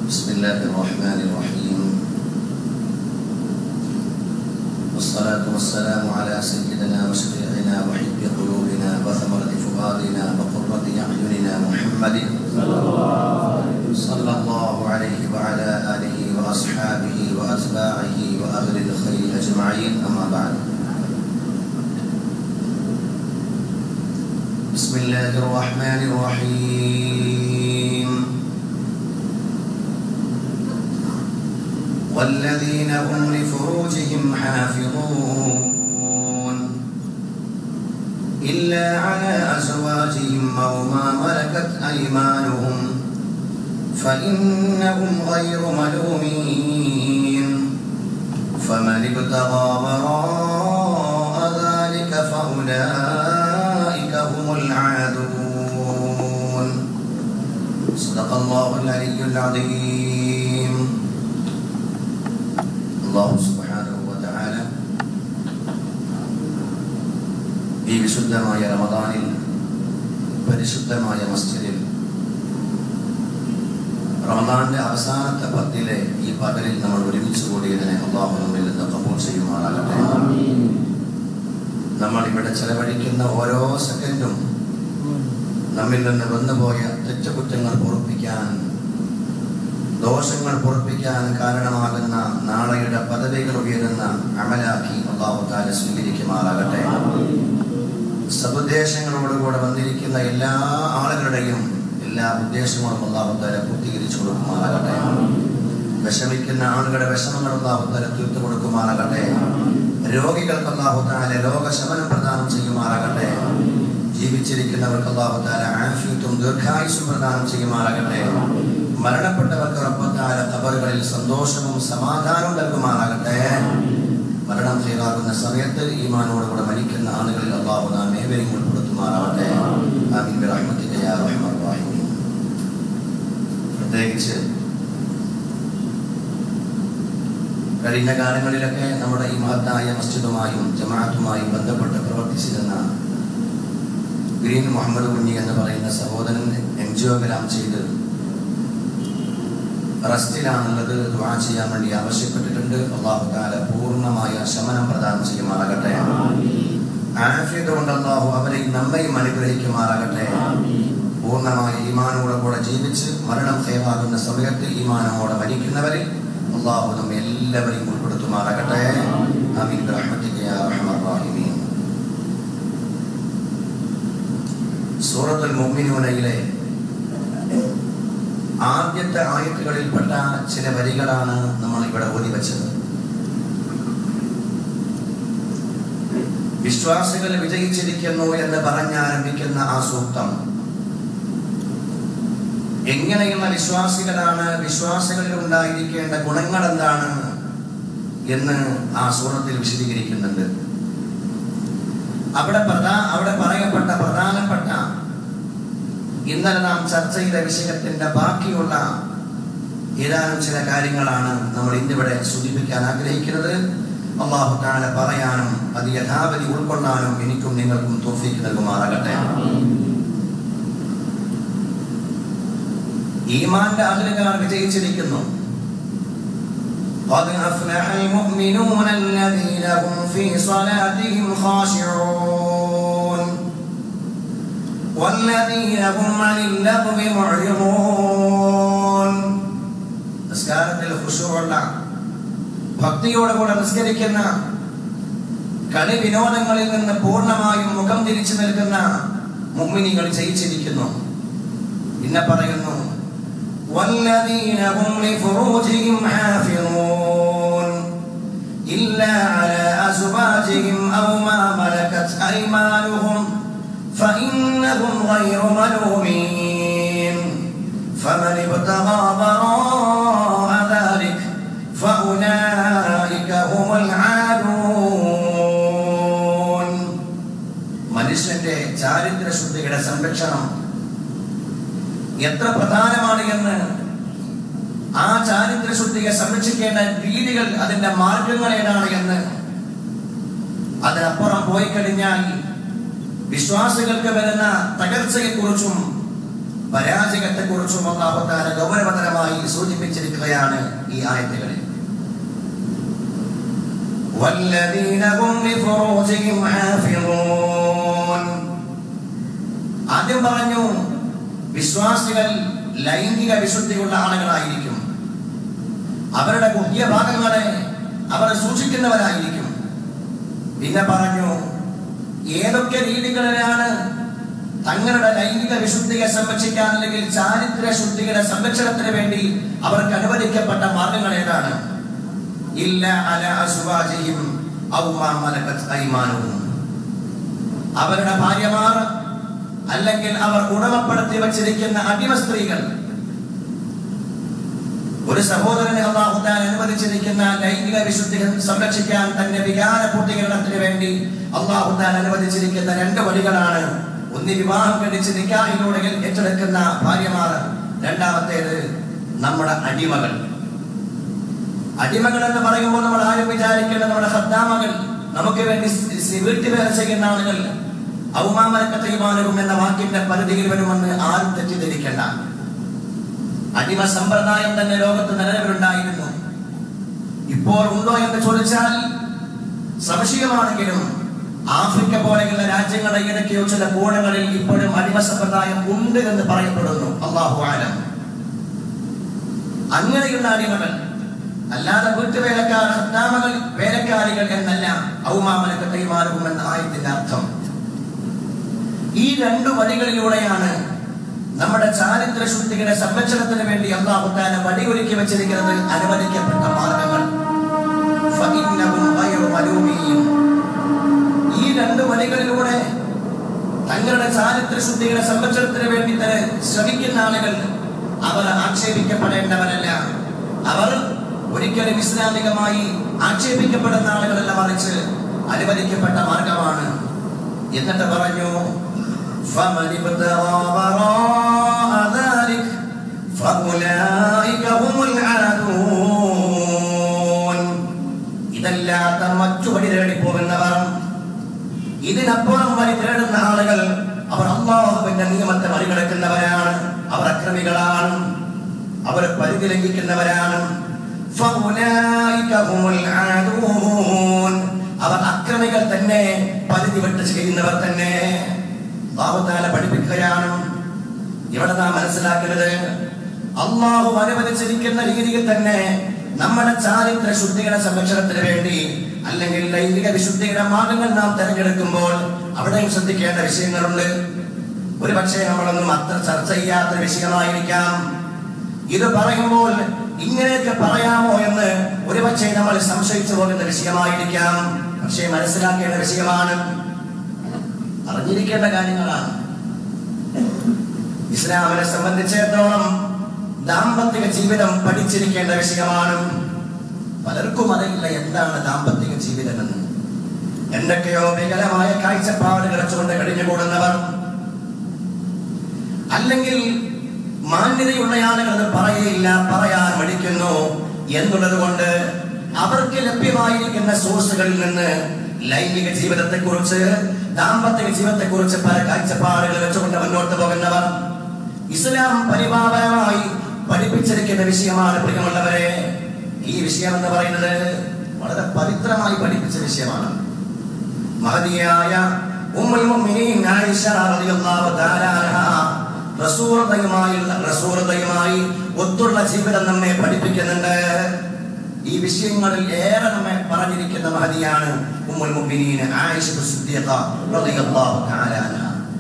بسم الله الرحمن الرحيم والصلاة والسلام على سيدنا وشفيعنا وحب قلوبنا وثمرة فؤادنا وقرة أعيننا محمد صلى الله عليه وعلى آله وأصحابه وأتباعه وأهل الخير أجمعين أما بعد بسم الله الرحمن الرحيم والذين هم لفروجهم حافظون إلا على أزواجهم أو ما ملكت أيمانهم فإنهم غير ملومين فمن ابتغى وراء ذلك فأولئك هم العادون صدق الله العلي العظيم الله سبحانه وتعالى ഈ വിശുദ്ധമായ റമദാനിൽ പരിശുദ്ധമായ മസ്ജിദിൽ റമദാന്റെ അവസാനത്തെ പത്തിലെ ഈ പകലിൽ നമ്മൾ ഒരുമിച്ച് കൂടിയതിനെ അള്ളാഹു നമ്മിൽ നിന്ന് കബൂൾ ചെയ്യുമാറാകട്ടെ നമ്മൾ ഇവിടെ ചെലവഴിക്കുന്ന ഓരോ സെക്കൻഡും നമ്മിൽ നിന്ന് വന്നുപോയ തെറ്റുകുറ്റങ്ങൾ പൊറപ്പിക്കാൻ ദോഷങ്ങൾ പൊറപ്പിക്കാൻ കാരണമാകുന്ന നാളെയുടെ പദവികൾ ഉയരുന്ന അമലാക്കി അള്ളാഹു താല സ്വീകരിക്കുമാറാകട്ടെ സതുദ്ദേശങ്ങളോടുകൂടെ വന്നിരിക്കുന്ന എല്ലാ ആളുകളുടെയും എല്ലാ ഉദ്ദേശങ്ങളും അള്ളാഹുത്താല പൂർത്തീകരിച്ചു കൊടുക്കുമാറാകട്ടെ വിഷമിക്കുന്ന ആളുകളുടെ വിഷമങ്ങൾ അള്ളാഹുത്താല തീർത്തു കൊടുക്കുമാറാകട്ടെ രോഗികൾക്ക് അള്ളാഹുത്താല രോഗശമനം പ്രദാനം ചെയ്യുമാറാകട്ടെ ജീവിച്ചിരിക്കുന്നവർക്ക് അള്ളാഹുത്താല ആഫിയത്തും ദീർഘായുസും പ്രദാനം ചെയ്യുമാറാകട്ടെ മരണപ്പെട്ടവർക്ക് റബ്ബത്താല കബറുകളിൽ സന്തോഷവും സമാധാനവും നൽകുമാറാകട്ടെ മരണം ചെയ്താകുന്ന സമയത്ത് ഈമാനോടുകൂടെ മരിക്കുന്ന ആളുകളിൽ അള്ളാഹു നാം ഏവരെയും ഉൾപ്പെടുത്തുമാറാവട്ടെ ആമീൻ ബിറഹ്മത്തിക യാ റഹ്മർ റഹീം പ്രത്യേകിച്ച് കഴിഞ്ഞ കാലങ്ങളിലൊക്കെ നമ്മുടെ ഈ മഹത്തായ മസ്ജിദുമായും ജമാഅത്തുമായും ബന്ധപ്പെട്ട് പ്രവർത്തിച്ചിരുന്ന ഗ്രീൻ മുഹമ്മദ് കുഞ്ഞി എന്ന് പറയുന്ന സഹോദരൻ എൻജിയോഗ്രാം ചെയ്ത് റസ്റ്റിലാണുള്ളത് ദുആ ചെയ്യാൻ വേണ്ടി ആവശ്യപ്പെട്ടിട്ടുണ്ട് അള്ളാഹു താല പൂർണ്ണമായ ശമനം പ്രദാനം ചെയ്യുമാറാകട്ടെ ആഫിയത കൊണ്ട് അള്ളാഹു അവരെയും നമ്മയും അനുഗ്രഹിക്കുമാറാകട്ടെ പൂർണ്ണമായ ഈമാനോടെ കൂടെ ജീവിച്ച് മരണം സേവാകുന്ന സമയത്ത് ഈമാനോടെ മരിക്കുന്നവരിൽ അള്ളാഹു നമ്മെ എല്ലാവരെയും ഉൾപ്പെടുത്തുമാറാകട്ടെ ആമീൻ ബിറഹ്മതിക യാ അർഹമർ റഹീമീൻ സൂറത്തുൽ മുഅ്മിനൂനയിലെ ആദ്യത്തെ ആയത്തുകളിൽപ്പെട്ട ചില വരികളാണ് നമ്മൾ ഇവിടെ ഓതി വെച്ചത് വിശ്വാസികൾ വിജയിച്ചിരിക്കുന്നു എന്ന് പറഞ്ഞാരംഭിക്കുന്ന ആ സൂക്തം എങ്ങനെയുള്ള വിശ്വാസികളാണ് വിശ്വാസികളിൽ ഉണ്ടായിരിക്കേണ്ട ഗുണങ്ങൾ എന്താണ് എന്ന് ആ സൂറത്തിൽ വിശദീകരിക്കുന്നുണ്ട് അവിടെ പ്രധാ അവിടെ പറയപ്പെട്ട പ്രധാനപ്പെട്ട ഇന്നലെ നാം ചർച്ച ചെയ്ത വിഷയത്തിന്റെ ബാക്കിയുള്ള ഏതാനും ചില കാര്യങ്ങളാണ് നമ്മൾ ഇന്നിവിടെ സൂചിപ്പിക്കാൻ ആഗ്രഹിക്കുന്നത് അള്ളാഹു താല പറയാനും അത് യഥാവധി ഉൾക്കൊള്ളാനും എനിക്കും നിങ്ങൾക്കും തോഫിക്ക് നൽകുമാറാകട്ടെ ഈമാന്റെ അകലുകാർ വിജയിച്ചിരിക്കുന്നു قد أفلح المؤمنون الذين هم في صلاتهم خاشعون والذين هم عن اللغو معرضون നിസ്കാരത്തിൽ ഖുശൂഉള്ള ഭക്തിയോടെ കൂടെ നിസ്കരിക്കുന്ന കളി വിനോദങ്ങളിൽ നിന്ന് പൂർണ്ണമായും മുഖം തിരിച്ചു നിൽക്കുന്ന മുഅ്മിനീങ്ങൾ ജയിച്ചിരിക്കുന്നു പിന്നെ പറയുന്നു والذين هم لفروجهم حافظون إلا على أزواجهم أو ما ملكت أيمانهم فإنهم غير ملومين فمن ابتغى وراء ذلك فأولئك هم العادون മനുഷ്യന്റെ ചാരിത്ര ശുദ്ധിയുടെ സംരക്ഷണം എത്ര പ്രധാനമാണ് എന്ന് ആ ചാരിത്ര ശുദ്ധിയെ സംരക്ഷിക്കേണ്ട രീതികൾ അതിന്റെ മാർഗങ്ങൾ ഏതാണ് എന്ന് അതിനപ്പുറം പോയി കഴിഞ്ഞാൽ വിശ്വാസികൾക്ക് വരുന്ന തകർച്ചയെക്കുറിച്ചും പരാജയത്തെ കുറിച്ചും അള്ളാഹുത്താല ഗൗരവതരമായി സൂചിപ്പിച്ചിരിക്കുകയാണ് ഈ ആയത്തുകളിൽ والذين هم لفروجهم حافظون ആദ്യം പറഞ്ഞു വിശ്വാസികൾ ലൈംഗിക വിശുദ്ധിയുള്ള ആളുകളായിരിക്കും അവരുടെ ഗുഹ്യ ഭാഗങ്ങളെ അവർ സൂക്ഷിക്കുന്നവരായിരിക്കും പിന്നെ പറഞ്ഞു ഏതൊക്കെ രീതികളിലാണ് തങ്ങളുടെ ലൈംഗിക വിശുദ്ധിയെ സംരക്ഷിക്കാൻ അല്ലെങ്കിൽ ചാരിത്ര ശുദ്ധിയുടെ സംരക്ഷണത്തിന് വേണ്ടി അവർക്ക് അനുവദിക്കപ്പെട്ട മാർഗങ്ങൾ ഏതാണ് ഇല്ല അല അസുവാജിയും അവരുടെ ഭാര്യമാർ അല്ലെങ്കിൽ അവർ ഉടമപ്പെടുത്തി വച്ചിരിക്കുന്ന അടിമ സ്ത്രീകൾ ഒരു സഹോദരനെ അള്ളാഹുദാൻ അനുവദിച്ചിരിക്കുന്ന ലൈംഗിക വിശുദ്ധി സംരക്ഷിക്കാൻ തന്റെ വികാര പൂർത്തീകരണത്തിന് വേണ്ടി അള്ളാഹുദാൻ അനുവദിച്ചിരിക്കുന്ന രണ്ട് വഴികളാണ് ഒന്ന് വിവാഹം കഴിച്ച് നിക്കാഹിലൂടെ ഏറ്റെടുക്കുന്ന ഭാര്യമാർ രണ്ടാമത്തേത് നമ്മുടെ അടിമകൾ അടിമകൾ എന്ന് പറയുമ്പോൾ നമ്മൾ ആരും വിചാരിക്കേണ്ട നമ്മുടെ ഹദ്ദാമകൾ നമുക്ക് വേണ്ടി വീട്ടുപേർ ചെയ്യുന്ന ആളുകൾ ഔമാമലക്കത്തൈമാനവും എന്ന വാക്കിന്റെ പരിധിയിൽ വരുമെന്ന് ആരും തെറ്റിദ്ധരിക്കേണ്ട അടിമ സമ്പ്രദായം തന്നെ ലോകത്ത് നിലവിലുണ്ടായിരുന്നു ഇപ്പോൾ ഉണ്ടോ എന്ന് ചോദിച്ചാൽ സംശയമാണെങ്കിലും ആഫ്രിക്ക പോലെയുള്ള രാജ്യങ്ങളുടെ ഇടയ്ക്കോ ചില കോണങ്ങളിൽ ഇപ്പോഴും അടിമ സമ്പ്രദായം ഉണ്ട് എന്ന് പറയപ്പെടുന്നു അള്ളാഹു ആലം അങ്ങനെയുള്ള അടിമകൾ അല്ലാതെ വീട്ടുവേലക്കാർ ഹത്താമകൾ വേലക്കാരികൾ എന്നല്ല ഔമാമലക്ക് കൈമാറും എന്ന ആയത്തിന്റെ അർത്ഥം ഈ രണ്ടു വഴികളിലൂടെയാണ് നമ്മുടെ ചാരിത്ര ശുദ്ധിയുടെ സംരക്ഷണത്തിന് വേണ്ടി അള്ളാഹുത്താന വഴിയൊരുക്കി വെച്ചിരിക്കുന്നത് അനുവദിക്കപ്പെട്ട മാർഗങ്ങൾ ഈ രണ്ട് വഴികളിലൂടെ തങ്ങളുടെ ചാരിത്ര ശുദ്ധിയുടെ സംരക്ഷണത്തിന് വേണ്ടി തന്നെ ശ്രമിക്കുന്ന ആളുകൾ അവർ ആക്ഷേപിക്കപ്പെടേണ്ടവരല്ല അവർ ഒരിക്കലും ഇസ്ലാമികമായി ആക്ഷേപിക്കപ്പെടുന്ന ആളുകളല്ല മറിച്ച് അനുവദിക്കപ്പെട്ട മാർഗമാണ് എന്നിട്ട് പറഞ്ഞു فمن ابتغى وراء ذلك فأولئك هم العادون ഇതല്ലാത്ത മറ്റു വഴി തേടി പോകുന്നവർ ഇതിനപ്പുറം വഴി തേടുന്ന ആളുകൾ അവർ അള്ളാഹുവിന്റെ നിയമത്തെ മറികടക്കുന്നവരാണ് അവർ അക്രമികളാണ് അവർ പരിധി ലംഘിക്കുന്നവരാണ് فأولئك هم العادون അവർ അക്രമികൾ തന്നെ പരിധി വിട്ട് ചെയ്യുന്നവർ തന്നെ അള്ളാഹുത്താല പഠിപ്പിക്കുകയാണ് ഇവിടെ നാം മനസ്സിലാക്കുന്നത് അള്ളാഹു അനുവദിച്ചിരിക്കുന്ന രീതിയിൽ തന്നെ നമ്മുടെ ചാരിത്ര ശുദ്ധിയുടെ സംരക്ഷണത്തിന് വേണ്ടി അല്ലെങ്കിൽ ലൈംഗിക വിശുദ്ധിയുടെ മാർഗങ്ങൾ നാം തിരഞ്ഞെടുക്കുമ്പോൾ അവിടെയും ശ്രദ്ധിക്കേണ്ട വിഷയങ്ങളുണ്ട് ഒരു പക്ഷേ നമ്മളൊന്നും അത്ര ചർച്ച ചെയ്യാത്ത വിഷയമായിരിക്കാം ഇത് പറയുമ്പോൾ ഇങ്ങനെയൊക്കെ പറയാമോ എന്ന് ഒരുപക്ഷെ നമ്മൾ സംശയിച്ചു പോകുന്ന വിഷയമായിരിക്കാം പക്ഷേ മനസ്സിലാക്കേണ്ട വിഷയമാണ് അറിഞ്ഞിരിക്കേണ്ട കാര്യങ്ങളാണ് ഇസ്ലാമിനെ സംബന്ധിച്ചിടത്തോളം ദാമ്പത്തിക ജീവിതം പഠിച്ചിരിക്കേണ്ട വിഷയമാണ് പലർക്കും അറിയില്ല എന്താണ് ദാമ്പത്തിക ജീവിതം എന്ന് എന്തൊക്കെയോ വികലമായ കാഴ്ചപ്പാടുകൾ വെച്ചുകൊണ്ട് കഴിഞ്ഞുകൂടുന്നവർ അല്ലെങ്കിൽ മാന്യതയുള്ള ആളുകൾ അത് പറയില്ല പറയാൻ മടിക്കുന്നു എന്നുള്ളത് കൊണ്ട് അവർക്ക് ലഭ്യമായിരിക്കുന്ന സോഴ്സുകളിൽ നിന്ന് ലൈംഗിക ജീവിതത്തെ കുറിച്ച് ദാമ്പത്തിക ജീവിതത്തെ കുറിച്ച് പല കാഴ്ചപ്പാടുകൾ വെച്ചുകൊണ്ട് മുന്നോട്ട് പോകുന്നവർ ഇസ്ലാം പരിപാലനമായി പഠിപ്പിച്ചിരിക്കുന്ന വിഷയമാണ് പ്രിയമുള്ളവരെ ഈ വിഷയം എന്ന് പറയുന്നത് വളരെ പവിത്രമായി പഠിപ്പിച്ച വിഷയമാണ് മഹതിയായ ഉമ്മുൽ മുഅ്മിനീൻ ആയിഷ റളിയല്ലാഹു തആല അൻഹ റസൂലുള്ളാഹിയുമായുള്ള റസൂലുള്ളാഹിയുമായി ഒത്തുള്ള ജീവിതം നമ്മെ പഠിപ്പിക്കുന്നുണ്ട് ഈ വിഷയങ്ങളിൽ ഏറെ നമ്മെ പറഞ്ഞിരിക്കുന്ന മഹതിയാണ് ഉമ്മുൽ മുഅ്മിനീൻ ആയിഷ സിദ്ദീഖ റളിയല്ലാഹു തആല അൻഹ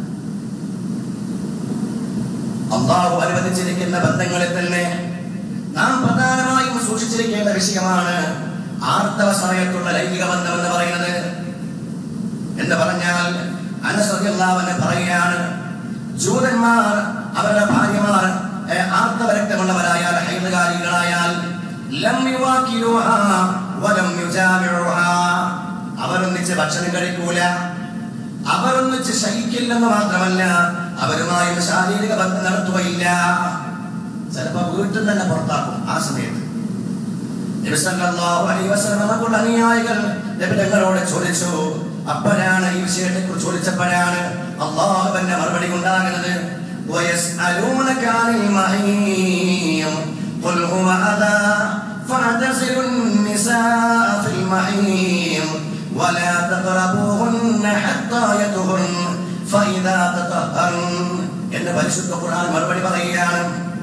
അള്ളാഹു അനുവദിച്ചിരിക്കുന്ന ബന്ധങ്ങളിൽ തന്നെ നാം പ്രധാനമായും സൂക്ഷിച്ചിരിക്കേണ്ട വിഷയമാണ് ആർത്തവ സമയത്തുള്ള ലൈംഗിക ബന്ധം എന്ന് പറയുന്നത് എന്ന് പറഞ്ഞാൽ അനസ്വല്ലാവന് പറയുകയാണ് ജൂതന്മാർ അവരുടെ ഭാര്യമാർ ഏ, ആർത്തവ രക്തമുള്ളവരായാൽ ഹൈദകാരികളായാൽ ലം യുവാക്കിലുഹാ വലം യുജാമിഉഹാ. അവരൊന്നിച്ച് ഭക്ഷണം കഴിക്കൂല അവരൊന്നിച്ച് ശയിക്കില്ലെന്ന് മാത്രമല്ല അവരുമായും ശാരീരിക ബന്ധം നടത്തുകയില്ല ചിലപ്പോ വീട്ടിൽ തന്നെ പുറത്താക്കും ആ സമയത്ത് നബി സല്ലല്ലാഹു അലൈഹി വസല്ലം തങ്ങളുടെ അനുയായികൾ നബി തങ്ങളോട് ചോദിച്ചു അപ്പോഴാണ് ഈ വിഷയത്തെ കുറിച്ച് ചോദിച്ചപ്പോഴാണ് അള്ളാഹുവിന്റെ മറുപടി ഉണ്ടാകുന്നത് ويسألونك عن المحيض قل هو أذى فاعتزلوا النساء في المحيض ولا تقربوهن حتى يطهرن فإذا تطهرن എന്ന് പരിശുദ്ധ ഖുർആൻ മറുപടി പറയുകയാണ്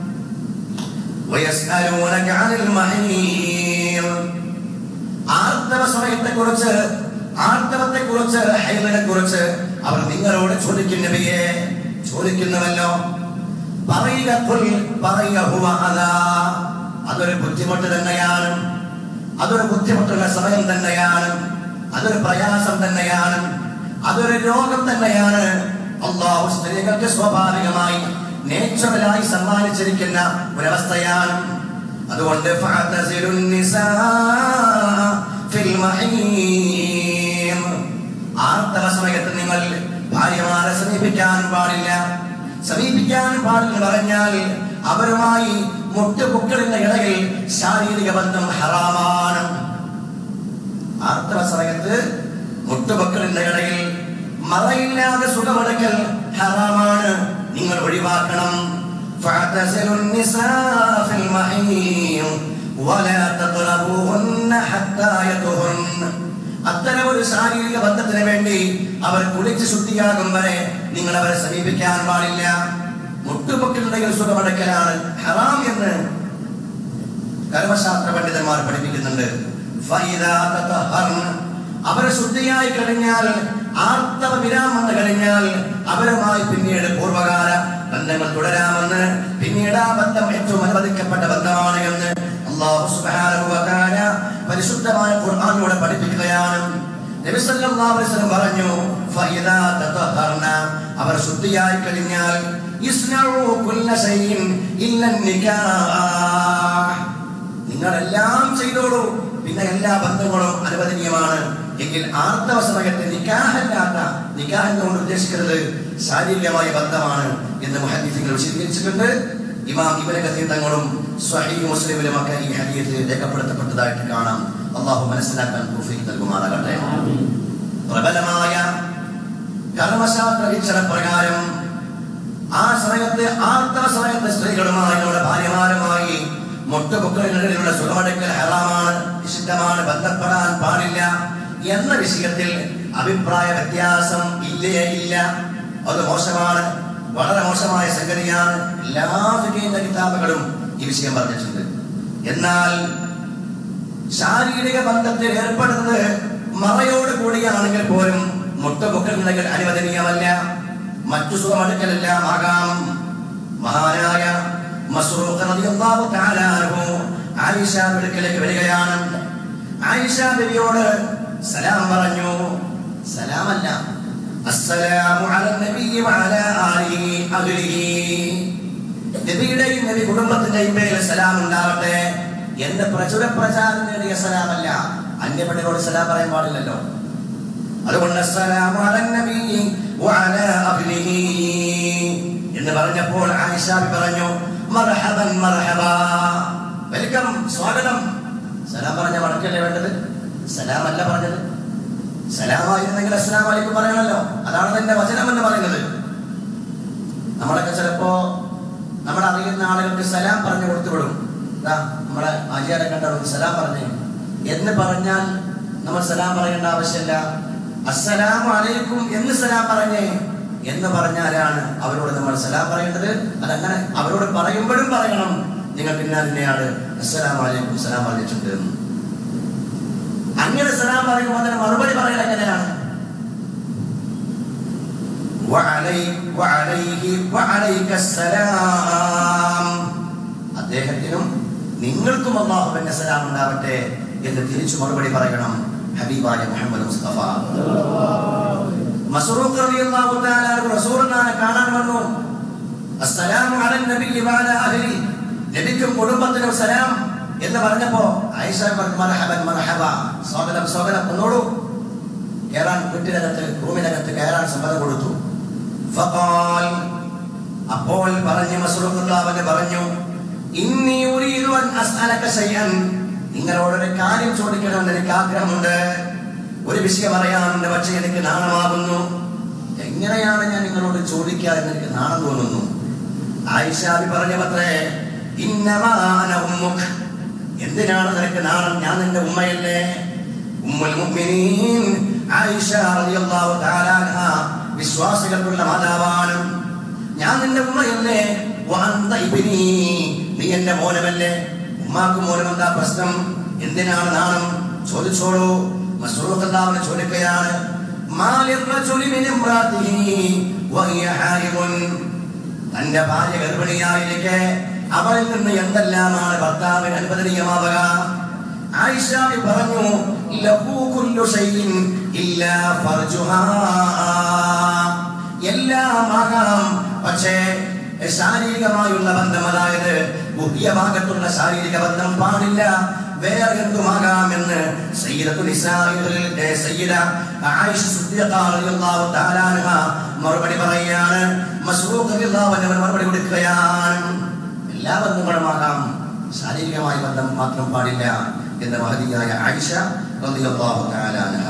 ويسألونك عن المحيض ആർത്തവ സമയത്തെ കുറിച്ച് ആർത്തവത്തെ കുറിച്ച് ഹൈദിനെ കുറിച്ച് അവർ നിങ്ങളോട് ചോദിക്കുന്നവയെ ചോദിക്കുന്നുവല്ലോ പറയുക കുൽ പറയുക ഹുവ അതാ അതൊരു ബുദ്ധിമുട്ട് തന്നെയാണ് അതൊരു ബുദ്ധിമുട്ടുള്ള സമയം തന്നെയാണ് അതൊരു പ്രയാസം തന്നെയാണ് അതൊരു രോഗം തന്നെയാണ് അള്ളാഹു സ്ത്രീകൾക്ക് സ്വാഭാവികമായി നേച്ചുറലായി സമ്മാനിച്ചിരിക്കുന്ന ഒരവസ്ഥയാണ് അതുകൊണ്ട് ഫഅതസിലുൻ നിസാ ഫിൽ മഹീം. ആർത്തവ സമയത്ത് നിങ്ങൾ ഭാര്യമാരെ സമീപിക്കാൻ പാടില്ല സമീപിക്കാൻ പാടില്ല പറഞ്ഞാൽ അവരുമായി മുട്ടുപുക്കളിന്റെ ഇടയിൽ ശാരീരിക ബന്ധം ഹറാമാണ് ആർത്തവ സമയത്ത് മുട്ടുപക്കളിന്റെ ഇടയിൽ മറയില്ലാതെ സുഖമെടുക്കൽ ഹറാമാണ് നിങ്ങൾ ഒഴിവാക്കണം فاعتزلوا النساء في المحيض ولا تقربوهن حتى يطهرن അത്തരം ഒരു ശാരീരിക ബന്ധത്തിന് വേണ്ടി അവർ കുളിച്ച് ശുദ്ധിയാകും വരെ നിങ്ങൾ അവരെ സമീപിക്കാൻ പാടില്ല മുട്ടുപൊക്കലുണ്ടെങ്കിൽ സുഖമടക്കലാണ് ഹറാം എന്ന് കർമ്മശാസ്ത്ര പണ്ഡിതന്മാർ പഠിപ്പിക്കുന്നുണ്ട് ഫൈദാ തതഹർന. അവരെ ശുദ്ധിയായി കഴിഞ്ഞാൽ ആർത്തവ വിരാമം വന്നു കഴിഞ്ഞാൽ അവരുമായി പിന്നീട് പൂർവകാല ബന്ധങ്ങൾ തുടരാമെന്ന് പിന്നീട് ആ ബന്ധം ഏറ്റവും അനുവദിക്കപ്പെട്ട ബന്ധമാണ് എന്ന് അല്ലാഹു സുബ്ഹാനഹു വ തആല പരിശുദ്ധമായ ഖുർആനിലൂടെ പഠിപ്പിക്കുകയാണ് നബി സല്ലല്ലാഹു അലൈഹി വസല്ലം പറഞ്ഞു ഫൈദാ തതഹർന അവർ ശുദ്ധിയായി കഴിഞ്ഞാൽ ഇസ്നഉ കുല്ല ശൈഇൻ ഇല്ല നികാഹ് നിങ്ങളെല്ലാം ചെയ്തോളൂ പിന്നെ എല്ലാ ബന്ധങ്ങളും അനുവദനീയമാണ് എങ്കിൽ ആർത്തവ സമയത്ത് നിക്കാഹല്ലാത്ത നിക്കാഹ് എന്നുകൊണ്ട് ഉദ്ദേശിക്കുന്നത് ശാരീരികമായ ബന്ധമാണ് എന്ന് മുഹദ്ദീസുകൾ വിശദീകരിച്ചിട്ടുണ്ട് ഇമാം ഇബ്നു കസീർ തങ്ങളും സ്വഹീഹ് മുസ്ലിമിലും ഒക്കെ ഈ ഹദീസ് രേഖപ്പെടുത്തപ്പെട്ടതായിട്ട് കാണാം അള്ളാഹു മനസ്സിലാക്കാൻ തൗഫീഖ് നൽകുമാറാകട്ടെ പ്രബലമായ കർമ്മശാസ്ത്ര വീക്ഷണ പ്രകാരം ആ സമയത്ത് ആർത്തവ സമയത്ത് സ്ത്രീകളുമായി നമ്മുടെ ഭാര്യമാരുമായി മുട്ടുപൊക്കളിലുള്ള സുഖമടക്കൽ ഹറാമാണ് നിഷിദ്ധമാണ് ബന്ധപ്പെടാൻ പാടില്ല എന്ന വിഷയത്തിൽ അഭിപ്രായ വ്യത്യാസം ഇല്ലേ ഇല്ല അത് മോശമാണ് വളരെ മോശമായ സംഗതിയാണ് എല്ലാ ഫിഖീന്റെ കിതാബുകളും ഈ വിഷയം പറഞ്ഞിട്ടുണ്ട് എന്നാൽ ശാരീരിക ബന്ധത്തിൽ ഏർപ്പെടുന്നത് മറയോട് കൂടിയാണെങ്കിൽ പോലും മുട്ടുപൊക്കലുണ്ടെങ്കിൽ അനുവദനീയമല്ല മറ്റു സുഖമെടുക്കലെല്ലാം ആകാം മഹാനായ മസ്റൂഖ് റളിയല്ലാഹു തആല അൻഹു ആയിഷ അടുക്കലേക്ക് വരികയാണ് ആയിഷ ബിവിയോട് സലാം പറഞ്ഞു സലാമല്ല അസ്സലാമു അല നബി വഅല ആലിഹി അഹ്ലിഹി നബിയുടെയും നബി കുടുംബത്തിന്റെയും പേരിൽ സലാം ഉണ്ടാവട്ടെ എന്റെ പ്രചുര പ്രചാരം നേടിയ സലാമല്ല അന്യപ്പെട്ടിനോട് സലാം പറയാൻ പാടില്ലല്ലോ അതുകൊണ്ട് അസ്സലാമു അല നബി വഅല അഹ്ലിഹി എന്ന് പറഞ്ഞപ്പോൾ ആയിഷ ബി പറഞ്ഞു മർഹബൻ മർഹബ വെൽക്കം സ്വാഗതം സലാം പറഞ്ഞ മടക്കല്ലേ വേണ്ടത് സലാം അല്ല പറഞ്ഞത് സലാമായിരുന്നെങ്കിൽ അസ്സലാം വലൈക്കും പറയണല്ലോ അതാണ് തന്റെ വചനം എന്ന് പറയുന്നത് നമ്മളൊക്കെ ചിലപ്പോ നമ്മുടെ അറിയുന്ന ആളുകൾക്ക് സലാം പറഞ്ഞു കൊടുത്തു വിടും ദാ നമ്മളെ ആചാര്യ കണ്ടവർക്ക് സലാം പറഞ്ഞു എന്ന് പറഞ്ഞാൽ നമ്മൾ സലാം പറയേണ്ട ആവശ്യമില്ല അസ്സലാമു അലൈക്കും എന്ന് സലാം പറഞ്ഞേ എന്ന് പറഞ്ഞാലാണ് അവരോട് നമ്മൾ സലാം പറയേണ്ടത് അതങ്ങനെ അവരോട് പറയുമ്പോഴും പറയണം നിങ്ങൾക്ക് ഇന്നാലിനെയാണ് അസ്സലാമു അലൈക്കും സലാം പറഞ്ഞിട്ടുണ്ട് എന്ന്. അങ്ങനെ സലാം പറയുമ്പോൾ അതിന് മറുപടി പറയൽ എങ്ങനെയാണ് وعلي- وعليه وعليك السلام അദ്ദേഹത്തിനും നിങ്ങൾക്കും അള്ളാഹുവിന്റെ സലാം ഉണ്ടാവട്ടെ എന്ന് തിരിച്ചു മറുപടി പറയണം ഹബീബായ മുഹമ്മദ് മുസ്തഫ മസ്റൂഖ് റളിയല്ലാഹു തആല അൻഹു റസൂലുള്ളാഹിനെ കാണാൻ വന്നു അസ്സലാമു അലൻ നബി വഅല അഹ്ലി നബിക്കും കുടുംബത്തിനും സലാം എന്ന് പറഞ്ഞപ്പോ ആയിഷ പറഞ്ഞു മർഹബൻ മർഹബ സ്വാഗതം സ്വാഗതം വന്നോളൂ കയറാൻ വീട്ടിനകത്ത് റൂമിനകത്ത് കയറാൻ സമ്മതം കൊടുത്തു ഫഖാൽ അപ്പോൾ പറഞ്ഞു മസ്റൂഖുല്ലാഹ് പറഞ്ഞു ഇന്നി ഉരീദു അൻ അസ്അലക ശൈഅൻ നിങ്ങളോടൊരു കാര്യം ചോദിക്കണമെന്ന് എനിക്ക് ആഗ്രഹമുണ്ട് ഒരു വിഷയം അറിയാനുണ്ട് പക്ഷെ എനിക്ക് നാണമാകുന്നു എങ്ങനെയാണ് ഞാൻ നിങ്ങളോട് ചോദിക്കുക എന്ന് എനിക്ക് നാണം തോന്നുന്നു ആയിഷാബി പറഞ്ഞവത്രേ ഇന്നമാന ഉമ്മുഖ് എന്തിനാണ് നിനക്ക് നാണം ഞാൻ നിന്റെ ഉമ്മയല്ലേ ഉമ്മുൽ മുഅ്മിനീൻ ആയിഷ റളിയല്ലാഹു തആല അൻഹ വിശ്വാസികൾക്കുള്ള മാതാവാണ് ഞാൻ നിന്റെ ഉമ്മയല്ലേ വഅന്ത ഇബ്നി നീ എന്റെ മോനമല്ലേ ഉമ്മാക്ക് മോനും എന്താ പ്രശ്നം എന്തിനാണ് നാണം ചോദിച്ചോളൂ മസ്റൂഖ് അല്ലാഹുവിനെ ചോദിക്കുകയാണ് മാലിർ റജുലി മിൻ ഇംറാത്തിഹി വഹിയ ഹായിദുൻ തന്റെ ഭാര്യ ഗർഭിണിയായിരിക്കെ അവളിൽ നിന്ന് എന്തെല്ലാമാണ് ഭർത്താവിന് അനുവദനീയമാവുക ആയിഷാബി പറഞ്ഞു ലഹു കുല്ലു ഷൈഇൻ ഇല്ലാ ഫർജുഹാ എല്ലാം ആകാം പക്ഷേ ശാരീരികമായുള്ള ബന്ധം അതായത് ഗുഹ്യ ഭാഗത്തുള്ള ശാരീരിക ബന്ധം പാടില്ല വേറെ എന്തുമാകാമെന്ന് സയ്യിദത്തു നിസാഇൽ സയ്യിദ ആയിഷ സിദ്ദീഖ റളിയല്ലാഹു തആല അൻഹ മറുപടി പറയുകയാണ് മസ്റൂഖ് റളിയല്ലാഹു അൻഹു മറുപടി കൊടുക്കുകയാണ് എല്ലാ ബന്ധങ്ങളുമാകാം ശാരീരികമായ ബന്ധം മാത്രം പാടില്ല എന്ന മഹതിയായ ആയിഷ റളിയല്ലാഹു തആല അൻഹ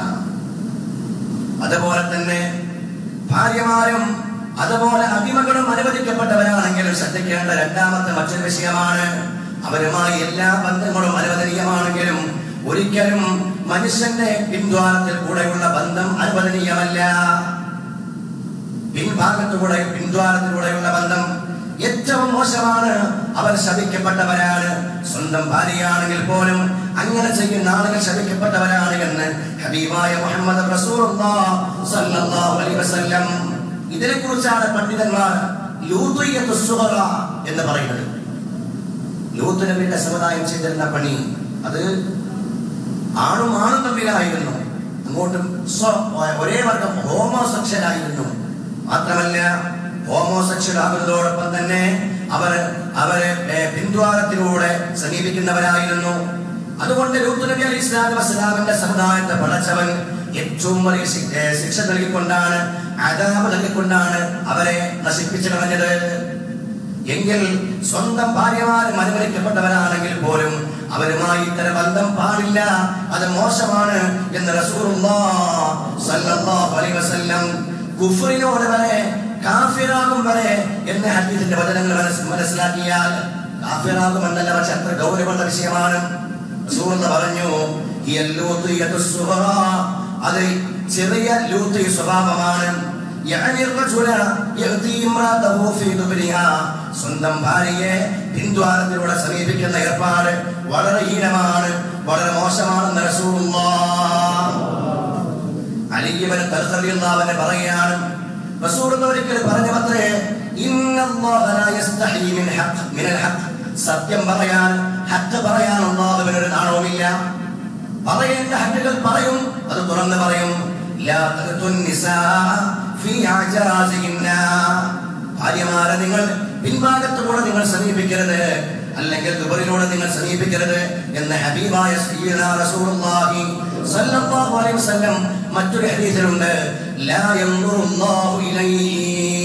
അതുപോലെ തന്നെ ഭാര്യമാരും അതുപോലെ അടിമകളും അനുവദിക്കപ്പെട്ടവരാണെങ്കിൽ ശ്രദ്ധിക്കേണ്ട രണ്ടാമത്തെ മറ്റൊരു വിഷയമാണ് അവരുമായി എല്ലാ ബന്ധങ്ങളും അനുവദനീയമാണെങ്കിലും ഒരിക്കലും മനുഷ്യന്റെ പിൻദ്വാരത്തിൽ കൂടെയുള്ള ബന്ധം അനുവദനീയമല്ല പിൻഭാഗത്തുകൂടെ പിൻദ്വാരത്തിലൂടെയുള്ള ബന്ധം ഏറ്റവും മോശമാണ് അവർ ശപിക്കപ്പെട്ടവരാണ് സ്വന്തം ഭാര്യയാണെങ്കിൽ പോലും അങ്ങനെ ചെയ്യുന്ന ആളുകൾ ശപിക്കപ്പെട്ടവരാണ് എന്ന് ഹബീബായ മുഹമ്മദ് റസൂലുള്ളാഹ് സ്വല്ലല്ലാഹു അലൈഹി വസല്ലം ഇതിനെ കുറിച്ചാണ് പണ്ഡിതന്മാർ ലൂത്തുയ്യത്തു സുഹറ എന്ന് പറയുന്നത് ലൂത്ത് നബിയുടെ സമുദായം ചെയ്തിരുന്ന പണി അത് ആണും ആണും തമ്മിലായിരുന്നു അങ്ങോട്ടും സ്വ- ഒരേ വർഗം ഹോമോസെക്ഷൽ ആയിരുന്നു മാത്രമല്ല ഹോമോസെക്ഷൽ ആകുന്നതോടൊപ്പം തന്നെ അവർ അവരെ ഏ, പിന്ദ്വാരത്തിലൂടെ സമീപിക്കുന്നവരായിരുന്നു അതുകൊണ്ട് ലൂത്ത് നബി അലി ഇസ്ലാം വസ്ലാമിന്റെ സമുദായത്തെ പടച്ചവൻ ഏറ്റവും വലിയ ശി- ഏ, ശിക്ഷ നൽകിക്കൊണ്ടാണ് അതാപ് നൽകിക്കൊണ്ടാണ് അവരെ നശിപ്പിച്ചു കളഞ്ഞത് എങ്കിൽ സ്വന്തം ഭാര്യമാരും അനുവദിക്കപ്പെട്ടവരാണെങ്കിൽ പോലും അവരുമായി ഇത്തരം ബന്ധം പാടില്ല അത് മോശമാണ് എന്ന് റസൂലുള്ളാഹ് സ്വല്ലല്ലാഹു അലൈഹി വസല്ലം കുഫറിനോട് വരെ കാഫിറാകും വരെ എന്ന ഹദീസിന്റെ വചനങ്ങൾ മനസ് മനസ്സിലാക്കിയാൽ കാഫിറാകും എന്നല്ല പക്ഷെ അത്ര ഗൗരവമുള്ള വിഷയമാണ് റസൂലുള്ള പറഞ്ഞു "ഹിയ ലൂത്തിയത്തു സുഹറ." അത് ചെറിയ ലൂത്തി സ്വഭാവമാണ് يعني الرجل يأتي امرأته في دبرها സ്വന്തം ഭാര്യയെ പിന്തുവാരത്തിലൂടെ സമീപിക്കുന്ന ഏർപ്പാട് വളരെ ഹീനമാണ് വളരെ മോശമാണെന്ന് റസൂലുള്ളാഹ് അലിബിന് തൽസറിയുള്ളവനെ പറയുകയാണ് റസൂൽ ഒരിക്കൽ പറഞ്ഞവത്രേ ഇന്നല്ലാഹ ലാ യസ്തഹി മിൻ ഹഖ് മിനൽ ഹഖ് സത്യം പറയാൻ ഹഖ് പറയാൻ അല്ലാഹുവിന് ഒരു നാണവുമില്ല പറയേണ്ട ഹക്കുകൾ പറയും അത് തുറന്ന് പറയും ലാ തഖ്തുൻ നിസാ ഫീ അജാസിഹിന്ന ഭാര്യമാരെ നിങ്ങൾ പിൻഭാഗത്തുകൂടെ നിങ്ങൾ സമീപിക്കരുത് അല്ലെങ്കിൽ ദുബറിലൂടെ നിങ്ങൾ സമീപിക്കരുത് എന്ന് ഹബീബായ സയ്യിദനാ റസൂലുള്ളാഹി സ്വല്ലല്ലാഹു അലൈഹി വസല്ലം മറ്റൊരു ഹദീസിലുണ്ട് ലാ യൻദുറുല്ലാഹു ഇലൈഹി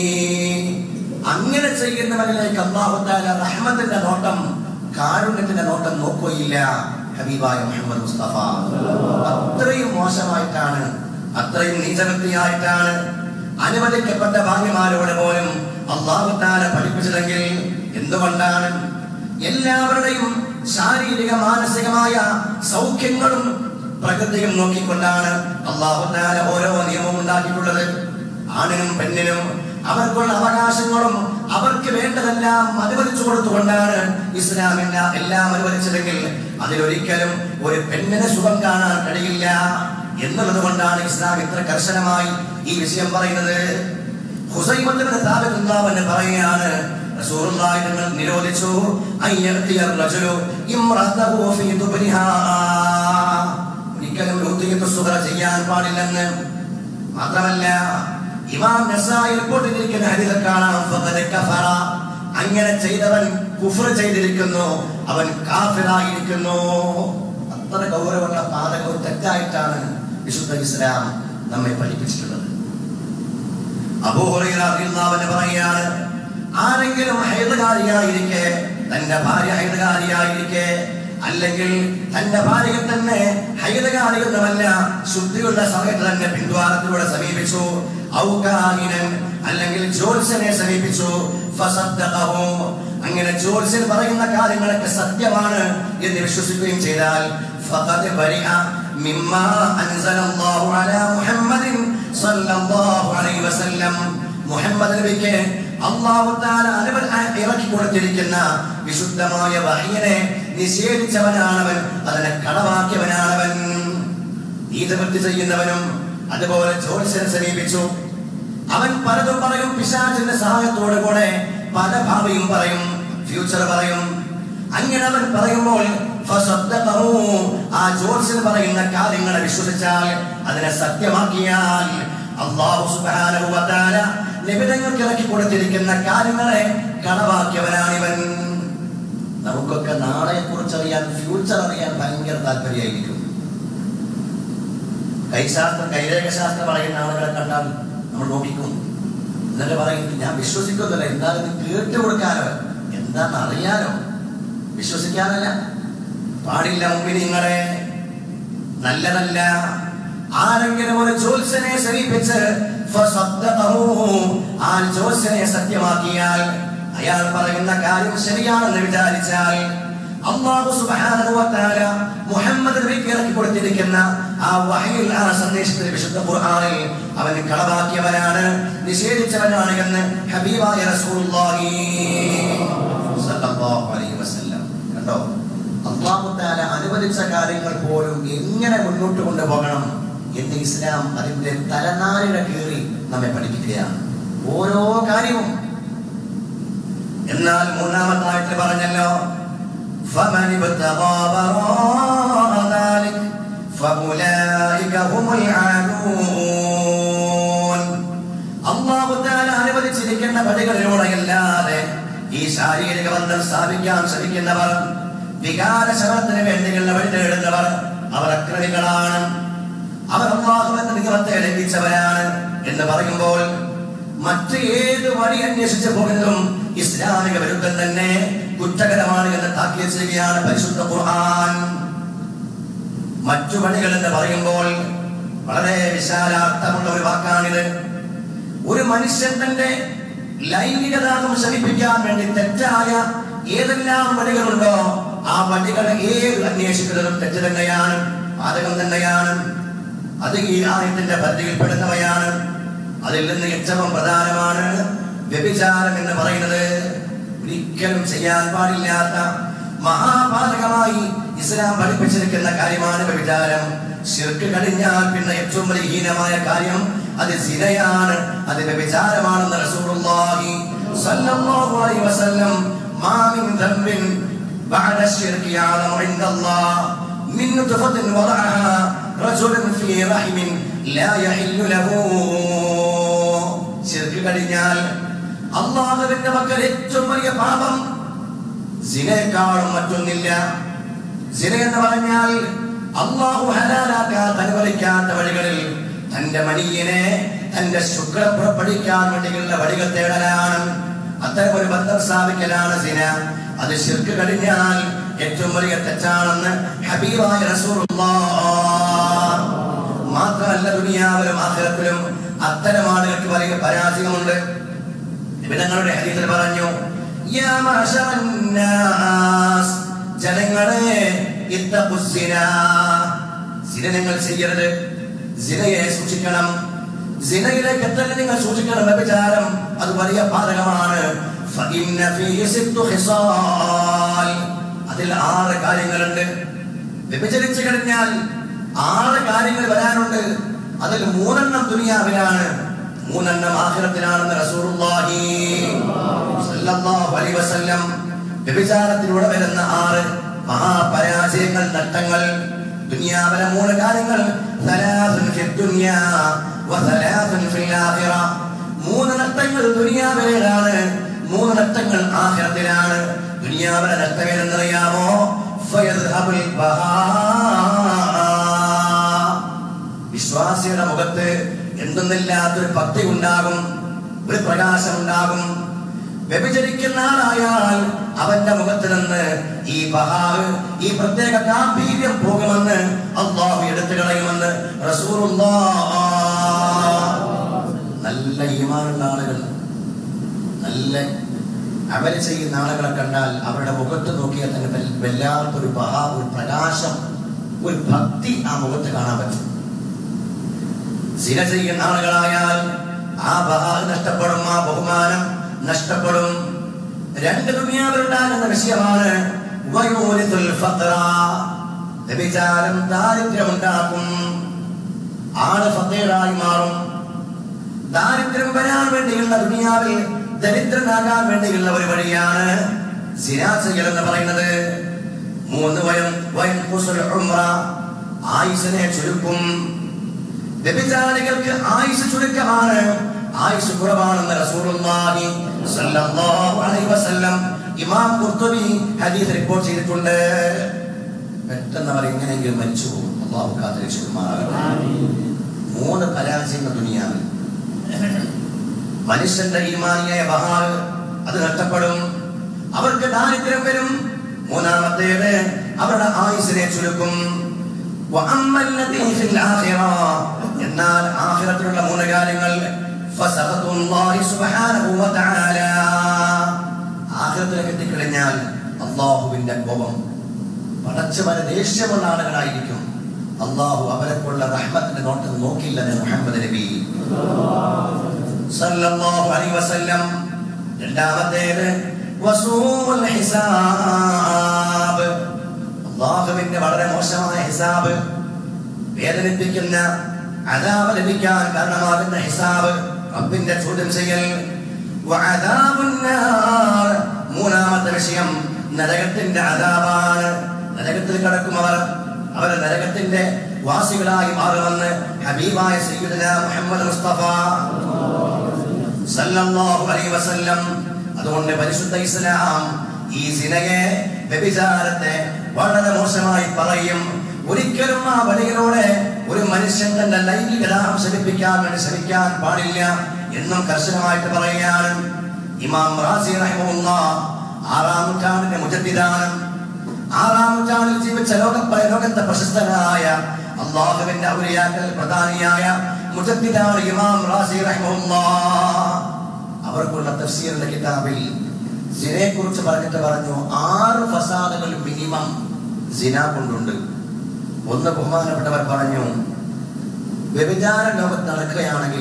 അങ്ങനെ ചെയ്യുന്നവരിലേക്ക് അല്ലാഹു തആല റഹ്മത്തിന്റെ നോട്ടം കാരുണ്യത്തിന്റെ നോട്ടം നോക്കുകയില്ല ഹബീബായ മുഹമ്മദ് മുസ്തഫ അത്രയും മോശമായിട്ടാണ് അത്രയും നീചവൃത്തിയായിട്ടാണ് അനുവദിക്കപ്പെട്ട ഭാഗ്യമാരോട് പോലും അള്ളാഹു താല പഠിപ്പിച്ചതെങ്കിൽ എന്തുകൊണ്ടാണ് എല്ലാവരുടെയും ശാരീരിക മാനസികമായ സൗഖ്യങ്ങളും പ്രകൃതിയും നോക്കിക്കൊണ്ടാണ് അള്ളാഹു താല ഓരോ നിയമവും ഉണ്ടാക്കിയിട്ടുള്ളത് ആണിനും പെണ്ണിനും അവർക്കുള്ള അവകാശങ്ങളും അവർക്ക് വേണ്ടതെല്ലാം അനുവദിച്ചു കൊടുത്തുകൊണ്ടാണ് ഇസ്ലാമിന് എല്ലാം അനുവദിച്ചതെങ്കിൽ അതിലൊരിക്കലും ഒരു പെണ്ണിന് സുഖം കാണാൻ കഴിയില്ല എന്നുള്ളത് കൊണ്ടാണ് ഇസ്ലാം ഇത്ര കർശനമായി ഈ വിഷയം പറയുന്നത് ഹുസൈമത്തിന് താപെന്ന് പറയുകയാണ് റസൂലുള്ളാഹി തങ്ങൾ നിരോധിച്ചു അയ്യത്തിയ റജുലു ഇംറതഹു ഫീ ദുബ്രിഹാ ഒരിക്കലും ലൂത്തിയത്ത് സുഹറ ചെയ്യാൻ പാടില്ലെന്ന് മാത്രമല്ല ഇമാം നസായി റിപ്പോർട്ട് ചെയ്തിരിക്കുന്ന ഹദീസിൽ കാണാം ഫഖദ് കഫറ അങ്ങനെ ചെയ്തവൻ കുഫർ ചെയ്തിരിക്കുന്നു അവൻ കാഫിറായിരിക്കുന്നു അത്ര ഗൗരവമുള്ള പാതകവും തെറ്റായിട്ടാണ് വിശുദ്ധ ഇസ്ലാം നമ്മെ പഠിപ്പിച്ചിട്ടുള്ളത് അബൂ ഹുറൈറ റളിയല്ലാഹു അൻഹു പറയാണ് ആരെങ്കിലും ഹൈദകാരിയായിരിക്കെ തന്റെ ഭാര്യ ഹൈദകാരിയായിരിക്കെ അല്ലെങ്കിൽ തന്റെ ഭാര്യയെ തന്നെ ഹൈദകാരിയൊന്നുമല്ല ശുദ്ധിയുള്ള സമയത്ത് തന്നെ പിന്ദ്വാരത്തിലൂടെ സമീപിച്ചു ഔകാഹിനൻ അല്ലെങ്കിൽ ജ്യോത്സ്യനെ സമീപിച്ചു ഫസദ്ദഖഹു. അങ്ങനെ ജോത്സ്യൻ പറയുന്ന കാര്യങ്ങളൊക്കെ സത്യമാണ് എന്ന് വിശ്വസിക്കുകയും ചെയ്താൽ ഫഖദ് ബരിഅ മിമ്മാ അൻസലല്ലാഹു അലാ മുഹമ്മദിൻ സല്ലല്ലാഹു അലൈഹി വസല്ലം മുഹമ്മദ് നബിക്ക് അള്ളാഹു തആല അനുവ- ഇറക്കി കൊടുത്തിരിക്കുന്ന വിശുദ്ധമായ വഹ്യിനെ നിഷേധിച്ചവനാണവൻ അതിനെ കളവാക്കിയവനാണവൻ നീതവൃത്തി ചെയ്യുന്നവനും അതുപോലെ ജോത്സ്യനെ സമീപിച്ചു അവൻ പലതും പറയും പിശാചിന്റെ സഹായത്തോടു കൂടെ പല ഭാവിയും പറയും ഫ്യൂച്ചർ പറയും അങ്ങനെ അവൻ പറയുമ്പോൾ ഫസദ്ദഖഹു. ആ ജോത്സ്യൻ പറയുന്ന കാര്യങ്ങളെ വിശ്വസിച്ചാൽ അതിനെ സത്യമാക്കിയാൽ അള്ളാഹു സുബ്ഹാനഹു വ തആല നിബിധങ്ങൾക്ക് ഇറക്കി കൊടുത്തിരിക്കുന്ന കാര്യങ്ങളെ കളവാക്കിയവനാണിവൻ നമുക്കൊക്കെ നാളെ കുറിച്ച് അറിയാൻ ഫ്യൂച്ചർ അറിയാൻ ഭയങ്കര താല്പര്യമായിരിക്കും കൈശാസ്ത്രം കൈരേഖശാസ്ത്രം പറയുന്ന ആളുകളെ കണ്ടാൽ നമ്മൾ നോക്കിക്കും എന്നിട്ട് പറയും ഞാൻ വിശ്വസിക്കുന്നില്ല എന്തായാലും ഇത് കേട്ട് കൊടുക്കാനോ എന്താണെന്ന് അറിയാനോ വിശ്വസിക്കാനല്ല പാടില്ല മുമ്പിൽ നിങ്ങളെ നല്ലതല്ല ആരെങ്കിലും ഒരു ജോത്സ്യനെ സമീപിച്ച് ഫസദ്ദഖഹു. ആ ജോത്സ്യനെ സത്യമാക്കിയാൽ അയാൾ പറയുന്ന കാര്യം ശരിയാണെന്ന് വിചാരിച്ചാൽ അള്ളാഹു സുബ്ഹാനഹു വ തആല മുഹമ്മദ് നബിക്ക് ഇറക്കി കൊടുത്തിരിക്കുന്ന ആ വഹയിൽ ആ സന്ദേശത്തിൽ വിശുദ്ധ ഖുർആനിൽ അവൻ കളവാക്കിയവനാണ് നിഷേധിച്ചവനാണ് എന്ന് ഹബീബായ റസൂലുള്ളാഹി സല്ലല്ലാഹു അലൈഹി വസല്ലം കണ്ടോ അള്ളാഹു തആല അനുവദിച്ച കാര്യങ്ങൾ പോലും എങ്ങനെ മുന്നോട്ട് കൊണ്ടുപോകണം എന്ന് ഇസ്ലാം അതിന്റെ തലനാരിഴ കീറി നമ്മെ പഠിപ്പിക്കുകയാണ് ഓരോ കാര്യവും എന്നാൽ മൂന്നാമത്തായിട്ട് പറഞ്ഞല്ലോ فمن ابتغى وراء ذلك فأولئك هم العادون അള്ളാഹു തആല അനുവദിച്ചിരിക്കുന്ന പടികളിലൂടെയല്ലാതെ ഈ ശാരീരിക ബന്ധം സ്ഥാപിക്കാൻ ശ്രമിക്കുന്നവർ വികാരശമനത്തിന് വേണ്ടിയുള്ള വഴി തേടുന്നവർ അവർ അക്രമികളാണ് അവർ അള്ളാഹുവിന്റെ നിയമത്തെ ലംഘിച്ചവരാണ് എന്ന് പറയുമ്പോൾ മറ്റ് ഏത് വഴി അന്വേഷിച്ചു പോകുന്നതും ഇസ്ലാമിക വിരുദ്ധം തന്നെ കുറ്റകരമാണ് എന്ന് താക്കീത് ചെയ്യുകയാണ് പരിശുദ്ധ ഖുർആൻ മറ്റു വഴികൾ എന്ന് പറയുമ്പോൾ വളരെ വിശാലാർത്ഥമുള്ള ഒരു വാക്കാണിത് ഒരു മനുഷ്യൻ തന്റെ ലൈംഗികതാകം ശമിപ്പിക്കാൻ വേണ്ടി തെറ്റായ ഏതെല്ലാം വഴികളുണ്ടോ ആ വഴികൾ ഏത് അന്വേഷിക്കുന്നതും തെറ്റ് തന്നെയാണ് പാതകം തന്നെയാണ് അത് ഈ ആയത്തിന്റെ പരിധിയിൽപ്പെടുന്നവയാണ് അതിൽ നിന്ന് ഏറ്റവും പ്രധാനമാണ് വ്യഭിചാരം എന്ന് പറയുന്നത് ഒരിക്കലും ചെയ്യാൻ പാടില്ലാത്ത മഹാപാതകമായി ഇസ്ലാം പഠിപ്പിച്ചിരിക്കുന്ന കാര്യമാണ് വ്യഭിചാരം ശിർക്ക് കഴിഞ്ഞാൽ പിന്നെ ഏറ്റവും വലിയ ഹീനമായ കാര്യം അത് സിനയാണ് അത് വ്യഭിചാരമാണെന്ന് റസൂലുള്ളാഹി സ്വല്ലല്ലാഹു അലൈഹി വസല്ലം മാ മിൻ ദംബിൻ ബഅദ ശിർകി അഅലമു ഇൻദല്ലാഹ് من نطفة وضعها رجل في رحم لا يحل له ശിർക്ക് കഴിഞ്ഞാൽ അള്ളാഹുവിന്റെ മക്കൾ ഏറ്റവും വലിയ പാപം സിനേക്കാളും മറ്റൊന്നില്ല സിന എന്ന് പറഞ്ഞാൽ അള്ളാഹു ഹലാലാക്കാത്ത അനുവദിക്കാത്ത വഴികളിൽ തന്റെ മണിയനെ തന്റെ ശുക്രം പുറപ്പെടുവിക്കാൻ വേണ്ടിയുള്ള വഴികൾ തേടലാണ് അത്തരം ഒരു ബന്ധം സ്ഥാപിക്കലാണ് സിന അത് ശിർക്ക് കഴിഞ്ഞാൽ ഏറ്റവും വലിയ തെറ്റാണെന്ന് ഹബീബായ റസൂലുള്ളാഹ് മാത്രമല്ല ദുനിയാവിലും ആഖിറത്തിലും അത്തരം ആളുകൾക്ക് വലിയ പരാജയമുണ്ട് നിബിധങ്ങളുടെ ഹദീസിൽ പറഞ്ഞു യാ മഅശറൻ നാസ് ജനങ്ങളെ ഇത്തഖുസ്സിന സിന നിങ്ങൾ ചെയ്യരുത് സിനയെ സൂക്ഷിക്കണം സിനയിലേക്ക് എത്തൽ നിങ്ങൾ സൂക്ഷിക്കണം വ്യഭിചാരം അത് വലിയ പാതകമാണ് ഫഇന്ന ഫീഹി സിത്തു ഖിസാൽ അതിൽ ആറ് കാര്യങ്ങളുണ്ട് വ്യഭിചരിച്ചു കഴിഞ്ഞാൽ ആറ് കാര്യങ്ങൾ വരാനുണ്ട് അതിൽ മൂന്നെണ്ണം ദുനിയാവിലാണ് മൂന്നെണ്ണം ആഖിറത്തിലാണെന്ന് റസൂലുള്ളാഹി സല്ലല്ലാഹു അലൈഹി വസല്ലം വ്യഭിചാരത്തിലൂടെ വരുന്ന ആറ് മഹാപരാജയങ്ങൾ നഷ്ടങ്ങൾ ദുനിയാവിലെ മൂന്ന് കാര്യങ്ങൾ സലാസുൻ ഫിദ് ദുനിയാ വസലാസുൻ ഫിൽ ആഖിറ മൂന്ന് നഷ്ടങ്ങൾ ദുനിയാവിലാണ് മൂന്ന് നഷ്ടങ്ങൾ ആഖിറത്തിലാണ് ദുനിയാവിലെ നഷ്ടം ഏതെന്നറിയാമോ ഫയദ്ഹബുൽ ബഹാ വിശ്വാസിയുടെ മുഖത്ത് എന്തെന്നില്ലാത്തൊരു ഭക്തി ഉണ്ടാകും ഒരു പ്രകാശം ഉണ്ടാകും വ്യഭിചരിക്കുന്ന ആളായാൽ അവന്റെ മുഖത്ത് നിന്ന് ഈ ബഹാവ് ഈ പ്രത്യേക ഗാംഭീര്യം പോകുമെന്ന് അള്ളാഹു എടുത്തു കളയുമെന്ന് റസൂലുള്ളാഹ് നല്ല ഈമാനുള്ള ആളുകൾ നല്ല അമൽ ചെയ്യുന്ന ആളുകളെ കണ്ടാൽ അവരുടെ മുഖത്ത് നോക്കിയാൽ തന്നെ വൽ- വല്ലാത്തൊരു ബഹാ ഒരു പ്രകാശം ഒരു ഭക്തി ആ മുഖത്ത് കാണാൻ പറ്റും സിന ചെയ്യുന്ന ആളുകളായാൽ ആ ബഹാ നഷ്ടപ്പെടും ആ ബഹുമാനം നഷ്ടപ്പെടും രണ്ട് ദുനിയാവിലുണ്ടാകുന്ന വിഷയമാണ് വയോരിതുൽ ഫഖറ. വ്യഭിചാരം ദാരിദ്ര്യമുണ്ടാക്കും ആള് ഫക്കീറായി മാറും ദാരിദ്ര്യം വരാൻ വേണ്ടിയുള്ള ദുനിയാവിൽ ദരിദ്രനാകാൻ വേണ്ടിയുള്ള ഒരു വഴിയാണ് സിനാ ചെയ്യൽ എന്ന് പറയുന്നത് മൂന്ന് വയം വയം കുസുൽ ഉംറ ആയുസിനെ ചുരുക്കും വ്യഭിചാരികൾക്ക് ആയുസ് ചുരുക്കമാണ് ആയുസ് കുറവാണെന്ന് റസൂലുള്ളാഹി സ്വല്ലല്ലാഹു അലൈഹി വസല്ലം ഇമാം ഖുർത്തുബി ഹദീസ് റിപ്പോർട്ട് ചെയ്തിട്ടുണ്ട് പെട്ടെന്ന് അവർ എങ്ങനെയെങ്കിലും മരിച്ചു പോകും അള്ളാഹു കാത്തിരക്ഷിക്കുമാറാകട്ടെ മൂന്ന് പരാജയങ്ങൾ ദുനിയാവിൽ മനുഷ്യന്റെ ഈമാനിയായ ബഹാറ് അത് നഷ്ടപ്പെടും അവർക്ക് ദാരിദ്ര്യം വരും മൂന്നാമത്തേത് അവരുടെ ആയുസിനെ ചുരുക്കും وأما الذي في الآخرة എന്നാൽ ആഖിറത്തിലുള്ള മൂന്ന് കാര്യങ്ങൾ فسخط الله سبحانه وتعالى ആഖിറത്തിലേക്ക് എത്തിക്കഴിഞ്ഞാൽ അള്ളാഹുവിന്റെ കോപം പടച്ചവന് ദേഷ്യമുള്ള ആളുകളായിരിക്കും അള്ളാഹു അവരെക്കുള്ള റഹ്മത്തിന്റെ നോട്ടം നോക്കില്ല എന്ന് മുഹമ്മദ് നബി സല്ലല്ലാഹു അലൈഹി വസല്ലം രണ്ടാമത്തേത് വസൂൽ ഹിസാബ് അള്ളാഹുവിന്റെ വളരെ മോശമായ ഹിസാബ് വേദനിപ്പിക്കുന്ന അതാപ് ലഭിക്കാൻ കാരണമാകുന്ന ഹിസാബ് റബ്ബിന്റെ ചോദ്യം ചെയ്യൽ വഅദാബുൻ നാർ. മൂന്നാമത്തെ വിഷയം നരകത്തിന്റെ അതാപാണ് നരകത്തിൽ കിടക്കും അവർ അവർ നരകത്തിന്റെ വാസികളായി മാറുമെന്ന് ഹബീബായ സയ്യിദുന മുഹമ്മദ് മുസ്തഫ സല്ലല്ലാഹു അലൈഹി വസല്ലം അതുകൊണ്ട് പരിശുദ്ധ ഇസ്ലാം ഈ സിനയെ വ്യഭിചാരത്തെ വളരെ മോശമായി പറയും ഒരിക്കലും ആ വഴിയിലൂടെ ഒരു മനുഷ്യൻ തന്റെ ലൈംഗികത ശമിപ്പിക്കാൻ വേണ്ടി ശ്രമിക്കാൻ പാടില്ല എന്നും കർശനമായിട്ട് പറയുകയാണ് ഇമാം റാസി റഹിമുള്ള ആറാം നൂറ്റാണ്ടിന്റെ മുജദ്ദിദാനം ആറാം നൂറ്റാണ്ടിൽ ജീവിച്ച ലോക ലോകത്തെ പ്രശസ്തനായ അള്ളാഹുവിന്റെ ഔലിയാക്കൾ പ്രധാനിയായ മുജദ്ദിദാണ് ഇമാം റാസി റഹിമുള്ള അവർക്കുള്ള തഫ്സീറിന്റെ കിതാബിൽ സിനെ കുറിച്ച് പറഞ്ഞിട്ട് പറഞ്ഞു ആറ് ഫസാദുകൾ മിനിമം സിന കൊണ്ടുണ്ട് ഒന്ന് ബഹുമാനപ്പെട്ടവർ പറഞ്ഞു വ്യഭിചാര ലോകത്ത് നടക്കുകയാണെങ്കിൽ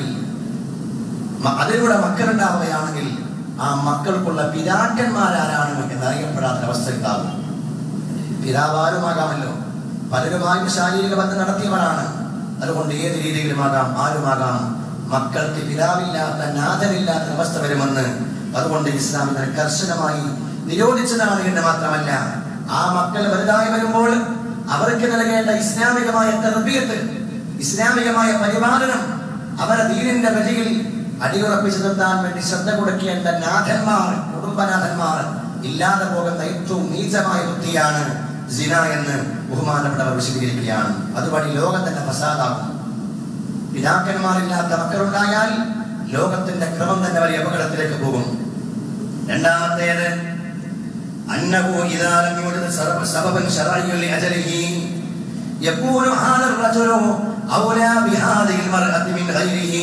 മ- അതിലൂടെ മക്കളുണ്ടാവുകയാണെങ്കിൽ ആ മക്കൾക്കുള്ള പിതാക്കന്മാരാരാണ് എന്നറിയപ്പെടാത്ത അവസ്ഥ ഉണ്ടാകും പിതാവാരുമാകാമല്ലോ പലരുമായും ശാരീരിക ബന്ധം നടത്തിയവരാണ് അതുകൊണ്ട് ഏത് രീതിയിലുമാകാം ആരുമാകാം മക്കൾക്ക് പിതാവില്ലാത്ത നാഥനില്ലാത്ത അവസ്ഥ വരുമെന്ന് അതുകൊണ്ട് ഇസ്ലാം ഇതിനെ കർശനമായി നിരോധിച്ചതാണ് എന്ന് മാത്രമല്ല ആ മക്കൾ വലുതായി വരുമ്പോൾ അവർക്ക് നൽകേണ്ട ഇസ്ലാമികമായ തെർബിയത്ത് ഇസ്ലാമികമായ പരിപാലനം അവരെ ദീനിന്റെ വഴിയിൽ അടിയുറപ്പിച്ചു നിർത്താൻ വേണ്ടി ശ്രദ്ധ കൊടുക്കേണ്ട നാഥന്മാർ കുടുംബനാഥന്മാർ ഇല്ലാതെ പോകുന്ന ഏറ്റവും നീചമായ വൃത്തിയാണ് സിന എന്ന് ബഹുമാനപ്പെട്ടവർ വിശദീകരിക്കുകയാണ് അതുവഴി ലോകം തന്നെ ഫസാദാകും പിതാക്കന്മാരില്ലാത്ത മക്കളുണ്ടായാൽ ലോകത്തിന്റെ ക്രമം തന്നെ വലിയ അപകടത്തിലേക്ക് പോകും രണ്ടാമത്തേത് അന്നഹു ഇദാ ലം യൂജദ് സബബ- സബബൻ ശറഇയ്യൻ ലിഅജലിഹി യകൂനു ഹാദ الرجل ഔലാ ബിഹാദിഹിൽ മർഅത്തി മിൻ ഗൈരിഹി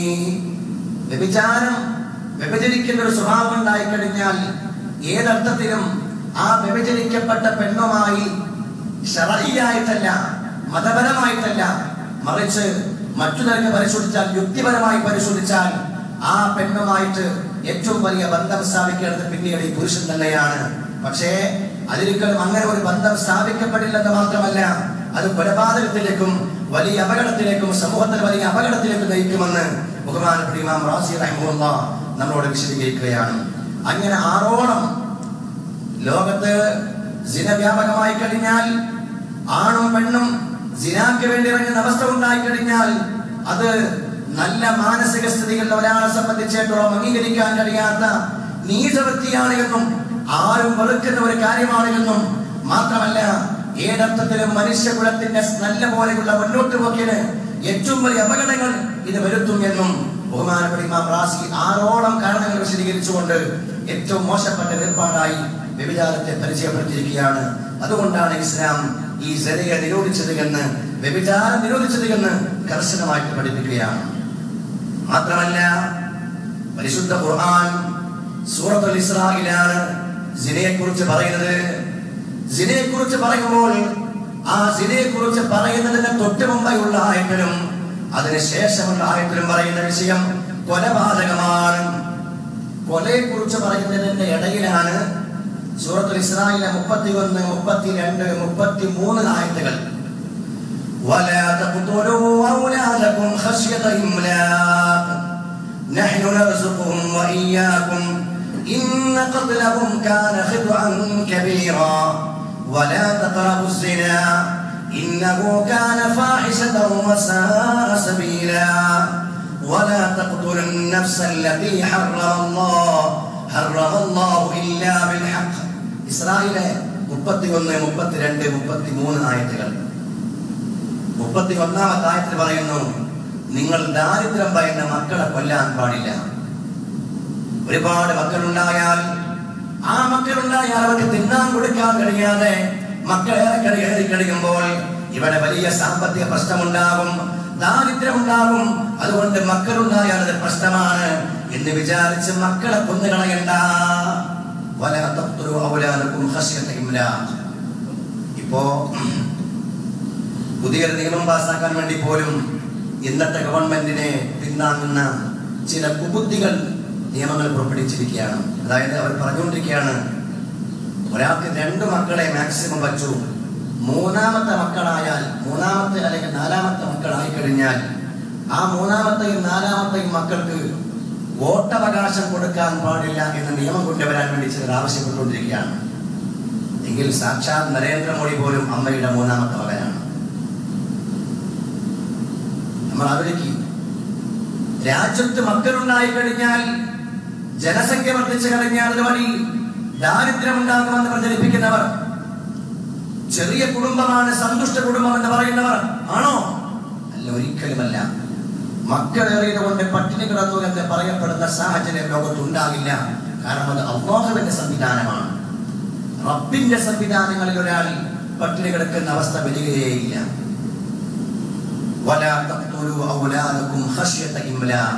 വ്യഭിചാരം വ്യഭിചരിക്കുന്ന ഒരു സ്വഭാവം ഉണ്ടായി കഴിഞ്ഞാൽ ഏതർത്ഥത്തിലും ആ വ്യഭിചരിക്കപ്പെട്ട പെണ്ണുമായി ഷറയിയായിട്ടല്ല മതപരമായിട്ടല്ല മറിച്ച് മറ്റു നിലക്ക് പരിശോധിച്ചാൽ യുക്തിപരമായി പരിശോധിച്ചാൽ ആ പെണ്ണുമായിട്ട് ഏറ്റവും വലിയ ബന്ധം സ്ഥാപിക്കേണ്ടത് പിന്നീട് ഈ പുരുഷൻ തന്നെയാണ് പക്ഷേ അതിരിക്കലും അങ്ങനെ ഒരു ബന്ധം സ്ഥാപിക്കപ്പെടില്ലെന്ന് മാത്രമല്ല അത് കൊലപാതകത്തിലേക്കും വലിയ അപകടത്തിലേക്കും സമൂഹത്തിൽ വലിയ അപകടത്തിലേക്കും നയിക്കുമെന്ന് ബഹുമാനപ്പെട്ട ഇമാം റാസി റഹിമുള്ള നമ്മളോട് വിശദീകരിക്കുകയാണ് അങ്ങനെ ആറോളം ലോകത്ത് സിന വ്യാപകമായി കഴിഞ്ഞാൽ ആണും പെണ്ണും സിനാക്ക് വേണ്ടി ഇറങ്ങുന്ന അവസ്ഥ ഉണ്ടായി കഴിഞ്ഞാൽ അത് നല്ല മാനസിക സ്ഥിതികളിൽ ഒരാളെ സംബന്ധിച്ചിടത്തോളം അംഗീകരിക്കാൻ കഴിയാത്ത നീചവൃത്തിയാണ് എന്നും ആരും വെറുക്കുന്ന ഒരു കാര്യമാണ് എന്നും മാത്രമല്ല ഏതർത്ഥത്തിലും മനുഷ്യകുലത്തിന്റെ നല്ല പോലെയുള്ള മുന്നോട്ട് പോക്കിന് ഏറ്റവും വലിയ അപകടങ്ങൾ ഇത് വരുത്തും എന്നും ബഹുമാനപ്പെട്ട ഇമാം റാസി ആറോളം കാരണങ്ങൾ വിശദീകരിച്ചുകൊണ്ട് ഏറ്റവും മോശപ്പെട്ട ഏർപ്പാടായി വ്യഭിചാരത്തെ പരിചയപ്പെടുത്തിയിരിക്കുകയാണ് അതുകൊണ്ടാണ് ഇസ്ലാം ഈ സെരയെ നിരോധിച്ചത് എന്ന് വ്യഭിചാരം നിരോധിച്ചത് എന്ന് കർശനമായിട്ട് പഠിപ്പിക്കുകയാണ് മാത്രമല്ല പരിശുദ്ധ ഖുർആൻ സൂറത്തുൽ ഇസ്രായിലാണ് സിനയെ കുറിച്ച് പറയുന്നത് സിനയെ കുറിച്ച് പറയുമ്പോൾ ആ സിനയെ കുറിച്ച് പറയുന്നതിന് തൊട്ട് മുമ്പെയുള്ള ആയത്തിലും അതിന് ശേഷമുള്ള ആയത്തിലും പറയുന്ന വിഷയം കൊലപാതകമാണ് കൊലയെ കുറിച്ച് പറയുന്നതിന്റെ ഇടയിലാണ് സൂറത്തുൽ ഇസ്രായിലെ മുപ്പത്തി ഒന്ന് മുപ്പത്തി രണ്ട് മുപ്പത്തി മൂന്ന് ആയത്തുകൾ ولا تقتلوا أولادكم خشية إملاق نحن نرزقهم وإياكم إن قتلهم كان خطأ كبيرا ولا تقربوا الزنا إنه كان فاحشة وساء سبيلا ولا تقتلوا النفس التي حرم الله حرم الله إلا بالحق إسرائيل മുപ്പത്തി ഒന്ന് മുപ്പത്തിരണ്ട് മുപ്പത്തി മൂന്ന് ആയത്തുകൾ മുപ്പത്തി ഒന്നാമത്തെ ആയത്തിൽ പറയുന്നു നിങ്ങൾ ദാരിദ്ര്യം പറയുന്ന മക്കളെ കൊല്ലാൻ പാടില്ല ഒരുപാട് മക്കളുണ്ടായാൽ ആ മക്കളുണ്ടായാൽ അവർക്ക് തിന്നാൻ കൊടുക്കാൻ കഴിയാതെ മക്കളേറെ കയറി കഴിയുമ്പോൾ ഇവിടെ വലിയ സാമ്പത്തിക പ്രശ്നമുണ്ടാകും ദാരിദ്ര്യമുണ്ടാകും അതുകൊണ്ട് മക്കളുണ്ടായാൽ അത് പ്രശ്നമാണ് എന്ന് വിചാരിച്ച് മക്കളെ കൊന്നുകളയണ്ട വല തഖ്തുലു ഔലാദക്കും ഖശ്യത ഇംലാഖ് ഇപ്പോ പുതിയൊരു നിയമം പാസ്സാക്കാൻ വേണ്ടി പോലും ഇന്നത്തെ ഗവൺമെന്റിനെ പിന്താങ്ങുന്ന ചില കുബുദ്ധികൾ നിയമങ്ങൾ പുറപ്പെടുവിച്ചിരിക്കുകയാണ് അതായത് അവർ പറഞ്ഞുകൊണ്ടിരിക്കുകയാണ് ഒരാൾക്ക് രണ്ട് മക്കളെ മാക്സിമം വച്ചു മൂന്നാമത്തെ മക്കളായാൽ മൂന്നാമത്തെ അല്ലെങ്കിൽ നാലാമത്തെ മക്കളായി കഴിഞ്ഞാൽ ആ മൂന്നാമത്തെയും നാലാമത്തെയും മക്കൾക്ക് വോട്ടവകാശം കൊടുക്കാൻ പാടില്ല എന്ന നിയമം കൊണ്ടുവരാൻ വേണ്ടി ചിലർ ആവശ്യപ്പെട്ടുകൊണ്ടിരിക്കുകയാണ് എങ്കിൽ സാക്ഷാത് നരേന്ദ്രമോദി പോലും അമ്മയുടെ മൂന്നാമത്തെ മകനാണ് നമ്മൾ ആലോചിക്കും രാജ്യത്ത് മക്കളുണ്ടായി കഴിഞ്ഞാൽ ജനസംഖ്യ വർദ്ധിച്ചു കഴിഞ്ഞാൽ അതുവഴി ദാരിദ്ര്യം ഉണ്ടാകുമെന്ന് പ്രചരിപ്പിക്കുന്നവർ ചെറിയ കുടുംബമാണ് സന്തുഷ്ട കുടുംബം എന്ന് പറയുന്നവർ ആണോ അല്ല ഒരിക്കലുമല്ല മക്കളേറിയത് കൊണ്ട് പട്ടിണി കിടന്നു എന്ന് പറയപ്പെടുന്ന സാഹചര്യം ലോകത്തുണ്ടാകില്ല കാരണം അത് അള്ളാഹുവിന്റെ സംവിധാനമാണ് റബ്ബിന്റെ സംവിധാനങ്ങളിൽ ഒരാൾ പട്ടിണി കിടക്കുന്ന അവസ്ഥ വരികയേയില്ല ولا تقتلوا أولادكم خشية إملاق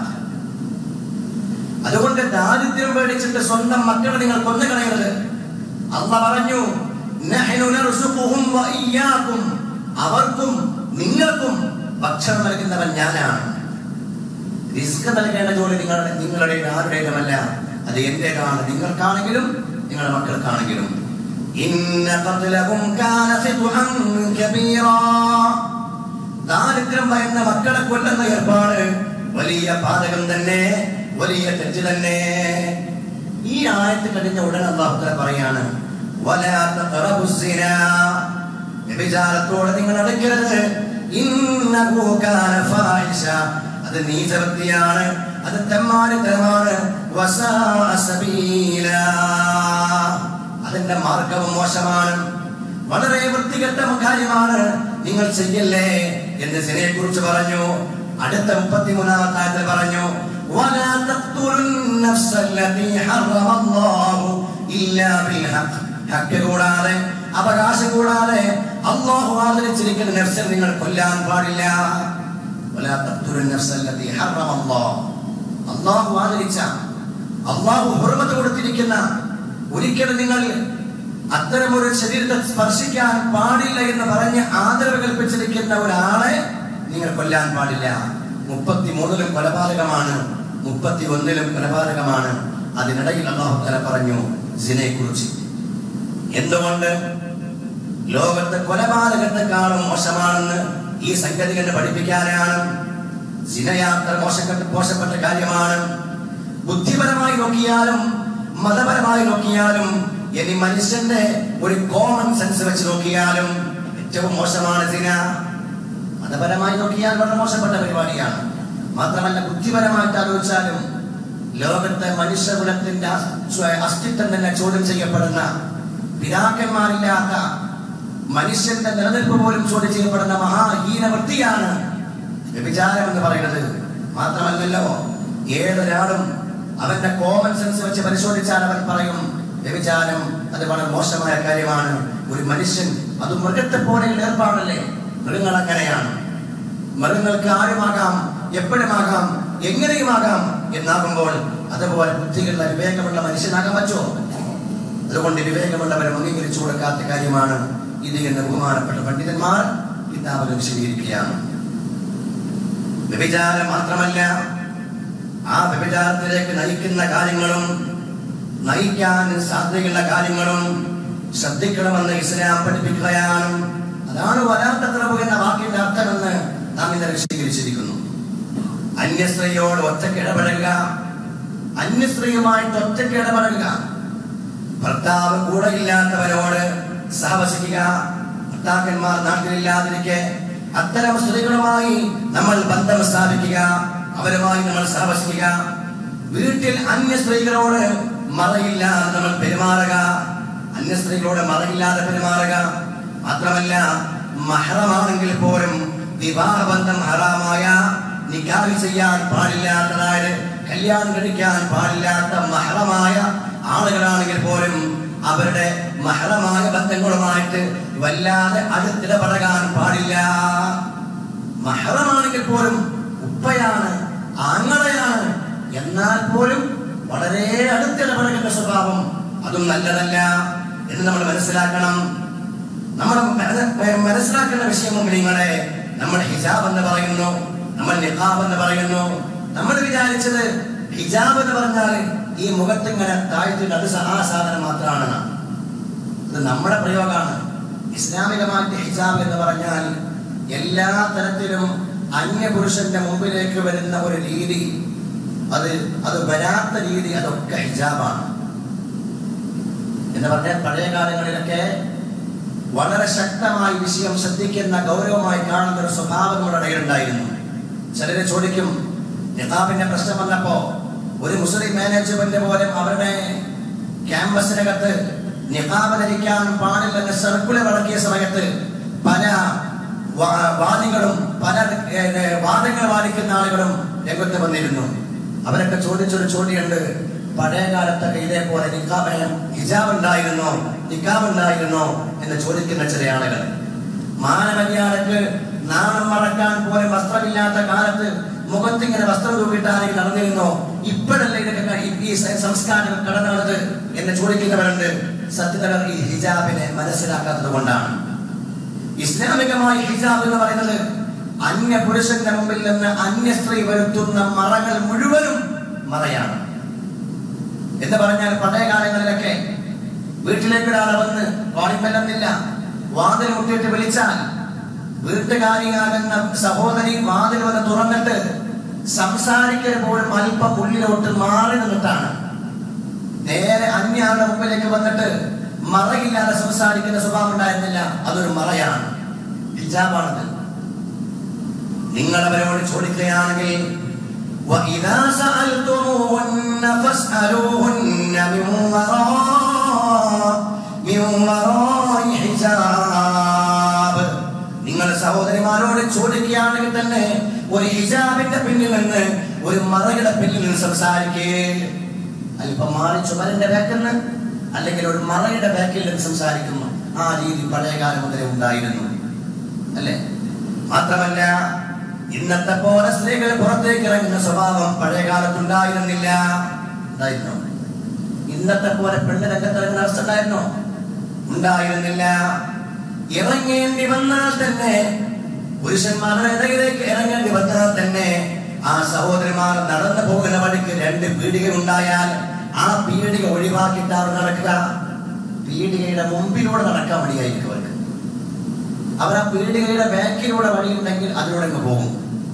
അതുകൊണ്ട് ദാരിദ്ര്യം പേടിച്ചിട്ട് സ്വന്തം മക്കളെ നിങ്ങൾ കൊന്നുകളയരുത് അല്ല പറഞ്ഞു "നഹ്നു നർസുഖുഹും വഇയ്യാകും." അവർക്കും നിങ്ങൾക്കും ഭക്ഷണം നൽകുന്നവൻ ഞാനാണ് റിസ്ക് നൽകേണ്ട ജോലി നിങ്ങളുടെ നിങ്ങളുടെ ആരുടേതുമല്ല അത് എന്റേതാണ് നിങ്ങൾക്കാണെങ്കിലും നിങ്ങളുടെ മക്കൾക്കാണെങ്കിലും ഇന്ന ഖത്ലഹും കാന ഖിത്അൻ കബീറാ ദാരിദ്ര്യം ഭയന്ന മക്കളെ കൊല്ലുന്ന ഏർപ്പാട് വലിയ പാതകം തന്നെ വലിയ തെറ്റ് തന്നെ ഈ ആയത്ത് കഴിഞ്ഞ ഉടൻ അള്ളാഹുത്തല പറയാണ് "വലാ തഖറബുസ് സിനാ." വ്യഭിചാരത്തോടെ നിങ്ങൾ അടുക്കരുത് ഇന്നഹു കാന ഫാഹിഷ. അത് നീചവൃത്തിയാണ് അത് തെമ്മാടിത്തരമാണ് വസാഅ സബീലാ. അതിന്റെ മാർഗവും മോശമാണ് വളരെ വൃത്തികെട്ട കാര്യമാണ് നിങ്ങൾ ചെയ്യല്ലേ എന്ന് സിനെ കുറിച്ച് പറഞ്ഞു അടുത്ത മുപ്പത്തിമൂന്നാമത്തെ ആയത്തിൽ പറഞ്ഞു ولا تقتلوا النفس التي حرم الله إلا بالحق ഹക്ക് കൂടാതെ അവകാശം കൂടാതെ അള്ളാഹു ആദരിച്ചിരിക്കുന്ന നഫ്സിൽ നിങ്ങൾ കൊല്ലാൻ പാടില്ല ولا تقتلوا النفس التي حرم الله അള്ളാഹു ആദരിച്ച അള്ളാഹു ഹുർമത്ത് കൊടുത്തിരിക്കുന്ന ഒരിക്കലും നിങ്ങൾ അത്തരമൊരു ശരീരത്തെ സ്പർശിക്കാൻ പാടില്ല എന്ന് പറഞ്ഞ് ആദരവ് കൽപ്പിച്ചിരിക്കുന്ന ഒരാളെ നിങ്ങൾ കൊല്ലാൻ പാടില്ല മുപ്പത്തി മൂന്നിലും കൊലപാതകമാണ് മുപ്പത്തി ഒന്നിലും കൊലപാതകമാണ് അതിനിടയിൽ അള്ളാഹു തല പറഞ്ഞു സിനെ കുറിച്ച് എന്തുകൊണ്ട് ലോകത്തെ കൊലപാതകത്തെക്കാളും മോശമാണെന്ന് ഈ സംഗതി കണ്ട് പഠിപ്പിക്കാനാണ് സിനയാത്ര മോശപ്പെട്ട മോശപ്പെട്ട കാര്യമാണ് ബുദ്ധിപരമായി നോക്കിയാലും മതപരമായി നോക്കിയാലും ഇനി മനുഷ്യന്റെ ഒരു കോമൺ സെൻസ് വെച്ച് നോക്കിയാലും ഏറ്റവും മോശമാണ് സിന മതപരമായി നോക്കിയാൽ വളരെ മോശപ്പെട്ട പരിപാടിയാണ് മാത്രമല്ല ബുദ്ധിപരമായിട്ട് ആലോചിച്ചാലും ലോകത്തെ മനുഷ്യകുലത്തിന്റെ അസ്- അസ്തിത്വം തന്നെ ചോദ്യം ചെയ്യപ്പെടുന്ന പിതാക്കന്മാരില്ലാത്ത മനുഷ്യന്റെ നിലനിൽപ്പ് പോലും ചോദ്യം ചെയ്യപ്പെടുന്ന മഹാഹീന വൃത്തിയാണ് വ്യഭിചാരം എന്ന് പറയുന്നത് മാത്രമല്ലല്ലോ ഏതൊരാളും അവന്റെ കോമൺ സെൻസ് വെച്ച് പരിശോധിച്ചാൽ അവൻ പറയും വ്യഭിചാരം അത് വളരെ മോശമായ കാര്യമാണ് ഒരു മനുഷ്യൻ അത് മൃഗത്തെ പോലെയുള്ള ഏർപ്പാടല്ലേ മൃഗങ്ങൾ അങ്ങനെയാണ് മൃഗങ്ങൾക്ക് ആരുമാകാം എപ്പോഴുമാകാം എങ്ങനെയുമാകാം എന്നാകുമ്പോൾ അതുപോലെ ബുദ്ധികളുള്ള വിവേകമുള്ള മനുഷ്യനാകാൻ പറ്റുമോ അതുകൊണ്ട് വിവേകമുള്ളവരെ അംഗീകരിച്ചു കൊടുക്കാത്ത കാര്യമാണ് ഇത് എന്ന് ബഹുമാനപ്പെട്ട പണ്ഡിതന്മാർ കിതാബുകൾ വിശദീകരിക്കുകയാണ് വ്യഭിചാരം മാത്രമല്ല ആ വ്യഭിചാരത്തിലേക്ക് നയിക്കുന്ന കാര്യങ്ങളും നയിക്കാൻ സാധ്യതയുള്ള കാര്യങ്ങളും ശ്രദ്ധിക്കണമെന്ന് ഇസ്ലാം പഠിപ്പിക്കുകയാണ് അതാണ് വരാത്തത്രവ് എന്ന വാക്കിന്റെ അർത്ഥമെന്ന് നാം ഇന്ന് വിശദീകരിച്ചിരിക്കുന്നു അന്യസ്ത്രീയോട് ഒറ്റയ്ക്ക് ഇടപെടുക അന്യസ്ത്രീയുമായിട്ട് ഒറ്റയ്ക്ക് ഇടപെടുക ഭർത്താവ് കൂടെ ഇല്ലാത്തവരോട് സഹവസിക്കുക ഭർത്താക്കന്മാർ നാട്ടിലില്ലാതിരിക്കെ അത്തരം സ്ത്രീകളുമായി നമ്മൾ ബന്ധം സ്ഥാപിക്കുക അവരുമായി നമ്മൾ സഹവസിക്കുക വീട്ടിൽ അന്യ സ്ത്രീകളോട് മറയില്ലാതെ നമ്മൾ പെരുമാറുക അന്യ സ്ത്രീകളോട് മറയില്ലാതെ പെരുമാറുക മാത്രമല്ല മഹറമാണെങ്കിൽ പോലും വിവാഹബന്ധം ഹറാമായ നിക്കാഹ് ചെയ്യാൻ പാടില്ലാത്തതായത് കല്യാണം കഴിക്കാൻ പാടില്ലാത്ത മഹറമായ ആളുകളാണെങ്കിൽ പോലും അവരുടെ മഹറമായ ബന്ധങ്ങളുമായിട്ട് വല്ലാതെ അടുത്തിടപഴകാൻ പാടില്ല മഹറമാണെങ്കിൽ പോലും ഉപ്പയാണ് ആങ്ങളയാണ് എന്നാൽ പോലും വളരെ അടുത്തിടപഴകേണ്ട സ്വഭാവം അതും നല്ലതല്ല എന്ന് നമ്മൾ മനസ്സിലാക്കണം നമ്മൾ മന- മനസ്സിലാക്കേണ്ട വിഷയം നിങ്ങളെ നമ്മൾ ഹിജാബ് എന്ന് പറയുന്നു നമ്മൾ നിഖാബ് എന്ന് പറയുന്നു നമ്മൾ വിചാരിച്ചത് ഹിജാബ് എന്ന് പറഞ്ഞാൽ ഈ മുഖത്തിങ്ങനെ താഴ്ത്തിട്ട് അത് സ- ആ സാധനം മാത്രമാണ് ഇത് നമ്മുടെ പ്രയോഗമാണ് ഇസ്ലാമികമായിട്ട് ഹിജാബ് എന്ന് പറഞ്ഞാൽ എല്ലാ തരത്തിലും അന്യപുരുഷന്റെ മുമ്പിലേക്ക് വരുന്ന ഒരു രീതി അത് അത് വരാത്ത രീതി അതൊക്കെ ഹിജാബാണ് എന്ന് പറഞ്ഞാൽ പഴയ കാലങ്ങളിലൊക്കെ വളരെ ശക്തമായി വിഷയം ശ്രദ്ധിക്കുന്ന ഗൗരവമായി കാണുന്ന ഒരു സ്വഭാവം നമ്മുടെ ഇടയിലുണ്ടായിരുന്നു ചിലര് ചോദിക്കും നിതാബിന്റെ പ്രശ്നം വന്നപ്പോ ഒരു മുസ്ലിം മാനേജ്മെന്റ് പോലും അവരുടെ ക്യാമ്പസിനകത്ത് നിഖാബ് ധരിക്കാൻ പാടില്ലെന്ന് സർക്കുലർ ഇറക്കിയ സമയത്ത് പല വാ- വാദികളും പല ഏ, വാദങ്ങൾ വാദിക്കുന്ന ആളുകളും രംഗത്ത് വന്നിരുന്നു അവരൊക്കെ ചോദിച്ചൊരു ചോദ്യമുണ്ട് പഴയ കാലത്തൊക്കെ ഇതേപോലെ നിക്കാബ് ഹിജാബ് ഉണ്ടായിരുന്നോ നിക്കാബ് ഉണ്ടായിരുന്നോ എന്ന് ചോദിക്കുന്ന ചില ആളുകൾ മാനമര്യാദക്ക് നാണം മറക്കാൻ പോലും വസ്ത്രമില്ലാത്ത കാലത്ത് മുഖത്തിങ്ങനെ വസ്ത്രം തൂക്കിയിട്ട് ആരെങ്കിലും നടന്നിരുന്നോ ഇപ്പോഴല്ലേ ഇതൊക്കെ ക- ഈ- ഈ സ- സംസ്കാരം കടന്നു വന്നത് എന്ന് ചോദിക്കുന്നവരുണ്ട് സത്യതകൾ ഈ ഹിജാബിനെ മനസ്സിലാക്കാത്തത് കൊണ്ടാണ് ഇസ്ലാമികമായ ഹിജാബ് എന്ന് പറയുന്നത് അന്യ പുരുഷന്റെ മുമ്പിൽ നിന്ന് അന്യ സ്ത്രീ വരുത്തുന്ന മറകൾ മുഴുവനും മറയാണ് എന്ന് പറഞ്ഞാൽ പഴയ കാലങ്ങളിലൊക്കെ വീട്ടിലേക്ക് ഒരാളെ വന്ന് കോണിപ്പല്ലെന്നില്ല വാതിൽ മുട്ടിയിട്ട് വിളിച്ചാൽ വീട്ടുകാരിയാകുന്ന സഹോദരി വാതിൽ വന്ന് തുറന്നിട്ട് സംസാരിക്കൽ പോലും അല്പം ഉള്ളിലോട്ട് മാറി നിന്നിട്ടാണ് നേരെ അന്യാളുടെ മുമ്പിലേക്ക് വന്നിട്ട് മറയില്ലാതെ സംസാരിക്കുന്ന സ്വഭാവം ഉണ്ടായിരുന്നില്ല അതൊരു മറയാണ് ഹിജാബാണത് നിങ്ങൾ അവരോട് ചോദിക്കുകയാണെങ്കിൽ وَإِذَا سَأَلْتُمُوهُنَّ فَاسْأَلُوهُنَّ مِنْ وَرَاءِ مِنْ وَرَاءِ حِجَابٍ നിങ്ങൾ സഹോദരിമാരോട് ചോദിക്കുകയാണെങ്കിൽ തന്നെ ഒരു ഹിജാബിന്റെ പിന്നിൽ നിന്ന് ഒരു മറയുടെ പിന്നിൽ നിന്ന് സംസാരിക്കേ അല്പം മാറി ചുമരിന്റെ ബാക്കിൽ നിന്ന് അല്ലെങ്കിൽ ഒരു മറയുടെ ബാക്കിൽ നിന്ന് സംസാരിക്കുന്നു ആ രീതി പഴയ കാലം മുതലേ ഉണ്ടായിരുന്നു അല്ലേ മാത്രമല്ല ഇന്നത്തെ പോലെ സ്ത്രീകൾ പുറത്തേക്ക് ഇറങ്ങുന്ന സ്വഭാവം പഴയ കാലത്തുണ്ടായിരുന്നില്ല ഉണ്ടായിരുന്നോ ഇന്നത്തെ പോലെ പെണ്ണ് രംഗത്തിറങ്ങുന്ന അവസ്ഥ ഉണ്ടായിരുന്നോ ഉണ്ടായിരുന്നില്ല ഇറങ്ങേണ്ടി വന്നാൽ തന്നെ പുരുഷന്മാരുടെ ഇടയിലേക്ക് ഇറങ്ങേണ്ടി വന്നാൽ തന്നെ ആ സഹോദരിമാർ നടന്നു പോകുന്ന വഴിക്ക് രണ്ട് പീടിക ഉണ്ടായാൽ ആ പീടിക ഒഴിവാക്കിയിട്ട് അവർ നടക്കുക പീടികയുടെ മുമ്പിലൂടെ നടക്കാൻ മടിയായിരിക്കും അവർക്ക് അവർ ആ പീടികയുടെ ബാക്കിലൂടെ വഴിയുണ്ടെങ്കിൽ അതിലൂടെ അങ്ങ് പോകും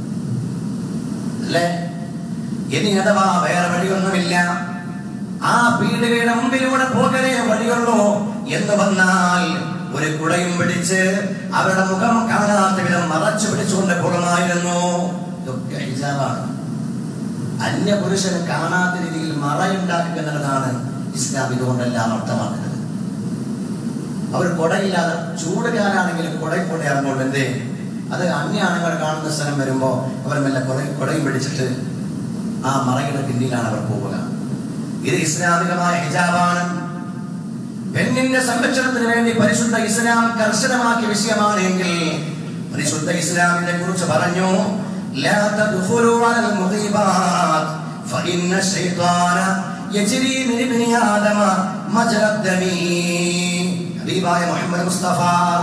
അല്ലേ ഇനി അഥവാ വേറെ വഴിയൊന്നുമില്ല ആ പീടികയുടെ മുമ്പിലൂടെ പോകലേ വഴിയുള്ളൂ എന്ന് വന്നാൽ ഒരു കുടയും പിടിച്ച് അവരുടെ മുഖം കാണാത്ത വിധം മറച്ചു പിടിച്ചുകൊണ്ട് പോകുമായിരുന്നു ഇതൊക്കെ ഹിജാബാണ് അന്യ പുരുഷന് കാണാത്ത രീതിയിൽ മറയുണ്ടാക്കുക എന്നുള്ളതാണ് ഇസ്ലാം ഇതുകൊണ്ടെല്ലാം അർത്ഥമാക്കുന്നത് അവർ കുടയില്ലാതെ ചൂട് കാലാണെങ്കിലും കുടയിൽ കൊണ്ട് ഇറങ്ങുള്ളൂ എന്തേ അത് അന്യ ആണുങ്ങൾ കാണുന്ന സ്ഥലം വരുമ്പോ അവർ മെല്ലെ കുട കുടയും പിടിച്ചിട്ട് ആ മറയുടെ പിന്നിലാണ് അവർ പോവുക ഇത് ഇസ്ലാമികമായ ഹിജാബാണ് പെണ്ണിന്റെ സംരക്ഷണത്തിന് വേണ്ടി പരിശുദ്ധ ഇസ്ലാം കർശനമാക്കിയ വിഷയമാണ് എങ്കിൽ പരിശുദ്ധ ഇസ്ലാമിനെ കുറിച്ച് പറഞ്ഞു لا تدخلوا على المغيبات فإن الشيطان يجري من ابن آدم مجرى الدم ഹബീബായ മുഹമ്മദ് മുസ്തഫ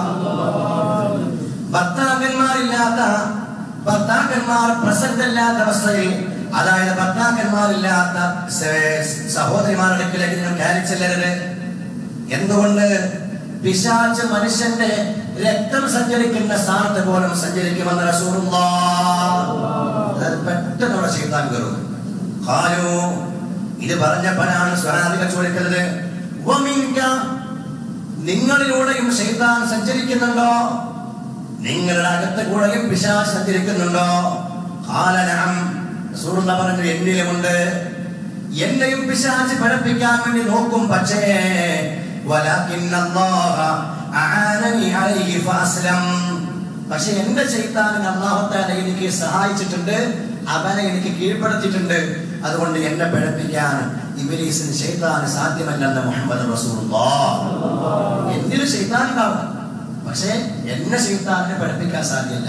ഭർത്താക്കന്മാരില്ലാത്ത ഭർത്താക്കന്മാർ പ്രസന്റ് അല്ലാത്ത അവസ്ഥയിൽ അതായത് ഭർത്താക്കന്മാരില്ലാത്ത സ- സഹോദരിമാരുടെ അടുക്കിലേക്ക് നിങ്ങൾ കയറി ചെല്ലരുത് എന്തുകൊണ്ട് പിശാച് മനുഷ്യന്റെ രക്തം സഞ്ചരിക്കുന്ന സ്ഥാനത്ത് പോലും സഞ്ചരിക്കുമെന്ന് റസൂലുള്ളാഹ്. അതായത് പെട്ടെന്ന് അവിടെ ചെയ്താൽ കയറും ഖാലു ഇത് പറഞ്ഞപ്പോഴാണ് സ്വരാധികൾ ചോദിക്കുന്നത് "വമിൻക നിങ്ങളിലൂടെയും ശൈത്താൻ സഞ്ചരിക്കുന്നുണ്ടോ നിങ്ങളുടെ അകത്ത് കൂടെയും പിശാച് സഞ്ചരിക്കുന്നുണ്ടോ ഖാല നഅം റസൂലുള്ള പറഞ്ഞു എന്നിലുമുണ്ട് എന്നെയും പിശാച് പഴപ്പിക്കാൻ വേണ്ടി നോക്കും പക്ഷേ വലാകിന്ന അല്ലാഹ അആനനി അലൈഹി ഫഅസ്ലം പക്ഷെ എന്റെ ചെയ്താൻ അള്ളാഹത്താല എനിക്ക് സഹായിച്ചിട്ടുണ്ട് അവനെ എനിക്ക് കീഴ്പ്പെടുത്തിയിട്ടുണ്ട് അതുകൊണ്ട് എന്നെ പിഴപ്പിക്കാൻ ഇബലീസിന് ചെയ്താൻ സാധ്യമല്ലെന്ന് മുഹമ്മദ് റസൂലുള്ളാഹ് എന്നിൽ ചെയ്താൻ ഉണ്ടാവും പക്ഷേ എന്നെ ചെയ്താനെ പഠിപ്പിക്കാൻ സാധ്യമല്ല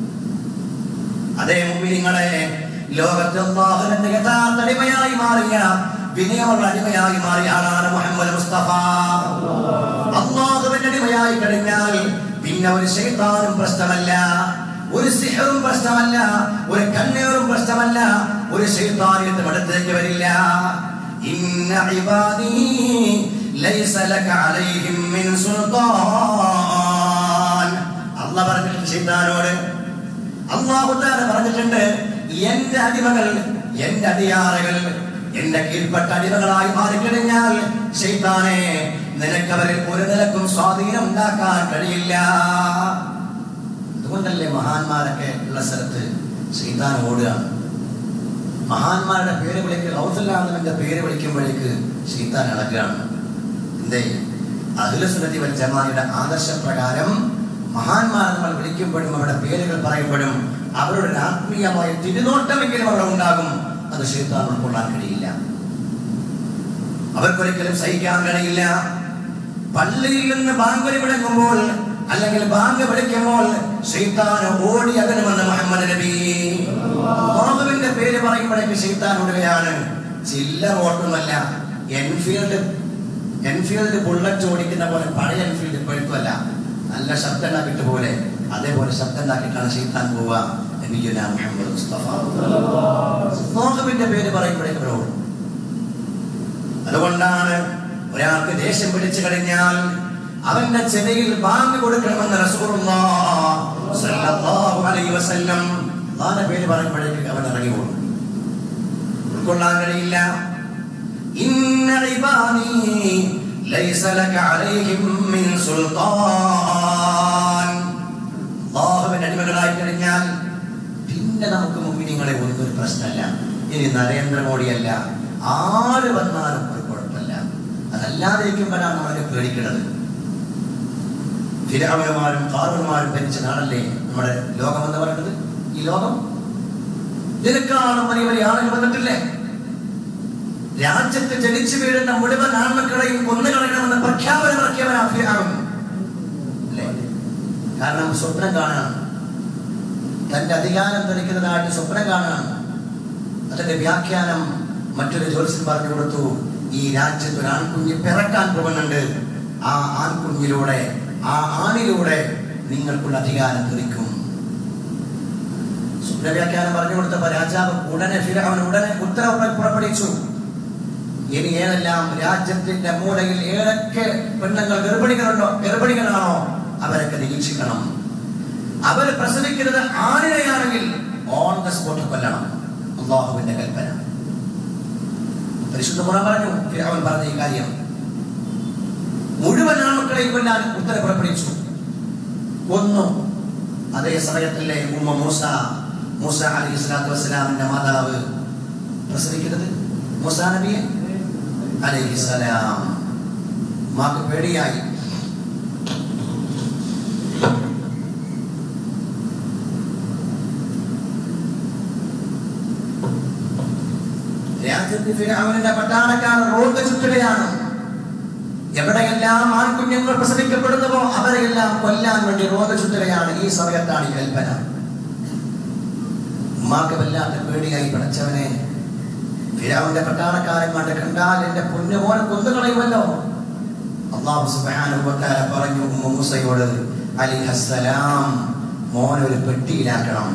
അതേ മുമ്പിനിങ്ങളെ ലോകത്ത് അള്ളാഹുവിന്റെ യഥാർത്ഥ അടിമയായി മാറിയ വിനയമുള്ള അടിമയായി മാറിയ ആളാണ് മുഹമ്മദ് മുസ്തഫ അള്ളാഹുവിന്റെ അടിമയായി കഴിഞ്ഞാൽ പിന്നെ ഒരു ശൈത്താനും പ്രശ്നമല്ല ഒരു സിഹറും പ്രശ്നമല്ല ഒരു കണ്ണീറും പ്രശ്നമല്ല ഒരു ശൈത്താനിയത്തും അടുത്തേക്ക് വരില്ല ഇന്ന ഇബാദി ലൈസ ലക അലൈഹിം മിൻ സുൽത്താൻ അള്ളാഹ് പറഞ്ഞിട്ടുണ്ട് ശൈത്താനോട് അള്ളാഹു താല പറഞ്ഞിട്ടുണ്ട് എന്റെ അടിമകൾ എന്റെ അടിയാറുകൾ എന്റെ കീഴ്പ്പെട്ട അടിമകളായി മാറിക്കഴിഞ്ഞാൽ ശൈത്താനെ നിനക്കവരിൽ ഒരു നിലക്കും സ്വാധീനം ഉണ്ടാക്കാൻ കഴിയില്ല അതുകൊണ്ടല്ലേ മഹാന്മാരൊക്കെ ഉള്ള സ്ഥലത്ത് ശൈത്താൻ ഓടുകയാണ് മഹാന്മാരുടെ പേര് വിളിക്കുക ഔസല്ലാമിന്റെ പേര് വിളിക്കുമ്പോഴേക്ക് ശൈത്താൻ ഇളകുകയാണ് എന്തേ അഖിലസുനതി വൽ ജമാഅയുടെ ആദർശപ്രകാരം മഹാന്മാരെ നമ്മൾ വിളിക്കുമ്പോഴും അവരുടെ പേരുകൾ പറയുമ്പോഴും അവരുടെ ഒരു ആത്മീയമായ തിരുനോട്ടമെങ്കിലും അവിടെ ഉണ്ടാകും അത് ശൈത്താൻ ഉൾക്കൊള്ളാൻ കഴിയില്ല അവർക്കൊരിക്കലും സഹിക്കാൻ കഴിയില്ല പള്ളിയിൽ നിന്ന് ബാങ്ക് വിളങ്ങുമ്പോൾ അല്ലെങ്കിൽ ബാങ്ക് വിളിക്കുമ്പോൾ ശൈത്താൻ ഓടി അകലുമെന്ന് മുഹമ്മദ് നബി അള്ളാഹുവിന്റെ പേര് പറയുമ്പോഴേക്ക് ശൈത്താൻ ഓടുകയാണ് ചില്ലറ ഓട്ടമല്ല എൻഫീൽഡ് എൻഫീൽഡ് ബുള്ളറ്റ് ഓടിക്കുന്ന പോലെ പഴയ എൻഫീൽഡ് ഇപ്പോഴത്തല്ല നല്ല ശബ്ദം ഉണ്ടാക്കിയിട്ട് പോലെ അതേപോലെ ശബ്ദം ഉണ്ടാക്കിയിട്ടാണ് ശൈത്താൻ പോവുക നബിയുന മുഹമ്മദ് മുസ്തഫ അള്ളാഹുവിന്റെ പേര് പറയുമ്പോഴേക്ക് അവർ ഓടും അതുകൊണ്ടാണ് ഒരാൾക്ക് ദേഷ്യം പിടിച്ചു കഴിഞ്ഞാൽ അവന്റെ ചെവിയിൽ ബാങ്ക് കൊടുക്കണമെന്ന് റസൂലുള്ളാഹ് സ്വല്ലല്ലാഹു അലൈഹി വസല്ലം അള്ളാന്റെ പേര് പറയുമ്പോഴേക്ക് അവൻ ഇറങ്ങി പോകും ഉൾക്കൊള്ളാൻ കഴിയില്ല ഇന്ന ഇബാദി ലൈസ ലക അലൈഹിം മിൻ സുൽത്താൻ അള്ളാഹുവിന്റെ അടിമകളായി കഴിഞ്ഞാൽ പിന്നെ നമുക്ക് മുമ്പിനിങ്ങളെ ഒന്നും ഒരു പ്രശ്നമല്ല ഇനി നരേന്ദ്രമോദിയല്ല ആര് വന്നാലും ഒരു കുഴപ്പമില്ല അതല്ലാതിരിക്കുമ്പോഴാണ് നമ്മളെ പേടിക്കുന്നത് ഫിരാവന്മാരും കാറുമാരും ഭരിച്ച നാടല്ലേ നമ്മുടെ ലോകം എന്ന് പറയുന്നത് ഈ ലോകം ഇതിനേക്കാളും വലിയ വലിയ ആളുകൾ വന്നിട്ടില്ലേ രാജ്യത്ത് ജനിച്ചു വീഴുന്ന മുഴുവൻ ആൺമക്കളെയും കൊന്നുകളയണമെന്ന് പ്രഖ്യാപനം ഇറക്കിയവനാ ഫിരാവൻ അല്ലേ കാരണം സ്വപ്നം കാണാണ് തന്റെ അധികാരം തെളിക്കുന്നതായിട്ട് സ്വപ്നം കാണാണ് അതിന്റെ വ്യാഖ്യാനം മറ്റൊരു ജ്യോത്സ്യൻ പറഞ്ഞു കൊടുത്തു ഈ രാജ്യത്ത് ഒരു ആൺകുഞ്ഞ് പിറക്കാൻ പോകുന്നുണ്ട് ആ ആൺകുഞ്ഞിലൂടെ ആ ആണിലൂടെ നിങ്ങൾക്കുള്ള അധികാരം തെളിക്കും സ്വപ്ന വ്യാഖ്യാനം പറഞ്ഞു കൊടുത്തപ്പോ രാജാവ് ഉടനെ ഫിരവൻ ഉടനെ ഉത്തരവ് പുറപ്പെടുവിച്ചു ഇനി ഏതെല്ലാം രാജ്യത്തിന്റെ മൂലയിൽ ഏതൊക്കെ പെണ്ണുങ്ങൾ ഗർഭിണികളുണ്ടോ ഗർഭിണികളാണോ അവരൊക്കെ നിരീക്ഷിക്കണം അവർ പ്രസവിക്കുന്നത് ആണിനെയാണെങ്കിൽ ഓൺ ദ സ്പോട്ട് കൊല്ലണം അള്ളാഹുവിന്റെ കൽപ്പന പരിശുദ്ധ ഗുണം പറഞ്ഞു ഫിറഔൻ പറഞ്ഞ ഈ കാര്യം മുഴുവൻ ആൺമക്കളെയും കൊല്ലാൻ ഉത്തരവ് പുറപ്പെടുവിച്ചു കൊന്നു അതേ സമയത്തല്ലേ ഉമ്മ മൂസ മൂസ അലി സ്വലാത്തു വസ്സലാമിന്റെ മാതാവ് പ്രസവിക്കുന്നത് മൂസ നബിയെ അലൈഹിസ്സലാം മാക്ക് പേടിയായി രാജ്യത്ത് ഫിർഔനിന്റെ പട്ടാളക്കാർ റോഡ് ചുറ്റുകയാണ് എവിടെയെല്ലാം ആൺകുഞ്ഞുങ്ങൾ പ്രസവിക്കപ്പെടുന്നുവോ അവരെയെല്ലാം കൊല്ലാൻ വേണ്ടി റോഡ് ചുറ്റുകയാണ് ഈ സമയത്താണ് ഈ കൽപ്പന ഉമ്മാക്ക് വല്ലാത്ത പേടിയായി പഠിച്ചവനെ ഫിരാവിന്റെ പട്ടാളക്കാരൻ കണ്ട് കണ്ടാൽ എന്റെ പൊന്നുമോനെ കൊന്നുകളയുമല്ലോ അള്ളാഹു സുബ്ഹാനഹു വ തആല പറഞ്ഞു ഉമ്മ മൂസയോട് അലിഹസ്സലാം മോനെ ഒരു പെട്ടിയിലാക്കണം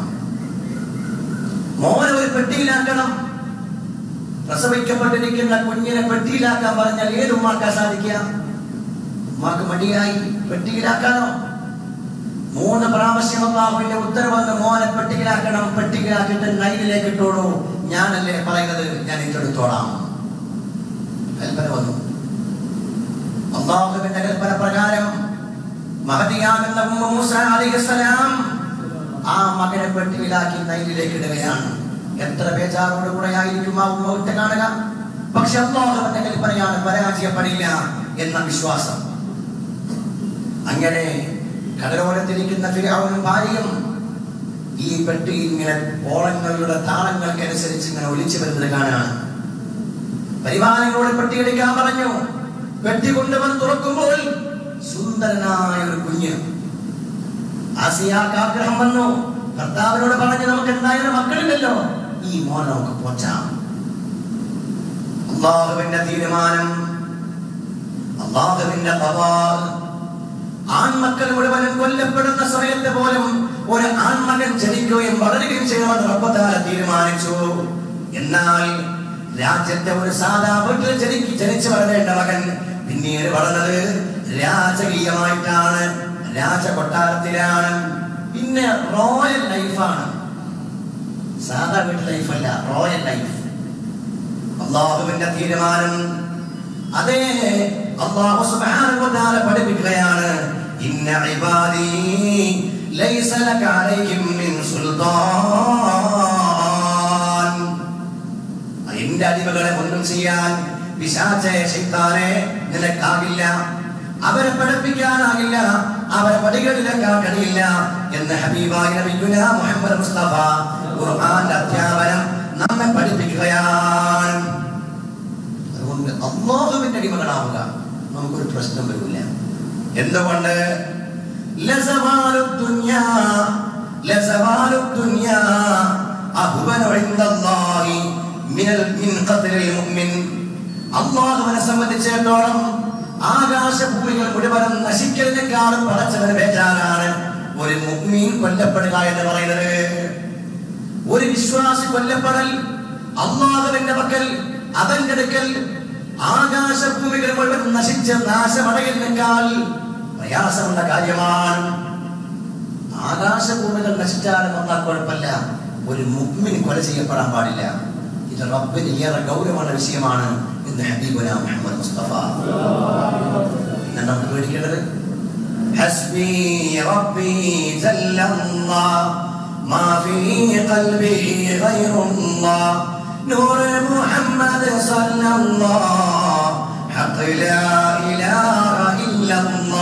മോനെ ഒരു പെട്ടിയിലാക്കണം പ്രസവിക്കപ്പെട്ടിരിക്കുന്ന കുഞ്ഞിനെ പെട്ടിയിലാക്കാൻ പറഞ്ഞാൽ ഏത് ഉമ്മാക്കാൻ സാധിക്കുക ഉമ്മാക്ക് മടിയായി പെട്ടിയിലാക്കാനോ മൂന്ന് പ്രാവശ്യം അള്ളാഹുവിന്റെ ഉത്തരവെന്ന് മോനെ പെട്ടിയിലാക്കണം പെട്ടിയിലാക്കിയിട്ട് നൈലിലേക്ക് ഇട്ടോളൂ ഞാനല്ലേ പറയുന്നത് ഞാൻ ഏറ്റെടുത്തോളാം കൽപ്പന വന്നു അള്ളാഹുവിന്റെ കൽപ്പന പ്രകാരം മഹതിയാകുന്ന ഉമ്മ മൂസ അലൈഹിസ്സലാം ആ മകനെ പെട്ടിയിലാക്കി നൈലിലേക്ക് ഇടുകയാണ് എത്ര ബേജാറോട് കൂടെ ആയിരിക്കും ആ ഉമ്മ വിട്ട് കാണുക പക്ഷെ അള്ളാഹുവിന്റെ കൽപ്പനയാണ് പരാജയപ്പെടില്ല എന്ന വിശ്വാസം അങ്ങനെ കടലോരത്തിരിക്കുന്ന ഫിരൗനും ഭാര്യയും ഈ പെട്ടി ഇങ്ങനെ ഓളങ്ങളുടെ താളങ്ങൾക്കനുസരിച്ച് ഇങ്ങനെ ഒലിച്ചു വരുന്നത് കാണാണ് പരിവാരങ്ങളോട് പെട്ടിയെടുക്കാൻ പറഞ്ഞു പെട്ടി കൊണ്ടുവന്ന് തുറക്കുമ്പോൾ സുന്ദരനായ ഒരു കുഞ്ഞ് ആസിയാക്ക് ആഗ്രഹം വന്നു ഭർത്താവിനോട് പറഞ്ഞു നമുക്ക് എന്തായാലും മക്കളില്ലല്ലോ ഈ മോൻ നമുക്ക് പോറ്റാം അള്ളാഹുവിന്റെ തീരുമാനം അള്ളാഹുവിന്റെ പവാർ ആൺമക്കൾ മുഴുവനും കൊല്ലപ്പെടുന്ന സമയത്ത് പോലും ഒരു ആൺമകൻ ജനിക്കുകയും വളരുകയും ചെയ്യണമെന്ന് റബ്ബത്താല തീരുമാനിച്ചു എന്നാൽ രാജ്യത്തെ ഒരു സാധാ വീട്ടിൽ ജനിക്ക് ജനിച്ചു വളരേണ്ട മകൻ പിന്നീട് വളർന്നത് രാജകീയമായിട്ടാണ് രാജകൊട്ടാരത്തിലാണ് പിന്നെ റോയൽ ലൈഫാണ് സാധാ വീട്ടിൽ ലൈഫല്ല റോയൽ ലൈഫ് അള്ളാഹുവിന്റെ തീരുമാനം അതേ അള്ളാഹു സുബ്ഹാനഹു വ തആല പഠിപ്പിക്കുകയാണ് ഇന്ന ഇബാദി ലൈസ ലക അലൈഹിം മിൻ സുൽത്താൻ എന്റെ അടിമകളെ ഒന്നും ചെയ്യാൻ പിശാചേ ശൈത്താനെ നിനക്കാകില്ല അവരെ പഠിപ്പിക്കാനാകില്ല അവരെ പടികളിലേക്കാൻ കഴിയില്ല എന്ന് ഹബീബായ നബിയുന മുഹമ്മദ് മുസ്തഫ ഖുർആന്റെ അധ്യാപനം നമ്മെ പഠിപ്പിക്കുകയാണ് അതുകൊണ്ട് അള്ളാഹുവിന്റെ അടിമകളാവുക നമുക്കൊരു പ്രശ്നം വരില്ല എന്തുകൊണ്ട് ലസവാലു ദുനിയാ ലസവാലു ദുനിയാ അഹ്വനു ഇൻദല്ലാഹി മിനൽ മിൻ ഖത്ലിൽ മുഅ്മിൻ അള്ളാഹുവിനെ സംബന്ധിച്ചിടത്തോളം ആകാശഭൂമികൾ മുഴുവനും നശിക്കലിനേക്കാളും പടച്ചവന് ബേജാറാണ് ഒരു മുഅ്മിൻ കൊല്ലപ്പെടുക എന്ന് പറയുന്നത് ഒരു വിശ്വാസി കൊല്ലപ്പെടൽ അള്ളാഹുവിന്റെ പക്കൽ അവന്റെ അടുക്കൽ ആകാശഭൂമികൾ മുഴുവൻ നശിച്ച് നാശമടയുന്നേക്കാൾ പ്രയാസമുള്ള കാര്യമാണ് ആകാശഭൂമികൾ നശിച്ചാലും വന്നാൽ കുഴപ്പമില്ല ഒരു മുഗ്മിൻ കൊല ചെയ്യപ്പെടാൻ പാടില്ല ഇത് റബ്ബിന് ഏറെ ഗൗരവമുള്ള വിഷയമാണ് എന്ന് ഹബീബുന മുഹമ്മദ് മുസ്തഫ പിന്നെ നമുക്ക് പേടിക്കേണ്ടത് ഹസ്ബി റബ്ബി ജല്ലല്ലാഹ് ما في قلبي غير الله نور محمد صلى الله حق لا إله إلا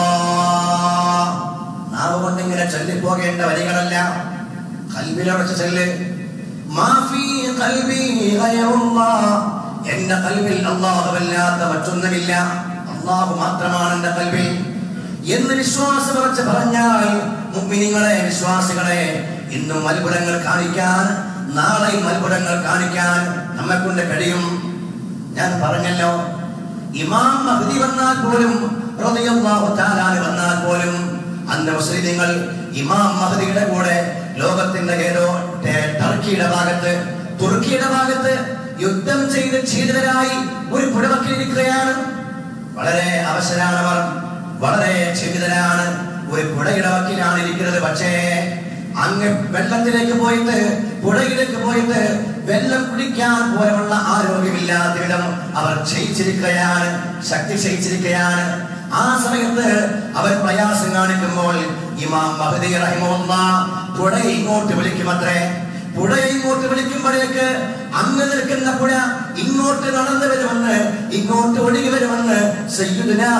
الله നാവ് കൊണ്ട് ഇങ്ങനെ ചൊല്ലിപ്പോകേണ്ട വരികളല്ല കൽബിലുറച്ച ചൊല്ല് മാഫി കൽബി ഗൈറുല്ലാഹ് എന്റെ കൽബിൽ അല്ലാഹുവല്ലാത്ത മറ്റൊന്നുമില്ല അല്ലാഹു മാത്രമാണ് എന്റെ കൽബിൽ എന്ന് വിശ്വാസം ഉറച്ച് പറഞ്ഞാൽ മുഅ്മിനീങ്ങളെ വിശ്വാസികളെ ഇന്നും അത്ഭുതങ്ങൾ കാണിക്കാൻ നാളെയും അത്ഭുതങ്ങൾ കാണിക്കാൻ നമ്മെ കൊണ്ട് കഴിയും ഞാൻ പറഞ്ഞല്ലോ ഇമാം മഹ്ദി വന്നാൽ പോലും റളിയല്ലാഹു തആല വന്നാൽ പോലും അന്ന് മുസ്ലിങ്ങൾ ഇമാം മഹദിയുടെ കൂടെ ലോകത്തിന്റെ ഏതോ ടേ- ടർക്കിയുടെ ഭാഗത്ത് തുർക്കിയുടെ ഭാഗത്ത് യുദ്ധം ചെയ്ത് ക്ഷീണിതരായി ഒരു പുഴവക്കിലിരിക്കുകയാണ് വളരെ അവശരാണവർ വളരെ ക്ഷീണിതരാണ് ഒരു പുഴയുടെ വക്കിലാണ് ഇരിക്കുന്നത് പക്ഷേ അങ്ങ് വെള്ളത്തിലേക്ക് പോയിട്ട് പുഴയിലേക്ക് പോയിട്ട് വെള്ളം കുടിക്കാൻ പോലുള്ള ആരോഗ്യമില്ലാത്ത വിധം അവർ ക്ഷയിച്ചിരിക്കുകയാണ് ശക്തി ക്ഷയിച്ചിരിക്കുകയാണ് ആ സമയത്ത് അവർ പ്രയാസം കാണിക്കുമ്പോൾ ഇമാം മഹദി റഹിമുള്ള പുഴ ഇങ്ങോട്ട് വിളിക്കുമത്രേ പുഴ ഇങ്ങോട്ട് വിളിക്കുമ്പോഴേക്ക് അങ്ങ് നിൽക്കുന്ന പുഴ ഇങ്ങോട്ട് നടന്നു വരുമെന്ന് ഇങ്ങോട്ട് ഒഴുകി വരുമെന്ന് സയ്യിദുനാ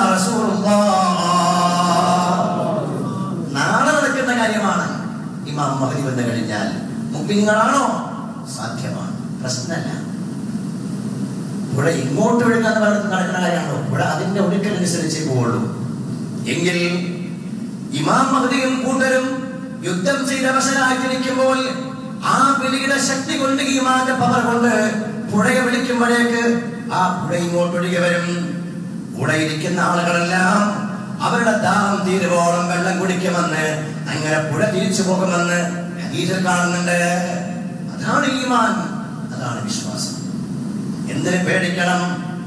റസൂലുള്ളാഹ് നാളെ നടക്കുന്ന കാര്യമാണ് ഇമാം മഹദി വന്നു കഴിഞ്ഞാൽ മുപ്പിങ്ങളാണോ സാധ്യമാണ് പ്രശ്നമല്ല പുഴ ഇങ്ങോട്ട് ഒഴുകാന്ന് പറഞ്ഞത് നടക്കുന്ന കാര്യമാണോ പുഴ അതിന്റെ ഒഴുക്കനുസരിച്ചേ പോവുള്ളൂ എങ്കിൽ ഇമാം മഹദിയും കൂട്ടരും യുദ്ധം ചെയ്ത് അവസരമായിട്ടിരിക്കുമ്പോൾ ആ വിളിയുടെ ശക്തി കൊണ്ട് ഈമാന്റെ പവർ കൊണ്ട് പുഴയെ വിളിക്കുമ്പോഴേക്ക് ആ പുഴ ഇങ്ങോട്ട് ഒഴുകി വരും കൂടെ ഇരിക്കുന്ന ആളുകളെല്ലാം അവരുടെ ദാഹം തീരുവോളം വെള്ളം കുടിക്കുമെന്ന് അങ്ങനെ പുഴ തിരിച്ചു പോകുമെന്ന് ഹദീസിൽ കാണുന്നുണ്ട് അതാണ് ഈമാൻ അതാണ് വിശ്വാസം എന്തിന് പേടിക്കണം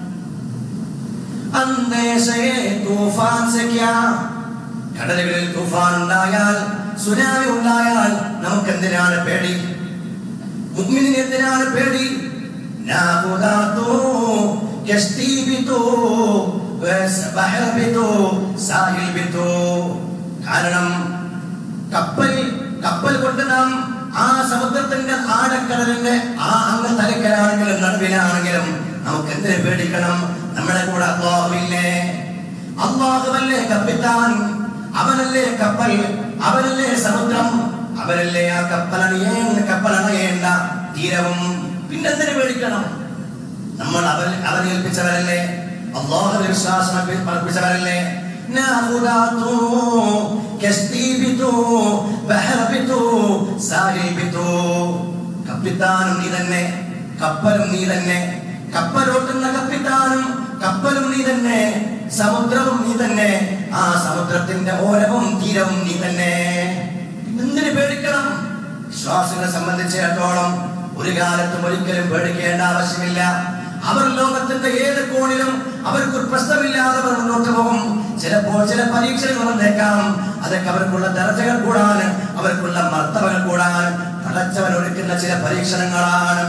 അന്തേശേ തൂഫാൻ സെ ക്യാ കടലുകളിൽ തൂഫാൻ ഉണ്ടായാൽ സുനാമി ഉണ്ടായാൽ നമുക്ക് എന്തിനാണ് പേടി മുഗ്മിനിന് എന്തിനാണ് പേടി നാഹുദാതോ കഷ്തി ബിതോ വസ് ബഹർ ബിതോ സാഹിൽ ബിതോ കാരണം കപ്പൽ കപ്പൽ കൊണ്ട് നാം ആ സമുദ്രത്തിന്റെ ആഴക്കടലിന്റെ ആ അങ്ങ് തലക്കലാണെങ്കിലും നടുവിലാണെങ്കിലും നമുക്ക് എന്തിനെ പേടിക്കണം നമ്മുടെ കൂടെ അള്ളാഹുവില്ലേ അള്ളാഹുവല്ലേ കപ്പിത്താൻ അവനല്ലേ കപ്പൽ അവനല്ലേ സമുദ്രം അവനല്ലേ ആ കപ്പലണിയേണ്ട കപ്പലണയേണ്ട തീരവും പിന്നെന്തിനു പേടിക്കണം നമ്മൾ അവൻ അവനെ ഏൽപ്പിച്ചവരല്ലേ അള്ളാഹുവിന്റെ വിശ്വാസം അർപ്പിച്ചവരല്ലേ നാഹുദാതോ കസ്തീബിതോ ബഹറബിതോ സാഹിബിതോ കപ്പിത്താനും നീ തന്നെ കപ്പലും നീ തന്നെ കപ്പലോട്ടുന്ന കപ്പിത്താനും കപ്പലും നീ തന്നെ സമുദ്രവും നീ തന്നെ ആ സമുദ്രത്തിന്റെ ഓരവും തീരവും നീ തന്നെ എന്തിനു പേടിക്കണം വിശ്വാസികളെ സംബന്ധിച്ചിടത്തോളം ഒരു കാലത്തും ഒരിക്കലും പേടിക്കേണ്ട ആവശ്യമില്ല അവർ ലോകത്തിന്റെ ഏത് കോണിലും അവർക്ക് ഒരു പ്രശ്നമില്ലാതെ അവർ മുന്നോട്ട് പോകും ചിലപ്പോൾ ചില പരീക്ഷകൾ വന്നേക്കാം അതൊക്കെ അവർക്കുള്ള ദർജകൾ കൂടാൻ അവർക്കുള്ള മർത്തവകൾ കൂടാൻ പടച്ചവൻ ഒരുക്കുന്ന ചില പരീക്ഷണങ്ങളാണ്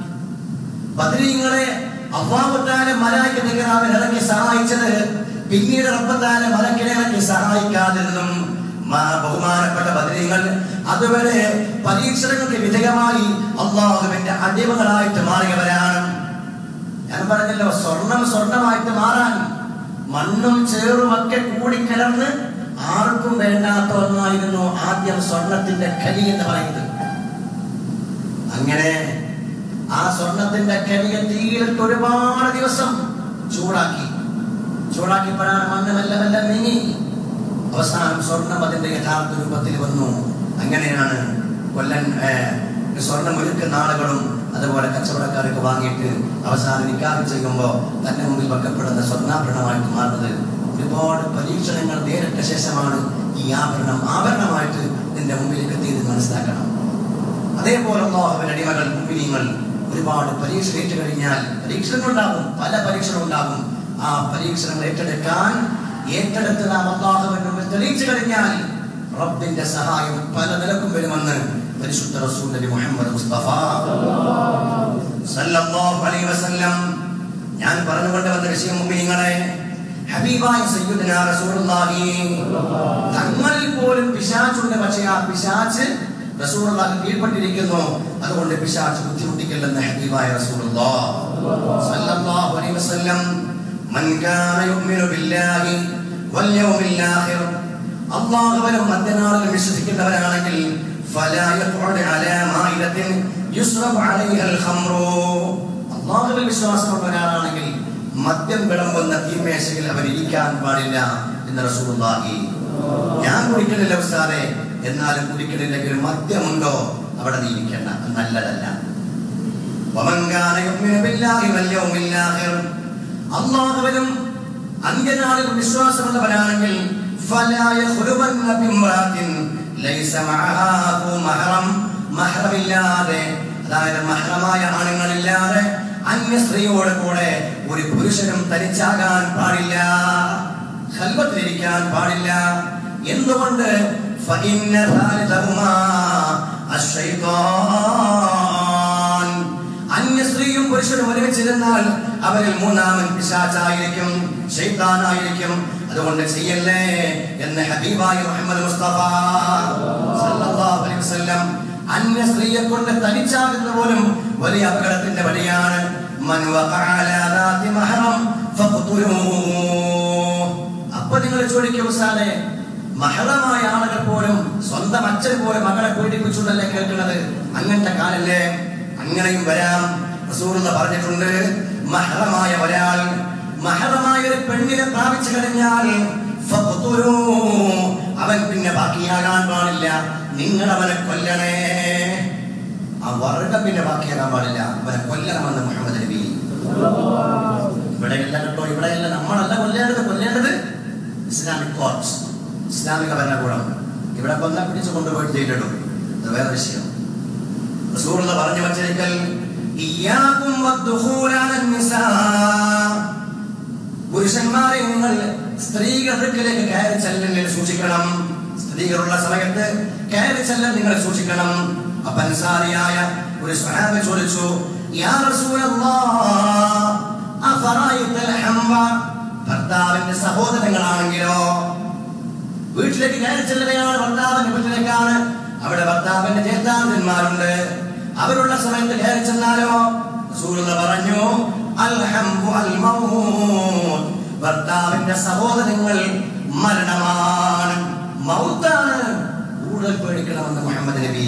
ബദരീങ്ങളെ അള്ളാഹുത്താലെ മലായിക്ക് നികറാവിൽ ഇറങ്ങി സഹായിച്ചത് പിന്നീട് റബ്ബത്താലെ മലക്കിനെ ഇറങ്ങി സഹായിക്കാതിരുന്നും മാ- ബഹുമാനപ്പെട്ട ബദരീങ്ങൾ അതുവരെ പരീക്ഷണങ്ങൾക്ക് വിധേയമായി അള്ളാഹുവിന്റെ അടിമകളായിട്ട് മാറിയവരാണ് ഞാൻ പറഞ്ഞല്ലോ സ്വർണം സ്വർണമായിട്ട് മാറാൻ മണ്ണും ചേറും ഒക്കെ കൂടിക്കലർന്ന് ആർക്കും വേണ്ടാത്ത ഒന്നായിരുന്നു ആദ്യം സ്വർണത്തിന്റെ കലി എന്ന് പറയുന്നത് അങ്ങനെ ആ സ്വർണത്തിന്റെ കലിയെ തീയിലിട്ട് ഒരുപാട് ദിവസം ചൂടാക്കി ചൂടാക്കിയപ്പോഴാണ് മണ്ണ് മെല്ലെ മെല്ലെ നീങ്ങി അവസാനം സ്വർണം അതിന്റെ യഥാർത്ഥ രൂപത്തിൽ വന്നു അങ്ങനെയാണ് കൊല്ലൻ ഏർ, സ്വർണം ഒരുക്കുന്ന ആളുകളും അതുപോലെ കച്ചവടക്കാരൊക്കെ വാങ്ങിയിട്ട് അവസാനം നിക്കാഹ് ചെയ്യുമ്പോൾ തന്റെ മുമ്പിൽ വെക്കപ്പെടുന്ന സ്വർണ്ണാഭരണമായിട്ട് മാറുന്നത് ഒരുപാട് പരീക്ഷണങ്ങൾ നേരിട്ട ശേഷമാണ് ഈ ആഭരണം ആഭരണമായിട്ട് നിന്റെ മുമ്പിലേക്ക് എത്തിയത് മനസ്സിലാക്കണം അതേപോലെ അള്ളാഹുവിന്റെ അടിമകൾ മുമ്പിനിങ്ങൾ ഒരുപാട് പരീക്ഷ ഏറ്റു കഴിഞ്ഞാൽ പരീക്ഷണങ്ങൾ ഉണ്ടാകും പല പരീക്ഷണം ഉണ്ടാകും ആ പരീക്ഷണങ്ങൾ ഏറ്റെടുക്കാൻ ഏറ്റെടുത്ത് നാം അള്ളാഹുവിന്റെ മുമ്പിൽ തെളിയിച്ചു കഴിഞ്ഞാൽ റബ്ബിന്റെ സഹായം പല നിലക്കും വരുമെന്ന് പരിശുദ്ധ റസൂൽ നബി മുഹമ്മദ് മുസ്തഫ സല്ലല്ലാഹു അലൈഹി വസല്ലം ഞാൻ പറഞ്ഞുകൊണ്ട് വന്ന വിഷയം മുമ്പിനിങ്ങളെ ഹബീബായ സയ്യിദുനാ റസൂലുള്ളാഹി തങ്ങളിൽ പോലും പിശാചുണ്ട് പക്ഷേ ആ പിശാച്ച് റസൂലുള്ളാഹി കീഴ്പ്പെട്ടിരിക്കുന്നു അതുകൊണ്ട് പിശാച്ച് ബുദ്ധിമുട്ടിക്കില്ലെന്ന് ഹബീബായ റസൂലുള്ളാഹ് സല്ലല്ലാഹു അലൈഹി വസല്ലം മൻ കാന യുഅ്മിനു ബില്ലാഹി വൽ യൗമിൽ ആഖിർ അല്ലാഹുവിലും മധ്യനാളിലും വിശ്വസിക്കുന്നവരാണെങ്കിൽ ഫലാ യഖ്ഉദ് അലാ മാഇദത്തിൻ യുസ്റബ് അലൈഹൽ ഖംറു അല്ലാഹുവിൽ വിശ്വാസമുള്ള ഒരാളാണെങ്കിൽ മദ്യം വിളമ്പുന്ന തീമേശയിൽ അവർ ഇരിക്കാൻ പാടില്ല എന്ന് റസൂലുള്ളാഹി ഞാൻ കുടിക്കണില്ല ഉസ്താദെ എന്നാലും കുടിക്കണില്ലെങ്കിൽ മദ്യമുണ്ടോ അവിടെ നീ ഇരിക്കണ്ട അത് നല്ലതല്ല ومن كان يؤمن بالله واليوم الآخر അള്ളാഹുവിനും അന്ത്യനാളിൽ വിശ്വാസമുള്ളവരാണെങ്കിൽ فلا يخلون بامرأة ليس معها ذو محرم മഹ്റമില്ലാതെ അതായത് മഹ്റമായ ആണുങ്ങളില്ലാതെ അന്യ സ്ത്രീയോട് കൂടെ ഒരു പുരുഷനും തനിച്ചാകാൻ പാടില്ല ഖൽവത്തിലിരിക്കാൻ പാടില്ല എന്തുകൊണ്ട് فإن ثالثهما الشيطان അന്യ സ്ത്രീയും പുരുഷനും ഒരുമിച്ചിരുന്നാൽ അവരിൽ മൂന്നാമൻ പിശാചായിരിക്കും ഷെയ്ത്താനായിരിക്കും അതുകൊണ്ട് ചെയ്യല്ലേ എന്ന് ഹബീബായി മുഹമ്മദ് മുസ്തഫ സല്ലല്ലാഹു അലൈഹി വസല്ലം അന്യ സ്ത്രീയെ കൊണ്ട് തനിച്ചാകുന്ന പോലും വലിയ അപകടത്തിന്റെ വഴിയാണ് മൻ വഖഅ അലാ ദാതി മഹറം ഫഖ്തുലൂഹു അപ്പൊ നിങ്ങൾ ചോദിക്കും ഉസ്താദേ മഹറമായ ആളുകൾ പോലും സ്വന്തം അച്ഛൻ പോലും മകളെ പീഡിപ്പിച്ചുള്ളല്ലേ കേൾക്കുന്നത് അങ്ങനത്തെ കാലല്ലേ അങ്ങനെയും വരാം റസൂലുള്ള പറഞ്ഞിട്ടുണ്ട് മഹറമായ ഒരാൾ മഹറമായ ഒരു പെണ്ണിനെ പ്രാപിച്ചു കഴിഞ്ഞാൽ ഫഖ്തുലൂ. അവൻ പിന്നെ ബാക്കിയാകാൻ പാടില്ല നിങ്ങൾ അവനെ കൊല്ലണേ ആ വർഗം പിന്നെ ബാക്കിയാകാൻ പാടില്ല അവനെ കൊല്ലണമെന്ന് മുഹമ്മദ് നബി ഇവിടെയല്ല കേട്ടോ ഇവിടെയല്ല നമ്മളല്ല കൊല്ലേണ്ടത് കൊല്ലേണ്ടത് ഇസ്ലാമിക് കോർട്സ് ഇസ്ലാമിക ഭരണകൂടം ഇവിടെ കൊന്ന പിടിച്ചു കൊണ്ടുപോയിട്ട് ചെയ്തിടും അത് വേറെ വിഷയം റസൂലുള്ള പറഞ്ഞു വച്ചിരിക്കൽ ഇയ്യാകും വദ്ദുഖൂല അലൻ നിസാ പുരുഷന്മാരെ നിങ്ങൾ സ്ത്രീകൾക്കിലേക്ക് കയറി ചെല്ലലിൽ സൂക്ഷിക്കണം സ്ത്രീകളുള്ള സമയത്ത് കയറി ചെല്ലൽ നിങ്ങൾ സൂക്ഷിക്കണം അപ്പൊ അൻസാരിയായ ഒരു സ്വഹാബ ചോദിച്ചു യാ റസൂലല്ലാഹ് അഫറഅയ്തൽ ഹംവ ഭർത്താവിന്റെ സഹോദരങ്ങളാണെങ്കിലോ വീട്ടിലേക്ക് കയറി ചെല്ലുകയാണ് ഭർത്താവിന്റെ വീട്ടിലേക്കാണ് അവിടെ ഭർത്താവിന്റെ ജ്യേഷ്ഠാന്തന്മാരുണ്ട് അവരുള്ള സമയത്ത് കയറി ചെന്നാലോ റസൂലുള്ള പറഞ്ഞു അൽഹംബു അൽ മൗത്ത് ഭർത്താവിന്റെ സഹോദരങ്ങൾ മരണമാണ് മൗത്താണ് കൂടുതൽ പേടിക്കണമെന്ന് മുഹമ്മദ് നബി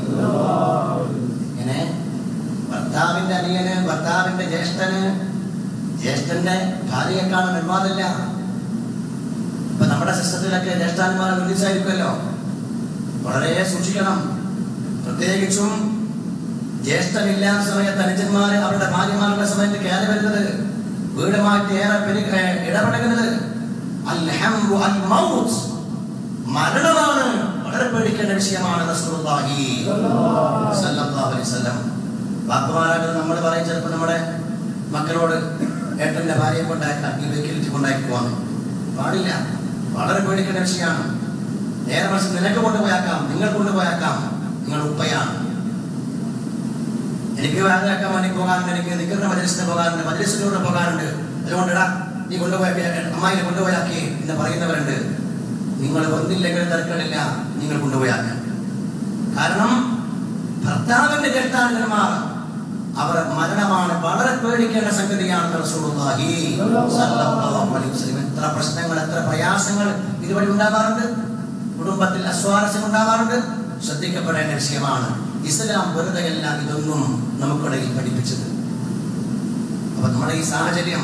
ഇങ്ങനെ ഭർത്താവിന്റെ അനിയന് ഭർത്താവിന്റെ ജ്യേഷ്ഠന് ജ്യേഷ്ഠന്റെ ഭാര്യയെക്കാണ് നിർമ്മാതില്ല ഇപ്പൊ നമ്മുടെ സിസ്റ്റത്തിലൊക്കെ ജ്യേഷ്ഠാന്മാരെ നിർദ്ദേശമായിരിക്കുമല്ലോ വളരെ സൂക്ഷിക്കണം പ്രത്യേകിച്ചും ജ്യേഷ്ഠനില്ലാത്ത സമയത്ത് അനുജന്മാര് അവരുടെ ഭാര്യമാരുടെ സമയത്ത് കയറി വരുന്നത് വീടുമായിട്ട് ഏറെ പെരു ഏ, ഇടപെടുന്നത് അൽഹംദു അൽ മൗത്ത് മരണമാണ് വളരെ പേടിക്കേണ്ട വിഷയമാണ് റസൂലുള്ളാഹി സല്ലല്ലാഹു അലൈഹി വസല്ലം ബാപ്പമാരായിട്ട് നമ്മൾ പറയും ചിലപ്പോൾ നമ്മുടെ മക്കളോട് ഏട്ടന്റെ ഭാര്യയെ കൊണ്ടാക്കാം ഈ വെക്കിലിറ്റി കൊണ്ടാക്കുവാന്ന് പാടില്ല വളരെ പേടിക്കേണ്ട വിഷയമാണ് നേരെ മറിച്ച് നിനക്ക് കൊണ്ടുപോയാക്കാം നിങ്ങൾ കൊണ്ടുപോയാക്കാം നിങ്ങൾ ഉപ്പയാണ് എനിക്ക് വാങ്ങാക്കാൻ വേണ്ടി പോകാറുണ്ട് എനിക്ക് നിൽക്കുന്ന മജലിസിന് പോകാറുണ്ട് മജലിസിലൂടെ പോകാറുണ്ട് അതുകൊണ്ടിടാ നീ കൊണ്ടുപോയ അമ്മായിനെ കൊണ്ടുപോയാക്കി എന്ന് പറയുന്നവരുണ്ട് നിങ്ങൾ വന്നില്ലെങ്കിൽ തിരക്കടില്ല നിങ്ങൾ കൊണ്ടുപോയാക്കാം കാരണം ഭർത്താവിന്റെ ജ്യേഷ്ഠാന്തന്മാർ അവർ മരണമാണ് വളരെ പേടിക്കേണ്ട സംഗതിയാണ് റസൂലുള്ളാഹി സ്വല്ലല്ലാഹു അലൈഹി വസല്ലം എത്ര പ്രശ്നങ്ങൾ എത്ര പ്രയാസങ്ങൾ ഇതുവഴി ഉണ്ടാകാറുണ്ട് കുടുംബത്തിൽ അസ്വാരസ്യം ഉണ്ടാകാറുണ്ട് ശ്രദ്ധിക്കപ്പെടേണ്ട വിഷയമാണ് ഇസ്ലാം വെറുതെയല്ല ഇതൊന്നും നമുക്കിടയിൽ പഠിപ്പിച്ചത് അപ്പൊ നമ്മുടെ ഈ സാഹചര്യം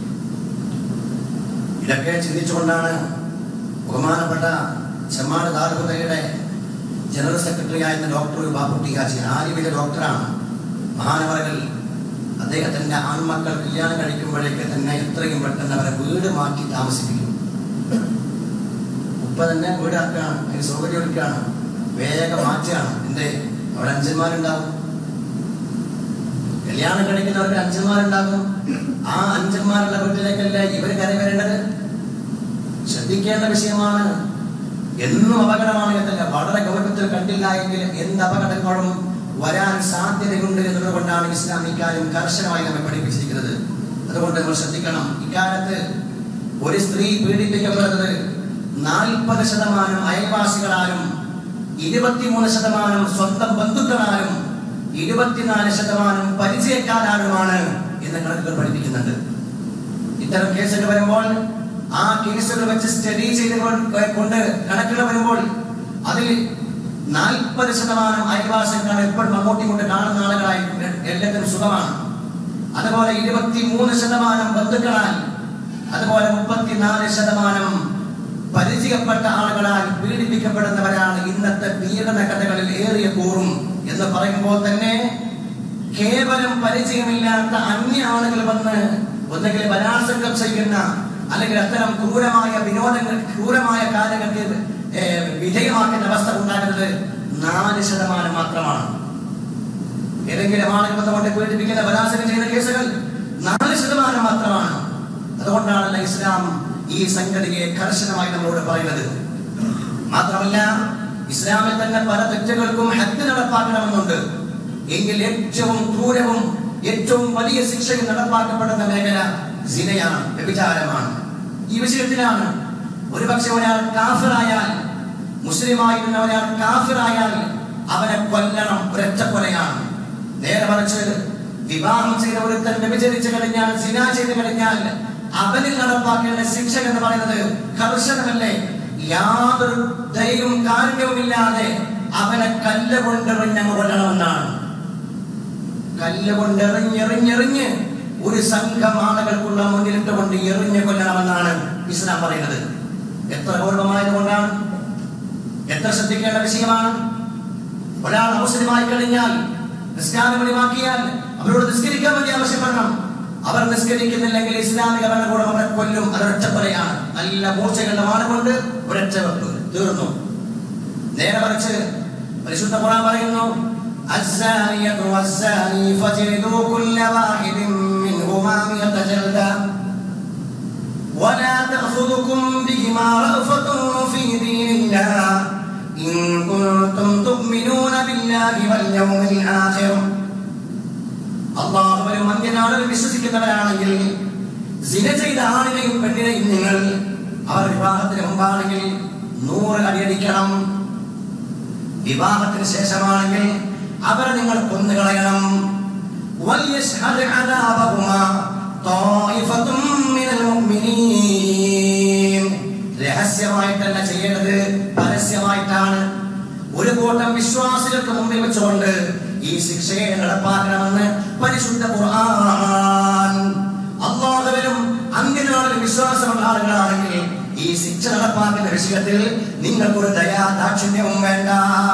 ഇതൊക്കെ ചിന്തിച്ചുകൊണ്ടാണ് ബഹുമാനപ്പെട്ട ചെമ്മാട് ദാർഹുദയുടെ ജനറൽ സെക്രട്ടറി ആയിരുന്ന ഡോക്ടർ ബാപ്പുട്ടി ഹാജി ആര്യവിലെ ഡോക്ടറാണ് മഹാനവരകൾ അദ്ദേഹത്തിന്റെ ആൺമക്കൾ കല്യാണം കഴിക്കുമ്പോഴേക്ക് തന്നെ എത്രയും പെട്ടെന്ന് അവരെ വീട് മാറ്റി താമസിപ്പിക്കും ഉപ്പ തന്നെ വീടാക്കുകയാണ് അതിന് സൗകര്യം ഒരുക്കുകയാണ് വേഗം മാറ്റുകയാണ് എന്തേ അവിടെ അഞ്ചന്മാരുണ്ടാകും കല്യാണം കഴിക്കുന്നവർക്ക് അഞ്ചന്മാരുണ്ടാകും ആ അഞ്ചന്മാരുടെ വീട്ടിലേക്കല്ല ഇവർ കയറി വരേണ്ടത് ശ്രദ്ധിക്കേണ്ട വിഷയമാണ് എന്നും അപകടമാണ് എന്നല്ല വളരെ ഗൗരവത്തിൽ കണ്ടില്ല എങ്കിൽ എന്ത് അപകടങ്ങളും വരാൻ സാധ്യതയുണ്ട് എന്നതുകൊണ്ടാണ് ഇസ്ലാം ഇക്കാര്യം കർശനമായി നമ്മെ പഠിപ്പിച്ചിരിക്കുന്നത് അതുകൊണ്ട് നമ്മൾ ശ്രദ്ധിക്കണം ഇക്കാലത്ത് ഒരു സ്ത്രീ പീഡിപ്പിക്കപ്പെടുന്നത് നാൽപ്പത് ശതമാനം അയൽവാസികളാലും ഇരുപത്തിമൂന്ന് ശതമാനം സ്വന്തം ബന്ധുക്കളാലും ഇരുപത്തിനാല് ശതമാനം പരിചയക്കാരാലുമാണ് എന്ന് കണക്കുകൾ പഠിപ്പിക്കുന്നുണ്ട് ഇത്തരം കേസുകൾ വരുമ്പോൾ ആ കേസുകൾ വെച്ച് സ്റ്റഡി ചെയ്ത് കൊണ്ട് കൊണ്ട് കണക്കുകൾ വരുമ്പോൾ അതിൽ നാൽപ്പത് ശതമാനം അയൽവാസികളാണ് എപ്പോഴും അങ്ങോട്ടും ഇങ്ങോട്ട് കാണുന്ന ആളുകളായി എല്ലാത്തിനും സുഖമാണ് അതുപോലെ ഇരുപത്തി മൂന്ന് ശതമാനം ബന്ധുക്കളാൽ അതുപോലെ മുപ്പത്തിനാല് ശതമാനം പരിചയപ്പെട്ട ആളുകളാൽ പീഡിപ്പിക്കപ്പെടുന്നവരാണ് ഇന്നത്തെ പീഡന കഥകളിൽ ഏറിയ കൂറും എന്ന് പറയുമ്പോൾ തന്നെ കേവലം പരിചയമില്ലാത്ത അന്യ ആളുകൾ വന്ന് ഒന്നുകിൽ ബലാത്സംഗം ചെയ്യുന്ന അല്ലെങ്കിൽ അത്തരം ക്രൂരമായ വിനോദങ്ങൾ ക്രൂരമായ കാര്യങ്ങൾക്ക് ഏർ, വിധേയമാക്കുന്ന അവസ്ഥ ഉണ്ടാകുന്നത് നാല് ശതമാനം മാത്രമാണ് ഏതെങ്കിലും ആളുകൾ വന്നുകൊണ്ട് പീഡിപ്പിക്കുന്ന ബലാത്സംഗം ചെയ്യുന്ന കേസുകൾ നാല് ശതമാനം മാത്രമാണ് അതുകൊണ്ടാണല്ലോ ഇസ്ലാം ഈ സംഗതിയെ കർശനമായി നമ്മളോട് പറയുന്നത് മാത്രമല്ല ഇസ്ലാമിൽ തന്നെ പല തെറ്റുകൾക്കും ഹദ്ദ് നടപ്പാക്കണമെന്നുണ്ട് എങ്കിൽ ഏറ്റവും ക്രൂരവും ഏറ്റവും വലിയ ശിക്ഷയും നടപ്പാക്കപ്പെടുന്ന മേഖല സിനയാണ് വ്യഭിചാരമാണ് ഈ വിഷയത്തിലാണ് ഒരുപക്ഷെ ഒരാൾ കാഫിറായാൽ മുസ്ലിമായിരുന്ന ഒരാൾ കാഫിറായാൽ അവനെ കൊല്ലണം ഒരൊറ്റ കൊലയാണ് നേരെ മറിച്ച് വിവാഹം ചെയ്ത ഒരുത്തൻ വ്യഭിചരിച്ചു കഴിഞ്ഞാൽ സിന ചെയ്തു കഴിഞ്ഞാൽ അവനിൽ നടപ്പാക്കേണ്ട ശിക്ഷ എന്ന് പറയുന്നത് കർശനമല്ലേ യാതൊരു ദയവും കാരുണ്യവുമില്ലാതെ അവനെ കല്ല് കൊണ്ടെറിഞ്ഞങ്ങ് കൊല്ലണമെന്നാണ് കല്ല് കൊണ്ട് എറിഞ്ഞെറിഞ്ഞെറിഞ്ഞ് ഒരു സംഘം ആളുകൾക്കുള്ള മുന്നിലിട്ടുകൊണ്ട് എറിഞ്ഞ് കൊല്ലണമെന്നാണ് ഇസ്ലാം പറയുന്നത് എത്ര ഗൗരവമായത് കൊണ്ടാണ് എത്ര ശ്രദ്ധിക്കേണ്ട വിഷയമാണ് ഒരാൾ മുസ്ലിമായി കഴിഞ്ഞാൽ നിസ്കാരം ഒഴിവാക്കിയാൽ അവരോട് നിസ്കരിക്കാൻ വേണ്ടി ആവശ്യപ്പെടണം അവർ നിസ്കരിക്കുന്നില്ലെങ്കിൽ ഇസ്ലാമിക ഭരണകൂടം അവരെ കൊല്ലും അതൊരൊറ്റ പറയാണ് നല്ല മൂർച്ചകളുടെ വാട് കൊണ്ട് ഒരൊറ്റ വെപ്പ് തീർന്നു നേരെ മറിച്ച് പരിശുദ്ധ ഖുർആൻ പറയുന്നു الزانية والزاني فاجلدوا كل واحد منهما مئة جلدة ولا تأخذكم بهما رأفة في دين الله إن كنتم تؤمنون بالله واليوم الآخر അള്ളാഹുവിനും അന്ത്യനാളിൽ വിശ്വസിക്കുന്നവരാണെങ്കിൽ സിന ചെയ്ത ആണിനെയും പെണ്ണിനെയും നിങ്ങൾ അവർ വിവാഹത്തിന് മുമ്പാണെങ്കിൽ നൂറ് അടിയടിക്കണം വിവാഹത്തിന് ശേഷമാണെങ്കിൽ അവരെ നിങ്ങൾ കൊന്നുകളയണം وَلْيَشْهَدْ عَذَابَهُمَا طَائِفَةٌ مِّنَ الْمُؤْمِنِينَ രഹസ്യമായിട്ടല്ല ചെയ്യേണ്ടത് പരസ്യമായിട്ടാണ് ഒരു കൂട്ടം വിശ്വാസികൾക്ക് മുമ്പിൽ വെച്ചുകൊണ്ട് ഈ ശിക്ഷയെ നടപ്പാക്കണമെന്ന് പരിശുദ്ധ ഖുർആൻ അള്ളാഹുവിനും അന്ത്യനാളിൽ വിശ്വാസമുള്ള ആളുകളാണെങ്കിൽ ഈ ശിക്ഷ നടപ്പാക്കുന്ന വിഷയത്തിൽ നിങ്ങൾക്കൊരു ദയാ ദാക്ഷിണ്യവും വേണ്ട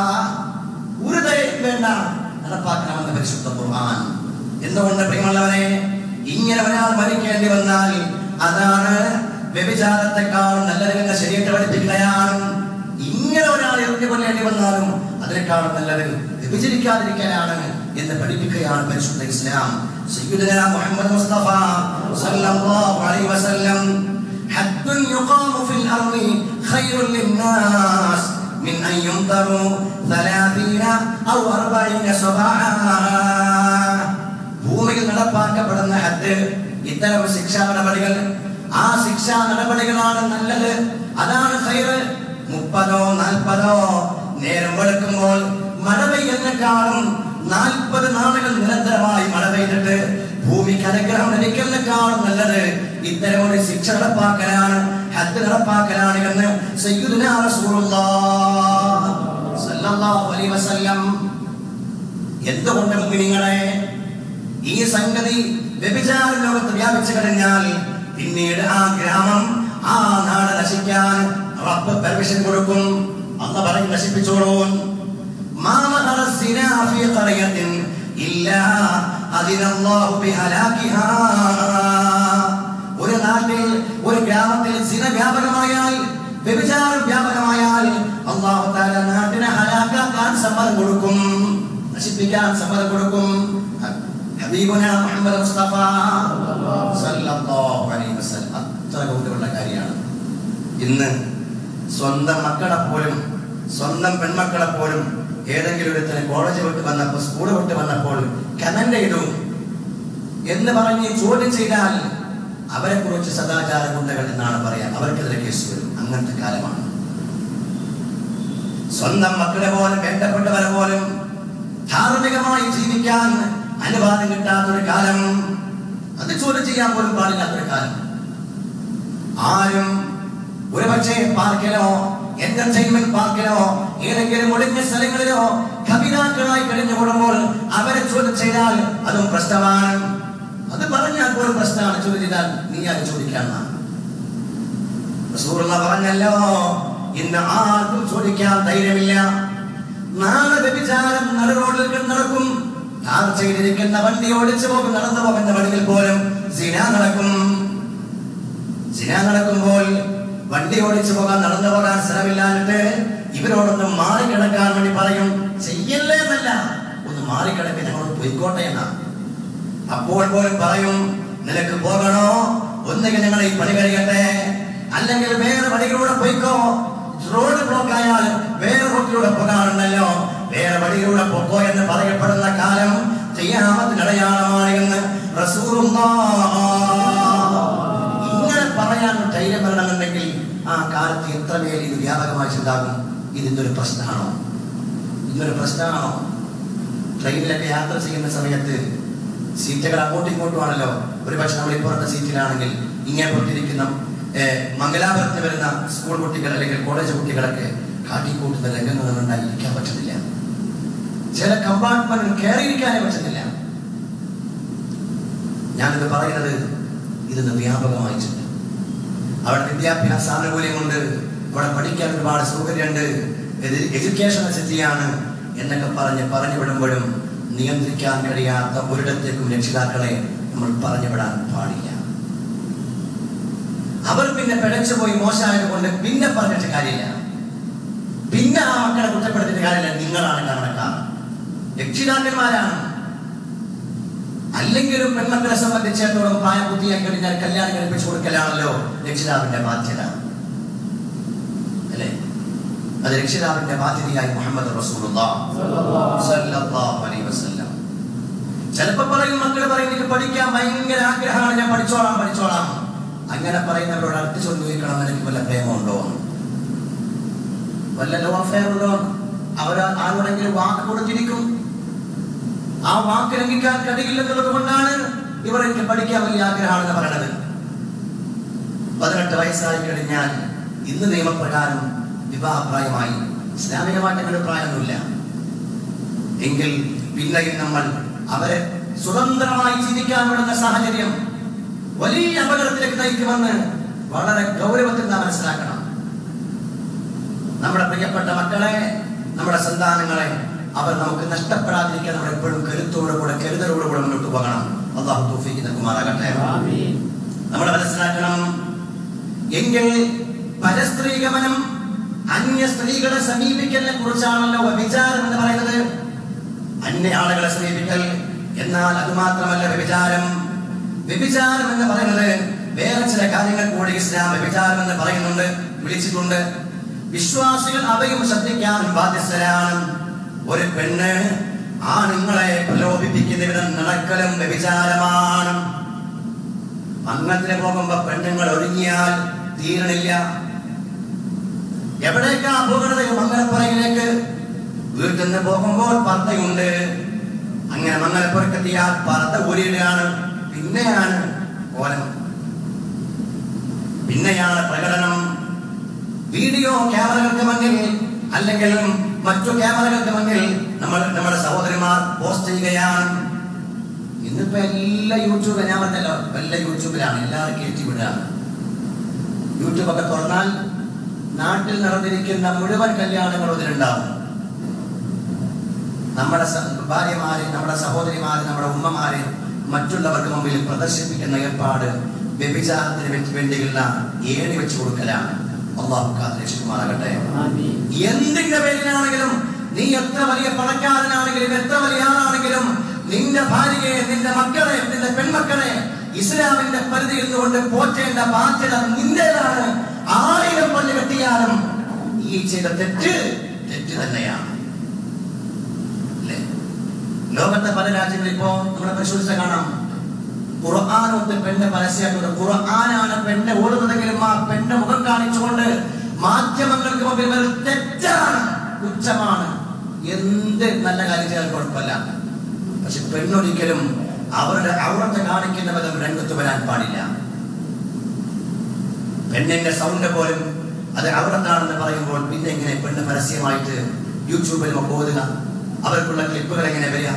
ഒരു ദയയും വേണ്ട നടപ്പാക്കണമെന്ന് പരിശുദ്ധ ഖുർആൻ എന്തുകൊണ്ട് പ്രിയമുള്ളവരെ ഇങ്ങനെ ഒരാൾ മരിക്കേണ്ടി വന്നാൽ അതാണ് വ്യഭിചാരത്തെക്കാൾ നല്ലതെന്ന് ശരീരത്തെ പഠിപ്പിക്കുകയാണ് ഇങ്ങനെ ഒരാൾ എറിഞ്ഞു കൊല്ലേണ്ടി വന്നാലും അതിനേക്കാളും നല്ലത് വ്യഭിചരിക്കാതിരിക്കലാണ് എന്ന് പഠിപ്പിക്കുകയാണ് പരിശുദ്ധ ഇസ്ലാം സയ്യിദുന മുഹമ്മദ് മുസ്തഫ സല്ലല്ലാഹു അലൈഹി വസല്ലം حد يقام في الأرض خير للناس من أن يمطروا ثلاثين أو أربعين صباحا ഭൂമിയിൽ നടപ്പാക്കപ്പെടുന്ന ഹദ് ഇത്തരം ശിക്ഷാ നടപടികൾ ആ ശിക്ഷാ നടപടികളാണ് നല്ലത് അതാണ് ഹൈറ് മുപ്പതോ നാൽപ്പതോ നേരം വെളുക്കുമ്പോൾ മഴ പെയ്യുന്നേക്കാളും നാൽപ്പത് നാളുകൾ നിരന്തരമായി മഴ പെയ്തിട്ട് ഭൂമിക്ക് അനുഗ്രഹം ലഭിക്കുന്നേക്കാളും നല്ലത് ഇത്തരം ഒരു ശിക്ഷ നടപ്പാക്കലാണ് ഹദ് നടപ്പാക്കലാണ് എന്ന് സയ്യിദുനാ റസൂലുള്ളാഹ് സല്ലല്ലാഹു അലൈഹി വസല്ലം എന്തുകൊണ്ട് മുഅ്മിനീങ്ങളെ ഈ സംഗതി വ്യഭിചാര ലോകത്ത് വ്യാപിച്ചു കഴിഞ്ഞാൽ പിന്നീട് ആ ഗ്രാമം ആ നാട് നശിക്കാൻ റബ്ബ് പെർമിഷൻ കൊടുക്കും അന്ന് പറഞ്ഞ് നശിപ്പിച്ചോളൂ ما ظهر الزنا في قرية إلا أذن الله بهلاكها ഒരു നാട്ടിൽ ഒരു ഗ്രാമത്തിൽ സിന വ്യാപകമായാൽ വ്യഭിചാരം വ്യാപകമായാൽ അള്ളാഹു താല നാട്ടിനെ ഹലാക്കാക്കാൻ സമ്മതം കൊടുക്കും നശിപ്പിക്കാൻ സമ്മതം കൊടുക്കും ഹബീബുന മുഹമ്മദ് മുസ്തഫ സല്ലല്ലാഹു അലൈഹി വസല്ലം അത്ര ഗൗരവമുള്ള കാര്യമാണ് ഇന്ന് സ്വന്തം മക്കളെ പോലും സ്വന്തം പെൺമക്കളെ പോലും ഏതെങ്കിലും ഒരുത്തന് കോളേജ് വിട്ട് വന്നപ്പോൾ സ്കൂൾ വിട്ട് വന്നപ്പോൾ കമന്റ് ചെയ്തു എന്ന് പറഞ്ഞ് ചോദ്യം ചെയ്താൽ അവരെ കുറിച്ച് സദാചാര ഗുണ്ടകൾ എന്നാണ് പറയാ അവർക്കെതിരെ കേസ് വരും അങ്ങനത്തെ കാലമാണ് സ്വന്തം മക്കളെ പോലും വേണ്ടപ്പെട്ടവരെ പോലും ധാർമ്മികമായി ജീവിക്കാൻ അനുവാദം കിട്ടാത്തൊരു കാലം അത് ചോദ്യം ചെയ്യാൻ പോലും പാടില്ലാത്തൊരു കാലം ആരും ഒരുപക്ഷെ പാർക്കിലോ എന്റർടൈൻമെന്റ് പാർക്കിലോ ഏതെങ്കിലും ഒളിഞ്ഞ സ്ഥലങ്ങളിലോ കവിതാക്കളായി കഴിഞ്ഞുകൂടുമ്പോൾ അവരെ ചോദ്യം ചെയ്താൽ അതും പ്രശ്നമാണ് അത് പറഞ്ഞാൽ പോലും പ്രശ്നമാണ് ചോദ്യം ചെയ്താൽ നീ അത് ചോദിക്കാന്നാണ് റസൂലുള്ള പറഞ്ഞല്ലോ ഇന്ന് ആർക്കും ചോദിക്കാൻ ധൈര്യമില്ല നാളെ വ്യഭിചാരം നട റോഡിൽ നടക്കും ടാർ ചെയ്തിരിക്കുന്ന വണ്ടി ഓടിച്ചു പോകും നടന്നു പോകുന്ന വഴിയിൽ പോലും സിന നടക്കും സിന നടക്കുമ്പോൾ വണ്ടി ഓടിച്ചു പോകാൻ നടന്നു പോകാൻ സ്ഥലമില്ലാഞ്ഞിട്ട് ഇവരോടൊന്ന് മാറിക്കിടക്കാൻ വേണ്ടി പറയും ചെയ്യല്ലേ എന്നല്ല ഒന്ന് മാറിക്കിടക്ക് ഞങ്ങളോട് പോയിക്കോട്ടെ എന്നാ അപ്പോൾ പോലും പറയും നിനക്ക് പോകണോ ഒന്നുകിൽ ഞങ്ങൾ ഈ പണി കഴിയട്ടെ അല്ലെങ്കിൽ വേറെ വഴികളിലൂടെ പോയിക്കോ റോഡ് ബ്ലോക്ക് ആയാൽ വേറെ റോഡിലൂടെ പോകാറുണ്ടല്ലോ വേറെ വഴിയിലൂടെ പോക്കോ എന്ന് പറയപ്പെടുന്ന കാലം ചെയ്യാമത്തിന് അടയാളമാണ് എന്ന് റസൂലുള്ളാഹ് ഇങ്ങനെ പറയാൻ ധൈര്യം വരണമെന്നുണ്ടെങ്കിൽ ആ കാലത്ത് എത്രമേൽ ഇത് വ്യാപകമായി ചിന്താകും ഇതിന്നൊരു പ്രശ്നമാണോ ഇന്നൊരു പ്രശ്നമാണോ ട്രെയിനിലൊക്കെ യാത്ര ചെയ്യുന്ന സമയത്ത് സീറ്റുകൾ അങ്ങോട്ടും ഇങ്ങോട്ടും ആണല്ലോ ഒരു പക്ഷെ നമ്മൾ ഇപ്പുറത്തെ സീറ്റിലാണെങ്കിൽ ഇങ്ങനെ പുറത്തിരിക്കുന്ന ഏർ, മംഗലാപുരത്ത് വരുന്ന സ്കൂൾ കുട്ടികൾ അല്ലെങ്കിൽ കോളേജ് കുട്ടികളൊക്കെ കാട്ടിക്കൂട്ടുന്ന രംഗങ്ങൾ കണ്ടാൽ ഇരിക്കാൻ പറ്റുന്നില്ല ചില കമ്പാർട്ട്മെന്റിൽ കയറിയിരിക്കാനേ പറ്റുന്നില്ല ഞാനിത് പറയുന്നത് ഇതിന്ന് വ്യാപകമായിട്ടുണ്ട് അവിടെ വിദ്യാഭ്യാസ ആനുകൂല്യമുണ്ട് അവിടെ പഠിക്കാൻ ഒരുപാട് സൗകര്യമുണ്ട് എഡ്യൂക്കേഷൻ സിറ്റിയാണ് എന്നൊക്കെ പറഞ്ഞ് പറഞ്ഞു വിടുമ്പോഴും നിയന്ത്രിക്കാൻ കഴിയാത്ത ഒരിടത്തേക്കും രക്ഷിതാക്കളെ നമ്മൾ പറഞ്ഞു വിടാൻ പാടില്ല അവർ പിന്നെ പിഴച്ചു പോയി മോശമായത് കൊണ്ട് പിന്നെ പറഞ്ഞിട്ട് കാര്യമില്ല പിന്നെ ആ മക്കളെ കുറ്റപ്പെടുത്തിയിട്ട് കാര്യമില്ല നിങ്ങളാണ് കാരണക്കാർ രക്ഷിതാക്കന്മാരാണ് അല്ലെങ്കിലും പെൺമക്കളെ സംബന്ധിച്ചിടത്തോളം പ്രായപൂർത്തിയായി കഴിഞ്ഞാൽ കല്യാണം കഴിപ്പിച്ചു കൊടുക്കലാണല്ലോ രക്ഷിതാവിന്റെ ബാധ്യത അല്ലേ അത് രക്ഷിതാവിന്റെ ബാധ്യതയായി മുഹമ്മദ് വസല്ലം ചിലപ്പോ പറയും മക്കൾ പറയും എനിക്ക് പഠിക്കാൻ ഭയങ്കര ആഗ്രഹമാണ് ഞാൻ പഠിച്ചോളാം പഠിച്ചോളാം അങ്ങനെ പറയുന്നവരോട് അടുത്ത് ചോദിക്കണം എനിക്ക് വല്ല പ്രേമമുണ്ടോ വല്ല ലോ അഫെയർ ഉണ്ടോ അവർ ആരോടെങ്കിലും വാക്ക് കൊടുത്തിരിക്കും ആ വാക്ക് ലംഘിക്കാൻ കഴിയില്ലെന്നുള്ളത് കൊണ്ടാണ് ഇവർ എനിക്ക് പഠിക്കാൻ വലിയ ആഗ്രഹമാണെന്ന് പറയണത് പതിനെട്ട് വയസ്സായി കഴിഞ്ഞാൽ ഇന്ന് നിയമപ്രകാരം വിവാഹപ്രായമായി ഇസ്ലാമികമായിട്ട് അങ്ങനെ പ്രായമൊന്നുമില്ല എങ്കിൽ പിന്നെയും നമ്മൾ അവരെ സ്വതന്ത്രമായി ജീവിക്കാൻ വിടുന്ന സാഹചര്യം വലിയ അപകടത്തിലേക്ക് നയിക്കുമെന്ന് വളരെ ഗൗരവത്തിൽ നാം മനസ്സിലാക്കണം നമ്മുടെ പ്രിയപ്പെട്ട മക്കളെ നമ്മുടെ സന്താനങ്ങളെ അവർ നമുക്ക് നഷ്ടപ്പെടാതിരിക്കാൻ നമ്മൾ എപ്പോഴും കരുത്തോടെ കൂടെ കരുതലോടെ കൂടെ മുന്നോട്ട് പോകണം അള്ളാഹു തൗഫീഖ് നൽകുമാറാകട്ടെ നമ്മൾ മനസ്സിലാക്കണം എങ്കിൽ പരസ്ത്രീഗമനം അന്യ സ്ത്രീകളെ സമീപിക്കലിനെ കുറിച്ചാണല്ലോ വ്യഭിചാരം എന്ന് പറയുന്നത് അന്യ ആളുകളെ സമീപിക്കൽ എന്നാൽ അത് മാത്രമല്ല വ്യഭിചാരം വ്യഭിചാരം എന്ന് പറയുന്നത് വേറെ ചില കാര്യങ്ങൾ കൂടി ഇസ്ലാം വ്യഭിചാരം എന്ന് പറയുന്നുണ്ട് വിളിച്ചിട്ടുണ്ട് വിശ്വാസികൾ അവയും ശ്രദ്ധിക്കാൻ ബാധ്യസ്ഥരാണ് ഒരു പെണ്ണ് ആണുങ്ങളെ പ്രലോഭിപ്പിക്കുന്ന വിധം നടക്കലും വ്യഭിചാരമാണ് അങ്ങത്തിന് പോകുമ്പോ പെണ്ണുങ്ങൾ ഒരുങ്ങിയാൽ തീരണില്ല എവിടേക്കാ പോകുന്നത് മംഗലപ്പുറയിലേക്ക് വീട്ടിൽ നിന്ന് പോകുമ്പോൾ പർദ്ദയുണ്ട് അങ്ങനെ മംഗലപ്പുറക്കെത്തിയാൽ പർദ്ദ ഊരിയിടുകയാണ് പിന്നെയാണ് കോലം പിന്നെയാണ് പ്രകടനം വീഡിയോ ക്യാമറകൾക്ക് മുന്നിൽ അല്ലെങ്കിൽ മറ്റു ക്യാമറകൾക്ക് മുന്നിൽ നമ്മൾ നമ്മുടെ സഹോദരിമാർ പോസ്റ്റ് ചെയ്യുകയാണ് ഇന്നിപ്പോ എല്ലാ യൂട്യൂബ് ഞാൻ പറഞ്ഞല്ലോ എല്ലാ യൂട്യൂബിലാണ് എല്ലാവരും കയറ്റി വിടുകയാണ് യൂട്യൂബ് ഒക്കെ തുറന്നാൽ നാട്ടിൽ നടന്നിരിക്കുന്ന മുഴുവൻ കല്യാണങ്ങളും ഇതിലുണ്ടാവും നമ്മുടെ സ- ഭാര്യമാരെ നമ്മുടെ സഹോദരിമാരെ നമ്മുടെ ഉമ്മമാരെ മറ്റുള്ളവർക്ക് മുമ്പിൽ പ്രദർശിപ്പിക്കുന്ന ഏർപ്പാട് വ്യഭിചാരത്തിന് വേ- വേണ്ടിയുള്ള ഏണി വെച്ച് കൊടുക്കലാണ് അള്ളാഹു കാത്തിരക്ഷിക്കുമാറാകട്ടെ എന്തിന്റെ പേരിലാണെങ്കിലും നീ എത്ര വലിയ പണക്കാരനാണെങ്കിലും എത്ര വലിയ ആളാണെങ്കിലും നിന്റെ ഭാര്യയെ നിന്റെ മക്കളെ നിന്റെ പെൺമക്കളെ ഇസ്ലാമിന്റെ പരിധിയിൽ നിന്നുകൊണ്ട് പോറ്റേണ്ട ബാധ്യത നിന്റേതാണ് ആയിരം പള്ളി കെട്ടിയാലും ഈ ചെയ്ത തെറ്റ് തെറ്റ് തന്നെയാണ് അല്ലേ? ലോകത്തെ പല രാജ്യങ്ങളിൽ ഇപ്പോ നമ്മളെ പരിശോധിച്ച കാണാം ഖുർആാനൊത്ത് പെണ്ണ് പരസ്യമായിട്ടുണ്ട് ഖുർആനാണ് പെണ്ണ് ഓടുന്നതെങ്കിലും ആ പെണ്ണ് മുഖം കാണിച്ചുകൊണ്ട് മാധ്യമങ്ങൾക്ക് മുമ്പിൽ ഇവർ തെറ്റാണ് ഉച്ചമാണ് എന്ത് നല്ല കാര്യം ചെയ്താൽ കുഴപ്പമില്ല പക്ഷെ പെണ്ണൊരിക്കലും അവരുടെ ഔറത്ത് കാണിക്കുന്ന വിധം രംഗത്ത് വരാൻ പാടില്ല പെണ്ണിന്റെ സൗണ്ട് പോലും അത് ഔറത്താണെന്ന് പറയുമ്പോൾ പിന്നെ എങ്ങനെ പെണ്ണ് പരസ്യമായിട്ട് യൂട്യൂബിൽ ഒക്കെ ഓതുക അവർക്കുള്ള ക്ലിപ്പുകൾ എങ്ങനെ വരിക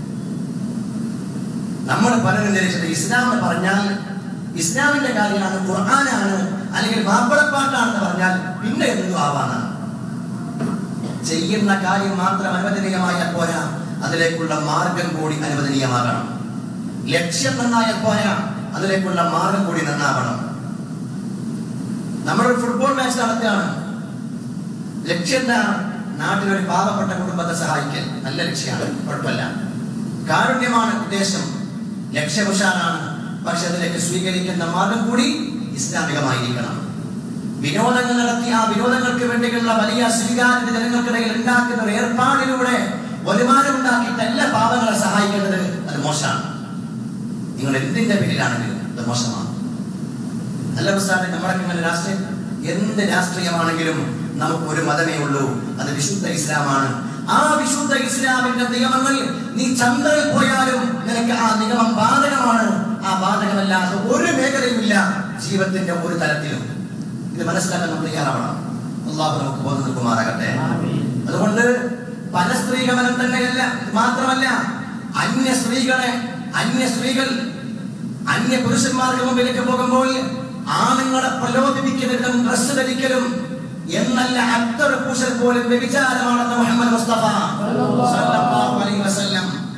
നമ്മൾ പലരും ധരിച്ചത് ഇസ്ലാം എന്ന് പറഞ്ഞാൽ ഇസ്ലാമിന്റെ കാര്യമാണ് ഖുർആനാണ് അല്ലെങ്കിൽ മാപ്പിളപ്പാട്ടാണെന്ന് പറഞ്ഞാൽ പിന്നെ എന്തു ആവാനാണ് ചെയ്യുന്ന കാര്യം മാത്രം അനുവദനീയമായാൽ പോരാ അതിലേക്കുള്ള മാർഗം കൂടി അനുവദനീയമാകണം ലക്ഷ്യം നന്നായാൽ പോരാ അതിലേക്കുള്ള മാർഗം കൂടി നന്നാവണം നമ്മളൊരു ഫുട്ബോൾ മാച്ച് നടത്തുകയാണ് ലക്ഷ്യം എന്താ നാട്ടിലൊരു പാവപ്പെട്ട കുടുംബത്തെ സഹായിക്കൽ നല്ല ലക്ഷ്യമാണ് കുഴപ്പമില്ല കാരുണ്യമാണ് ഉദ്ദേശം ലക്ഷ്യവശാലാണ് പക്ഷെ അതിലേക്ക് സ്വീകരിക്കുന്ന മാർഗം കൂടി ഇസ്ലാമികമായിരിക്കണം വിനോദങ്ങൾ നടത്തി ആ വിനോദങ്ങൾക്ക് വേണ്ടിയുള്ള വലിയ സ്വീകാര്യത ജനങ്ങൾക്കിടയിൽ ഉണ്ടാക്കുന്ന ഒരു ഏർപ്പാടിലൂടെ വരുമാനം ഉണ്ടാക്കിയിട്ടല്ല പാവങ്ങളെ സഹായിക്കേണ്ടത് അത് മോശമാണ് നിങ്ങൾ എന്തിന്റെ പേരിലാണെങ്കിലും അത് മോശമാണ് അല്ല പ്രസ്ഥാനം നമ്മളൊക്കെ ഇങ്ങനെ രാഷ്ട്രീയം എന്ത് രാഷ്ട്രീയമാണെങ്കിലും നമുക്ക് ഒരു മതമേ ഉള്ളൂ അത് വിശുദ്ധ ഇസ്ലാമാണ് ആ വിശുദ്ധ ഇസ്ലാമിന്റെ നിയമങ്ങൾ നീ ചന്ദ്രയിൽ പോയാലും നിനക്ക് ആ നിയമം ബാധകമാണ് ആ ബാധകമല്ലാത്ത ഒരു മേഖലയുമില്ല ജീവിതത്തിന്റെ ഒരു തലത്തിലും ഇത് മനസ്സിലാക്കാൻ നമ്മൾ തയ്യാറാവണം അള്ളാഹു നമുക്ക് ബോധം നിൽക്കുമാറാകട്ടെ അതുകൊണ്ട് പരസ്ത്രീഗമനം തന്നെയല്ല മാത്രമല്ല അന്യ സ്ത്രീകളെ അന്യ സ്ത്രീകൾ അന്യ പുരുഷന്മാർക്ക് മുമ്പിലേക്ക് പോകുമ്പോൾ ആണുങ്ങളെ പ്രലോഭിപ്പിക്കുന്ന ഡ്രസ് ധരിക്കലും എന്നല്ല അത്തർ പൂശൽ പോലും വ്യഭിചാരമാണെന്ന് മുഹമ്മദ് മുസ്തഫ സല്ലല്ലാഹു അലൈഹി വസല്ലം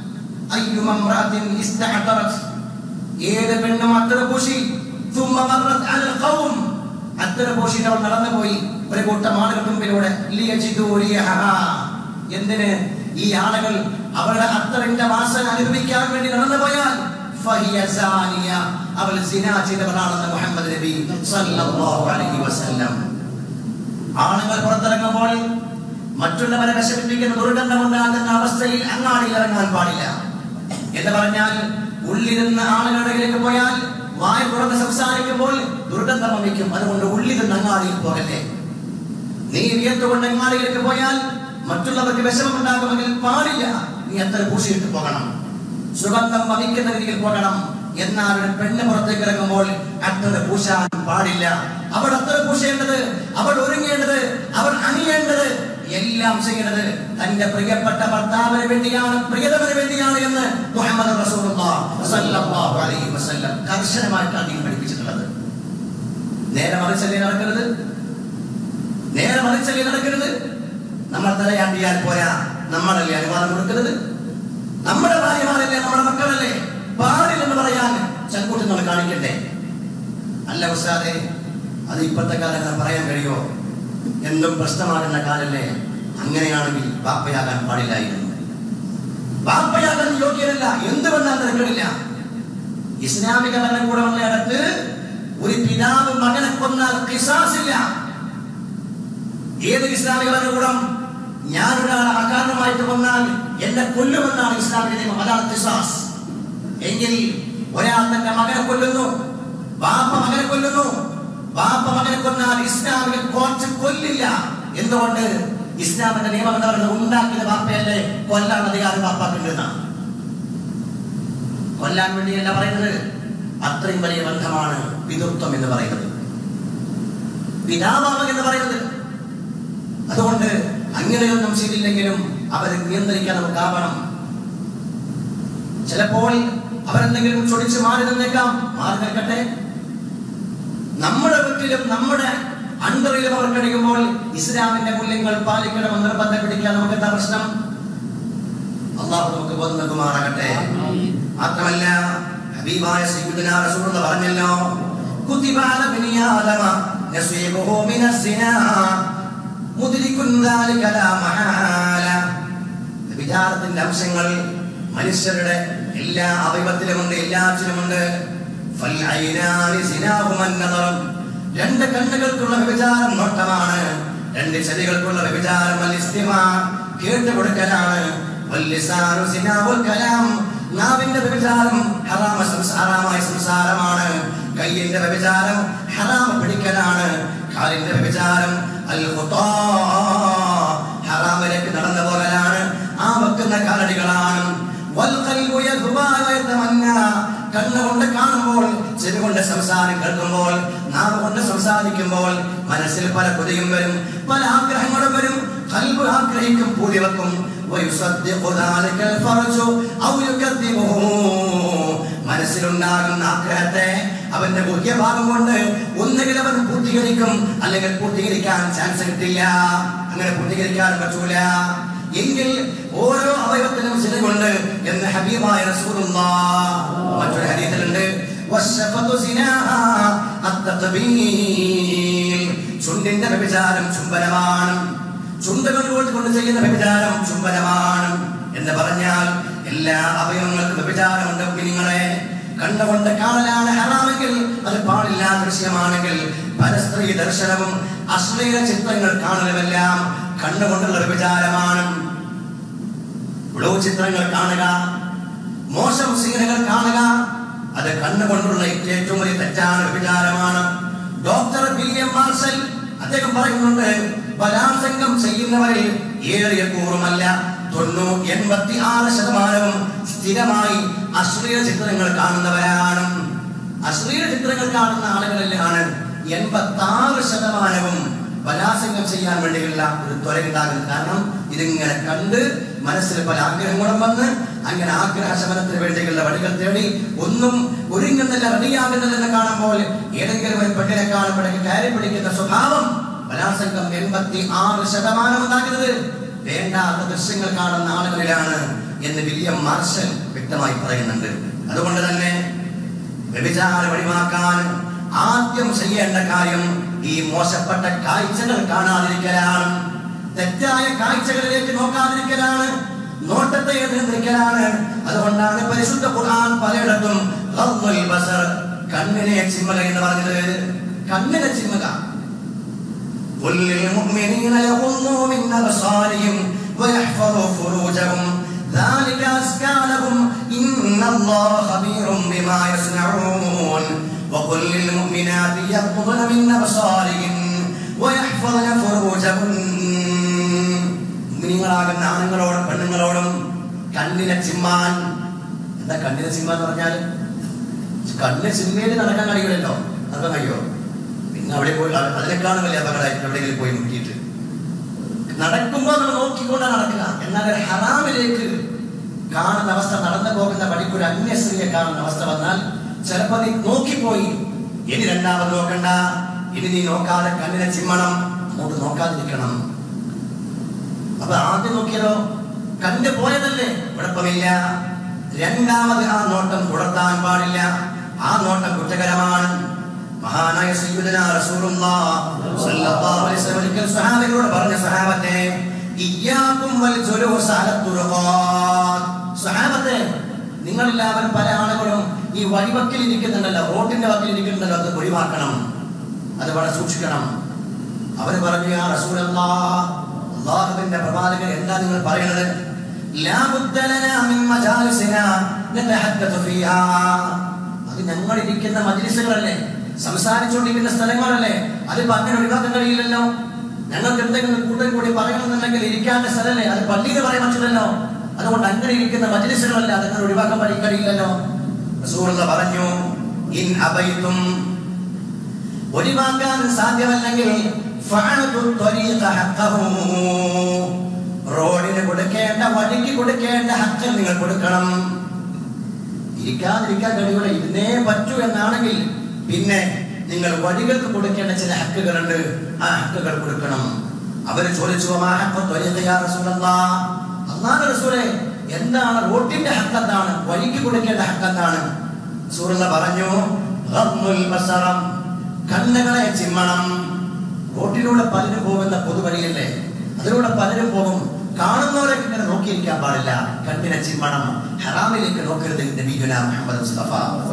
അയ്യുമ ഇംറഅത്തിൻ ഇസ്തഅതറത് ഏത് പെണ്ണും അത്തറ പൂശി ثم مرت على القوم അത്തറ പൂശിയിട്ട് അവൾ നടന്നുപോയി ഒരു കൂട്ടം ആളുകളുടെ മുമ്പിലൂടെ ലിയജിദൂ റിയഹഹാ. എന്തിന് ഈ ആളുകൾ അവരുടെ അത്തറിന്റെ വാസന അനുഭവിക്കാൻ വേണ്ടി നടന്നുപോയാൽ ഫഹിയ സാനിയ. അവൾ സിനാ ചെയ്തവളാണെന്ന് മുഹമ്മദ് നബി സല്ലല്ലാഹു അലൈഹി വസല്ലം ആണുങ്ങൾ പുറത്തിറങ്ങുമ്പോൾ മറ്റുള്ളവരെ വിഷമിപ്പിക്കുന്ന ദുർഗന്ധമുണ്ടാകുന്ന അവസ്ഥയിൽ അങ്ങാടിയിൽ ഇറങ്ങാൻ പാടില്ല എന്ന് പറഞ്ഞാൽ ഉള്ളിരുന്ന ആളുകളുടെ ഇടയിലേക്ക് പോയാൽ വായ തുറന്ന് സംസാരിക്കുമ്പോൾ ദുർഗന്ധം വമിക്കും അതുകൊണ്ട് ഉള്ളിരുന്ന് അങ്ങാടിയിൽ പോകല്ലേ നീ വിയർത്തുകൊണ്ട് അങ്ങാടിയിലേക്ക് പോയാൽ മറ്റുള്ളവർക്ക് വിഷമമുണ്ടാകുമെങ്കിൽ പാടില്ല നീ അത്ര പൂശിയിട്ട് പോകണം സുഗന്ധം വമിക്കുന്ന രീതിയിൽ പോകണം എന്നാൽ ഒരു പെണ്ണ് പുറത്തേക്ക് ഇറങ്ങുമ്പോൾ അത്ര പൂശാൻ പാടില്ല അവൾ അത്ര പൂശേണ്ടത് അവൾ ഒരുങ്ങേണ്ടത് അവൾ അണിയേണ്ടത് എല്ലാം ചെയ്യേണ്ടത് തന്റെ പ്രിയപ്പെട്ട ഭർത്താവിന് വേണ്ടിയാണ് പ്രിയതമന് വേണ്ടിയാണ് എന്ന് മുഹമ്മദ് റസൂലുള്ളാഹി സ്വല്ലല്ലാഹു അലൈഹി വസല്ലം കർശനമായിട്ടാണ് നീ പഠിപ്പിച്ചിട്ടുള്ളത് നേരെ മറിച്ചല്ലേ നടക്കരുത് നേരെ മറിച്ചല്ലേ നടക്കരുത് നമ്മൾ തലയാണ്ടിയാൽ പോരാ നമ്മളല്ലേ അനുവാദം കൊടുക്കരുത് നമ്മുടെ ഭാര്യമാരല്ലേ നമ്മുടെ മക്കളല്ലേ പാടില്ലെന്ന് പറയാൻ ചങ്കൂട്ടി നമ്മൾ കാണിക്കണ്ടേ അല്ല ഉസ്താദെ അത് ഇപ്പോഴത്തെ കാലത്ത് പറയാൻ കഴിയോ എന്തും പ്രശ്നമാകുന്ന കാലല്ലേ അങ്ങനെയാണെങ്കിൽ ബാപ്പയാകാൻ പാടില്ലായിരുന്നു ബാപ്പയാകാൻ യോഗ്യരല്ല എന്ത് വന്നാൽ തിരക്കില്ല ഇസ്ലാമിക ഭരണകൂടമുള്ളയിടത്ത് ഒരു പിതാവ് മകനെ കൊന്നാൽ കിസാസില്ല ഏത് ഇസ്ലാമിക ഭരണകൂടം ഞാൻ ഒരാളെ അകാരണമായിട്ട് കൊന്നാൽ എന്നെ കൊല്ലുമെന്നാണ് ഇസ്ലാമിക നിയമം അതാണ് കിസാസ് എങ്കിൽ ഒരാൾ തന്റെ മകനെ കൊല്ലുന്നു ബാപ്പ മകനെ കൊല്ലുന്നു ബാപ്പ മകനെ കൊന്നാൽ ഇസ്ലാമിക കോർട്ട് കൊല്ലില്ല എന്തുകൊണ്ട് ഇസ്ലാമിന്റെ നിയമം എന്ന് പറയുന്നത് ഉണ്ടാക്കിയത് ബാപ്പയല്ലേ കൊല്ലാൻ അധികാരം ബാപ്പാക്കുണ്ടെന്നാണ് കൊല്ലാൻ വേണ്ടിയല്ല പറയുന്നത് അത്രയും വലിയ ബന്ധമാണ് പിതൃത്വം എന്ന് പറയുന്നത് പിതാവാമം എന്ന് പറയുന്നത് അതുകൊണ്ട് അങ്ങനെയൊന്നും ചെയ്തില്ലെങ്കിലും അവരെ നിയന്ത്രിക്കാൻ നമുക്ക് ആവണം ചിലപ്പോൾ അവരെന്തെങ്കിലും ചൊടിച്ച് മാറി നിന്നേക്കാം മാറി നിൽക്കട്ടെ നമ്മുടെ വീട്ടിലും നമ്മുടെ അണ്ടറിലും അവർ കഴിയുമ്പോൾ ഇസ്ലാമിന്റെ മൂല്യങ്ങൾ പാലിക്കണമെന്ന് നിർബന്ധം പിടിക്കാൻ നമുക്ക് എന്താ പ്രശ്നം അള്ളാഹു നമുക്ക് ബോധം നൽകുമാറാകട്ടെ മാത്രമല്ല ഹബീബായ സയ്യിദുനാ റസൂലുള്ള പറഞ്ഞല്ലോ കുതിബ അല ബനി ആദമ നസീബുഹു മിനസ് സിനാ മുദ്രികുൻ ദാലിക ലാ മഹാല വിചാരത്തിന്റെ അംശങ്ങൾ മനുഷ്യരുടെ എല്ലാ അവയവത്തിലുമുണ്ട് എല്ലാറ്റിലുമുണ്ട് ഫൽഐനാനി സിനാഹുമൻ നദറും രണ്ട് കണ്ണുകൾക്കുള്ള വ്യഭിചാരം നോട്ടമാണ് രണ്ട് ചെവികൾക്കുള്ള വ്യഭിചാരം അൽ ഇസ്തിമാ കേട്ടു കൊടുക്കലാണ് വല്ലിസാനു സിനാഹുൽ കലാം നാവിന്റെ വ്യഭിചാരം ഹറാമ സംസ- ഹറാമായ സംസാരമാണ് കയ്യിന്റെ വ്യഭിചാരം ഹറാമ പിടിക്കലാണ് കാലിന്റെ വ്യഭിചാരം അൽ ഖുത്താ ഹറാമിലേക്ക് നടന്നു പോകലാണ് ആ വെക്കുന്ന കാലടികളാണ് വൽഖൽബു യദ്ബാ വയതമന്നാ. കണ്ണുകൊണ്ട് കാണുമ്പോൾ ചെവി കൊണ്ട് സംസാരം കേൾക്കുമ്പോൾ നാവ് കൊണ്ട് സംസാരിക്കുമ്പോൾ മനസ്സിൽ പല കൊതിയും വരും പല ആഗ്രഹങ്ങളും വരും കൽബ് ആഗ്രഹിക്കും പൂതി വെക്കും വയുസദ്ദിഖു ذلك الفرج أو يكذبه. മനസ്സിലുണ്ടാകുന്ന ആഗ്രഹത്തെ അവന്റെ ഗുഹ്യഭാഗം കൊണ്ട് ഒന്നുകിൽ അവൻ പൂർത്തീകരിക്കും അല്ലെങ്കിൽ പൂർത്തീകരിക്കാൻ ചാൻസ് കിട്ടില്ല അങ്ങനെ പൂർത്തീകരിക്കാൻ പറ്റൂല എങ്കിൽ ഓരോ അവയവത്തിനും ചിലവുണ്ട് എന്ന് ഹബീബായ റസൂലുള്ളാഹ് മറ്റൊരു ഹദീസിലുണ്ട് വശഫതു സിനാഹാ അത്തഖബീൽ ചുണ്ടിന്റെ വ്യഭിചാരം ചുംബനമാണ് ചുണ്ടുകൾ കൊണ്ട് ചെയ്യുന്ന വ്യഭിചാരം ചുംബനമാണ് എന്ന് പറഞ്ഞാൽ എല്ലാ അവയവങ്ങൾക്കും വ്യഭിചാരമുണ്ട് കുഞ്ഞുങ്ങളെ കണ്ടുകൊണ്ട് കാണലാണ് ഹറാമെങ്കിൽ അത് പാടില്ല ദൃശ്യമാണെങ്കിൽ പരസ്ത്രീ ദർശനവും അശ്ലീല ചിത്രങ്ങൾ കാണലുമെല്ലാം കണ്ണുകൊണ്ടുള്ള വ്യഭിചാരമാണ് ബ്ലൂ ചിത്രങ്ങൾ കാണുക മോശം സീനുകൾ കാണുക അത് കണ്ണുകൊണ്ടുള്ള ഏറ്റവും വലിയ തെറ്റാണ് വ്യഭിചാരമാണ് ഡോക്ടർ വില്യം മാർഷൽ അദ്ദേഹം പറയുന്നുണ്ട് ബലാത്സംഗം ചെയ്യുന്നവരിൽ ഏറിയ കൂറുമല്ല തൊണ്ണൂ എൺപത്തി ആറ് ശതമാനവും സ്ഥിരമായി അശ്ലീല ചിത്രങ്ങൾ കാണുന്നവരാണ് അശ്ലീല ചിത്രങ്ങൾ കാണുന്ന ആളുകളിലാണ് എൺപത്തി ആറ് ശതമാനവും ബലാത്സംഗം ചെയ്യാൻ വേണ്ടിയുള്ള ഒരു ത്വരയുണ്ടാകുന്നത് കാരണം ഇതിങ്ങനെ കണ്ട് മനസ്സിൽ പല ആഗ്രഹങ്ങളും വന്ന് അങ്ങനെ ആഗ്രഹ ശമനത്തിന് വേണ്ടിയുള്ള വഴികൾ തേടി ഒന്നും ഒരുങ്ങുന്നില്ല റെഡിയാകുന്നില്ലെന്ന് കാണുമ്പോൾ ഏതെങ്കിലും ഒരു പെണ്ണിനെ കാണുമ്പോഴേക്ക് കയറി പിടിക്കുന്ന സ്വഭാവം ബലാത്സംഗം എൺപത്തി ആറ് ശതമാനം ഉണ്ടാകുന്നത് വേണ്ടാത്ത ദൃശ്യങ്ങൾ കാണുന്ന ആളുകളിലാണ് എന്ന് വില്യം മാർഷൽ വ്യക്തമാക്കി വ്യക്തമായി പറയുന്നുണ്ട് അതുകൊണ്ട് തന്നെ വ്യഭിചാരം ഒഴിവാക്കാൻ ആദ്യം ചെയ്യേണ്ട കാര്യം ഈ മോശപ്പെട്ട കാഴ്ചകൾ കാണാതിരിക്കലാണ് തെറ്റായ കാഴ്ചകളിലേക്ക് നോക്കാതിരിക്കലാണ് നോട്ടത്തെ നിയന്ത്രിക്കലാണ് അതുകൊണ്ടാണ് പരിശുദ്ധ ഖുർആൻ പലയിടത്തും ഗദ്ദുൽ ബസർ കണ്ണിനെ ചിമ്മക എന്ന് പറഞ്ഞത് കണ്ണിനെ ചിമ്മുക قل للمؤمنين يغضوا من أبصارهم ويحفظوا فروجهم ذلك أزكى لهم إن الله خبير بما يصنعون وقل للمؤمنات يغضضن من أبصارهن ويحفظن فروجهن മുഗ്മിനീങ്ങളാകുന്ന ആണുങ്ങളോടും പെണ്ണുങ്ങളോടും കണ്ണിനെ ചിമ്മാൻ എന്താ കണ്ണിനെ ചിമ്മാൻ എന്ന് പറഞ്ഞാൽ കണ്ണിനെ ചിമ്മേല് നടക്കാൻ കഴിയില്ലല്ലോ നടക്കാൻ കഴിയോ പിന്നെ അവിടെ പോയി അത് അതിനേക്കാളും വലിയ അപകടമായിട്ട് എവിടെയെങ്കിലും പോയി മുക്കിയിട്ട് നടക്കുമ്പോൾ നമ്മൾ നോക്കിക്കൊണ്ടാണ് നടക്കുക എന്നാൽ ഒരു ഹറാമിലേക്ക് കാണുന്ന അവസ്ഥ നടന്നു പോകുന്ന വഴിക്ക് ഒരു അന്യസ്ത്രീയെ കാണുന്ന അവസ്ഥ വന്നാൽ ചിലപ്പോ നീ നോക്കിപ്പോയി ഇനി രണ്ടാമത് നോക്കണ്ട ഇനി നീ നോക്കാതെ കണ്ണിനെ ചിമ്മണം അങ്ങോട്ട് നോക്കാതിരിക്കണം അപ്പൊ ആദ്യം നോക്കിയതോ കണ്ടു പോയതല്ലേ കുഴപ്പമില്ല രണ്ടാമത് ആ നോട്ടം തുടർത്താൻ പാടില്ല ആ നോട്ടം കുറ്റകരമാണ് മഹാനായ സയ്യിദുനാ റസൂലുള്ളാഹ് സ്വല്ലല്ലാഹു അലൈഹി വസല്ലം ഒരിക്കൽ സ്വഹാബികളോട് പറഞ്ഞ സ്വഹാബത്തെ ഇയ്യാകും വൽ ജുലൂസ് അല തുറുഖാത്ത് സ്വഹാബത്തെ നിങ്ങളെല്ലാവരും പല ആളുകളും ഈ വഴിവക്കിൽ ഇരിക്കുന്നുണ്ടല്ലോ റോഡിന്റെ വക്കിൽ ഇരിക്കുന്നുണ്ടല്ലോ അത് ഒഴിവാക്കണം അത് വളരെ സൂക്ഷിക്കണം അവര് പറഞ്ഞു ആ റസൂലല്ലാഹ് അള്ളാഹുവിന്റെ പ്രവാചകൻ എന്താ നിങ്ങൾ പറയുന്നത് ലാ ബുദ്ദ ലനാ മിൻ മജാലിസിനാ നതഹദ്ദതു ഫീഹാ അത് ഞങ്ങൾ ഇരിക്കുന്ന മജ്ലിസുകളല്ലേ സംസാരിച്ചുകൊണ്ടിരിക്കുന്ന സ്ഥലങ്ങളല്ലേ അതിപ്പോ അങ്ങനെ ഒഴിവാക്കാൻ കഴിയില്ലല്ലോ ഞങ്ങൾക്ക് എന്തെങ്കിലും കൂട്ടം കൂടി പറയണമെന്നുണ്ടെങ്കിൽ ഇരിക്കാത്ത സ്ഥലമല്ലേ അത് പള്ളിയിൽ പറയാൻ പറ്റില്ലല്ലോ അതുകൊണ്ട് അങ്ങനെ ഇരിക്കുന്ന മജ്ലിസുകളല്ലേ അതങ്ങനെ ഒഴിവാക്കാൻ പറ്റി കഴിയില്ലല്ലോ റസൂലുള്ള പറഞ്ഞു ഇൻ അബൈതും ഒഴിവാക്കാൻ സാധ്യമല്ലെങ്കിൽ ഫഅതു ത്വരീഖ ഹഖഹു. റോഡിന് കൊടുക്കേണ്ട വഴിക്ക് കൊടുക്കേണ്ട ഹക്ക് നിങ്ങൾ കൊടുക്കണം ഇരിക്കാതിരിക്കാൻ കഴിയൂല ഇരുന്നേ പറ്റൂ എന്നാണെങ്കിൽ പിന്നെ നിങ്ങൾ വഴികൾക്ക് കൊടുക്കേണ്ട ചില ഹക്കുകളുണ്ട് ആ ഹക്കുകൾ കൊടുക്കണം അവര് ചോദിച്ചു "വമാ ഹഖ്ഖു ത്വരീഖ യാ റസൂലല്ലാഹ്?" അല്ലാഹുവിന്റെ റസൂലേ എന്താണ് റോഡിന്റെ ഹക്ക് എന്താണ് വഴിക്ക് കൊടുക്കേണ്ട ഹക്ക് എന്താണ് റസൂലുള്ള പറഞ്ഞു "ഗദ്ദുൽ ബസറം." കണ്ണുകളെ ചിമ്മണം റോട്ടിലൂടെ പലരും പോകുന്ന പൊതുവഴിയല്ലേ അതിലൂടെ പലരും പോകും കാണുന്നവരെ ഇങ്ങനെ നോക്കിയിരിക്കാൻ പാടില്ല കണ്ണിനെ ചിമ്മണം ഹറാമിലേക്ക് നോക്കരുത് നബീന മുഹമ്മദ് മുസ്തഫ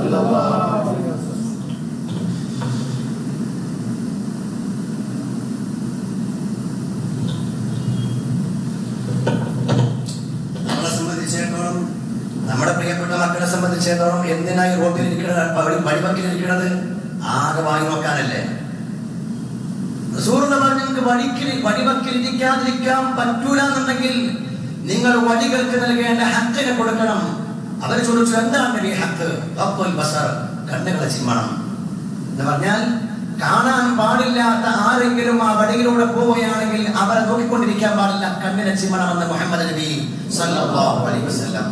നമ്മളെ സംബന്ധിച്ചിടത്തോളം നമ്മുടെ പ്രിയപ്പെട്ട മക്കളെ സംബന്ധിച്ചിടത്തോളം എന്തിനായി റോട്ടിൽ ഇരിക്കുന്നത് വഴിവക്കിൽ ഇരിക്കുന്നത് ആകെ വായി നോക്കാനല്ലേ റസൂറിന് പറഞ്ഞു നിങ്ങൾക്ക് വഴിക്കിൽ വഴിവക്കിൽ ഇരിക്കാതിരിക്കാൻ പറ്റൂല എന്നുണ്ടെങ്കിൽ നിങ്ങൾ വഴികൾക്ക് നൽകേണ്ട ഹക്കിനെ കൊടുക്കണം അവർ ചോദിച്ചു എന്താണ് ഈ ഹക്ക് അബ്ദുൽ ബസർ കണ്ണുകളെ ചിമ്മണം എന്ന് പറഞ്ഞാൽ കാണാൻ പാടില്ലാത്ത ആരെങ്കിലും ആ വഴിയിലൂടെ പോവുകയാണെങ്കിൽ അവരെ നോക്കിക്കൊണ്ടിരിക്കാൻ പാടില്ല കണ്ണിനെ ചിമ്മണമെന്ന് മുഹമ്മദ് നബി സല്ലല്ലാഹു അലൈഹി വസല്ലം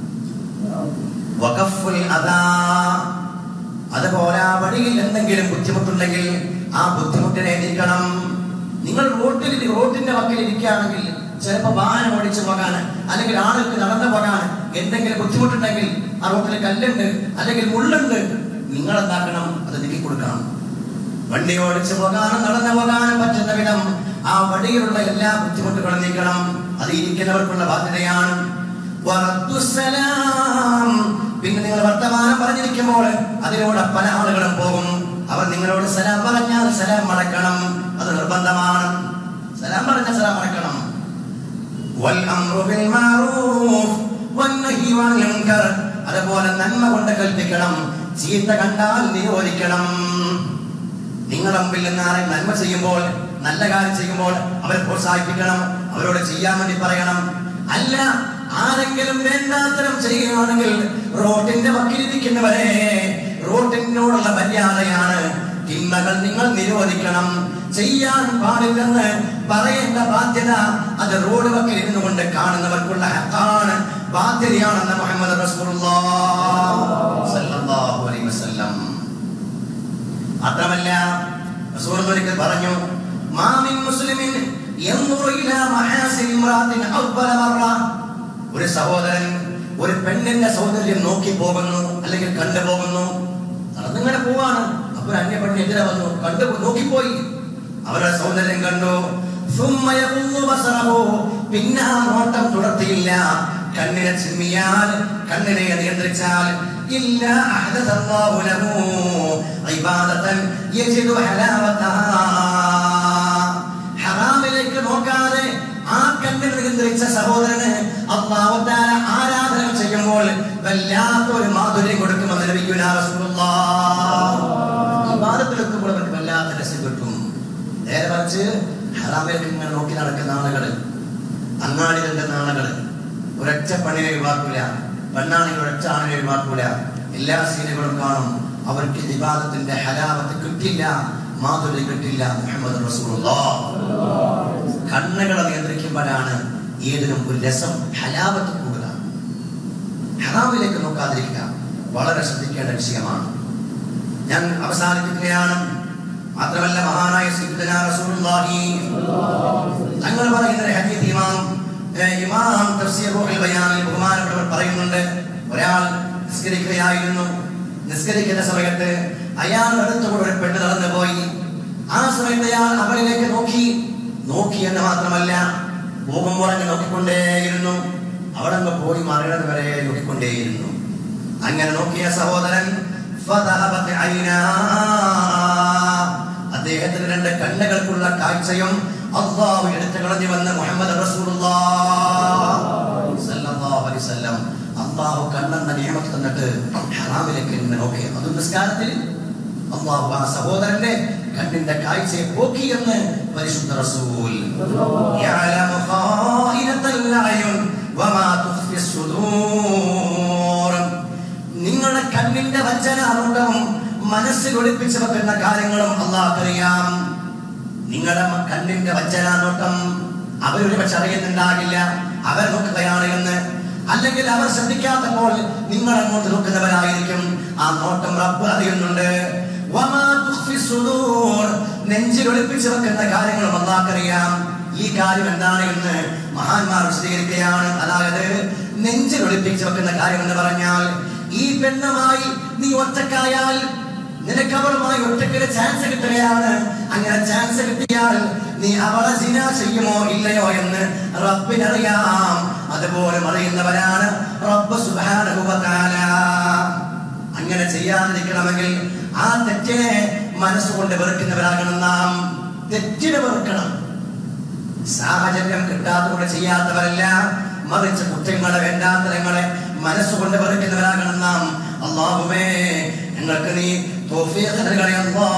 വഖഫുൽ അദാ അതുപോലെ ആ വഴിയിൽ എന്തെങ്കിലും ബുദ്ധിമുട്ടുണ്ടെങ്കിൽ ആ ബുദ്ധിമുട്ടിനെ നീക്കണം നിങ്ങൾ റോട്ടിൽ റോട്ടിന്റെ വക്കിൽ ഇരിക്കുകയാണെങ്കിൽ ചിലപ്പോൾ വാഹനം ഓടിച്ചു പോകാൻ അല്ലെങ്കിൽ ആളുകൾക്ക് നടന്നു പോകാൻ എന്തെങ്കിലും ബുദ്ധിമുട്ടുണ്ടെങ്കിൽ ആ റോട്ടിൽ കല്ലുണ്ട് അല്ലെങ്കിൽ മുള്ളുണ്ട് നിങ്ങൾ എന്താക്കണം അത് നീക്കി കൊടുക്കണം വണ്ടി ഓടിച്ചു പോകാനും നടന്നു പോകാനും പറ്റുന്ന വിധം ആ വഴിയിലുള്ള എല്ലാ ബുദ്ധിമുട്ടുകളും നീക്കണം അത് ഇരിക്കുന്നവർക്കുള്ള ബാധ്യതയാണ് വറദ്ദുസ്സലാം. പിന്നെ നിങ്ങൾ വർത്തമാനം പറഞ്ഞിരിക്കുമ്പോൾ അതിലൂടെ പല ആളുകളും പോകും അവർ നിങ്ങളോട് സലാം പറഞ്ഞാൽ സലാം മടക്കണം അത് നിർബന്ധമാണ് സലാം പറഞ്ഞ സലാം മടക്കണം വൽഅംറു ബിൽ മഅറൂഫ് വന്നഹി അനിൽ മുൻകർ അതുപോലെ നന്മ കൊണ്ട് കൽപ്പിക്കണം ചീത്ത കണ്ടാൽ നിരോധിക്കണം നിങ്ങളുടെ മുമ്പിൽ നിന്ന് ആരെ നന്മ ചെയ്യുമ്പോൾ നല്ല കാര്യം ചെയ്യുമ്പോൾ അവരെ പ്രോത്സാഹിപ്പിക്കണം അവരോട് ചെയ്യാൻ വേണ്ടി പറയണം അല്ല ആരെങ്കിലും വേണ്ടാത്തരം ചെയ്യുകയാണെങ്കിൽ റോട്ടിന്റെ വക്കിലിരിക്കുന്നവരെ റോട്ടിനോടുള്ള മര്യാദയാണ് തിന്മകൾ നിങ്ങൾ നിരോധിക്കണം ചെയ്യാൻ പാടില്ലെന്ന് പറയേണ്ട ബാധ്യത അത് റോഡ് വക്കിൽ ഇരുന്നു കൊണ്ട് കാണുന്നവർക്കുള്ള ഹക്കാണ് ബാധ്യതയാണെന്ന് മുഹമ്മദ് റസൂലുള്ളാഹ് സല്ലല്ലാഹു അലൈഹി വസല്ലം മാത്രമല്ല റസൂൽ ഒരിക്കൽ പറഞ്ഞു മാമിൻ മുസ്ലിമിൻ യൻദുറു ഇലാ മഹാസിൻ ഇംറാത്തിൻ അവ്വല മറ ഒരു സഹോദരൻ ഒരു പെണ്ണിന്റെ സൗന്ദര്യം നോക്കി പോകുന്നു അല്ലെങ്കിൽ കണ്ടു പോകുന്നു നടന്നിങ്ങനെ പോവാണ് അപ്പൊ ഒരു അന്യ പെണ്ണ് എതിരെ വന്നു കണ്ടു നോക്കിപ്പോയി അവരുടെ സൗന്ദര്യം കണ്ടു ثم يغض بصره. പിന്നെ ആ നോട്ടം തുടർത്തിയില്ല കണ്ണിനെ ചിമ്മിയാൽ കണ്ണിനെ നിയന്ത്രിച്ചാൽ ഇല്ല അഹദഥ അല്ലാഹു ലഹു ഇബാദത്തൻ യജിദു ഹലാവതഹാ ഹറാമിലേക്ക് നോക്കാതെ ആ കണ്ണിൽ നിയന്ത്രിച്ച സഹോദരന് അള്ളാഹുത്താല ആരാധന ചെയ്യുമ്പോൾ വല്ലാത്തൊരു മാധുര്യം കൊടുക്കുമെന്ന് ലഭിക്കുന്ന വിവാദത്തിലെത്തുമ്പോൾ അവർക്ക് വല്ലാത്ത രസം കിട്ടും നേരെ മറിച്ച് ഹറാമിലേക്ക് ഇങ്ങനെ നോക്കി നടക്കുന്ന ആളുകൾ അങ്ങാടി നിൽക്കുന്ന ആളുകൾ ഒരൊറ്റ പണിനെ ഒഴിവാക്കൂല പെണ്ണാണെങ്കിൽ ഒരൊറ്റ ആണിനെ ഒഴിവാക്കൂല എല്ലാ സീനുകളും കാണും അവർക്ക് വിവാദത്തിന്റെ ഹലാവത്ത് കിട്ടില്ല മാധുര്യം കിട്ടില്ല മുഹമ്മദ് റസൂലുള്ളാഹ് കണ്ണുകളെ നിയന്ത്രിക്കുമ്പോഴാണ് ഏതിനും ഒരു രസം ഹലാവത്ത് കൂടുക ഹറാമിലേക്ക് നോക്കാതിരിക്കുക വളരെ ശ്രദ്ധിക്കേണ്ട വിഷയമാണ് ഞാൻ അവസാനിപ്പിക്കുകയാണ് മാത്രമല്ല മഹാനായ സയ്യിദുനാ റസൂലുള്ളാഹി തങ്ങൾ പറയുന്ന ഒരു ഹദീസ് ഇമാം ഏ, ഇമാം തഫ്സീർ റൂഹുൽ ബയാനിൽ ബഹുമാനപ്പെട്ടവർ പറയുന്നുണ്ട് ഒരാൾ നിസ്കരിക്കുകയായിരുന്നു നിസ്കരിക്കുന്ന സമയത്ത് അയാൾ അടുത്തുകൂടെ ഒരു പെണ്ണ് നടന്നു പോയി ആ സമയത്ത് അയാൾ അവളിലേക്ക് നോക്കി നോക്കി എന്ന് മാത്രമല്ല പോകുമ്പോൾ അങ്ങ് നോക്കിക്കൊണ്ടേയിരുന്നു അവിടെ അങ്ങ് പോയി മറിയത് വരെ നോക്കിക്കൊണ്ടേയിരുന്നു അങ്ങനെ നോക്കിയ സഹോദരൻ ഫദഹബത് ഐനാ. അദ്ദേഹത്തിന് രണ്ട് കണ്ണുകൾക്കുള്ള കാഴ്ചയും അള്ളാഹു എടുത്തു കളഞ്ഞു വന്ന് മുഹമ്മദ് റസൂലുള്ളാഹ് സല്ലല്ലാഹു അലൈഹി വസല്ലം അള്ളാഹു കണ്ണെന്ന നിയമത്ത് തന്നിട്ട് ഹറാമിലേക്ക് ഇങ്ങനെ നോക്കി അതും നിസ്കാരത്തിൽ അള്ളാഹു ആ സഹോദരന്റെ കണ്ണിന്റെ കാഴ്ചയെ പോക്കി എന്ന് പരിശുദ്ധ റസൂൽ يعلم خائنة الأعين وما تخفي الصدور നിങ്ങളുടെ കണ്ണിന്റെ വഞ്ചനാനുണ്ടവും മനസ്സിൽ ഒളിപ്പിച്ചു വെക്കുന്ന കാര്യങ്ങളും അള്ളാഹ്ക്കറിയാം നിങ്ങളുടെ മ- കണ്ണിന്റെ വഞ്ചനാനോട്ടം അവരൊരു പക്ഷെ അറിയുന്നുണ്ടാകില്ല അവർ നോക്കുകയാണ് എന്ന് അല്ലെങ്കിൽ അവർ ശ്രദ്ധിക്കാത്തപ്പോൾ നിങ്ങൾ അങ്ങോട്ട് നോക്കുന്നവരായിരിക്കും ആ നോട്ടം റബ്ബ് അറിയുന്നുണ്ട് വമാ തുഖ്ഫി സുദൂർ. നെഞ്ചിൽ ഒളിപ്പിച്ചു വെക്കുന്ന കാര്യങ്ങളും അള്ളാഹ്ക്കറിയാം ഈ കാര്യം എന്താണ് എന്ന് മഹാന്മാർ വിശദീകരിക്കുകയാണ് അതായത് നെഞ്ചിൽ ഒളിപ്പിച്ചു വെക്കുന്ന കാര്യം എന്ന് പറഞ്ഞാൽ ഈ പെണ്ണുമായി നീ ഒറ്റക്കായാൽ നിനക്ക് അവളുമായി ഒറ്റക്കൊരു ചാൻസ് കിട്ടുകയാണ് അങ്ങനെ ചാൻസ് കിട്ടിയാൽ നീ അവളെ സിന ചെയ്യുമോ ഇല്ലയോ എന്ന് റബ്ബിനറിയാം അതുപോലെ അറിയുന്നവരാണ് റബ്ബ് സുബ്ഹാനഹു വ തആല അങ്ങനെ ചെയ്യാതിരിക്കണമെങ്കിൽ ആ തെറ്റിനെ മനസ്സുകൊണ്ട് വെറുക്കുന്നവരാകണം നാം തെറ്റിനെ വെറുക്കണം സാഹചര്യം കിട്ടാത്തതുകൊണ്ട് ചെയ്യാത്തവരല്ല മറിച്ച് കുറ്റങ്ങളെ വേണ്ടാത്തരങ്ങളെ മനസ്സുകൊണ്ട് വെറുക്കുന്നവരാകണം നാം അള്ളാഹുവേ ഞങ്ങൾക്ക് നീ തൗഫീഖ് നൽകണേ അല്ലാ.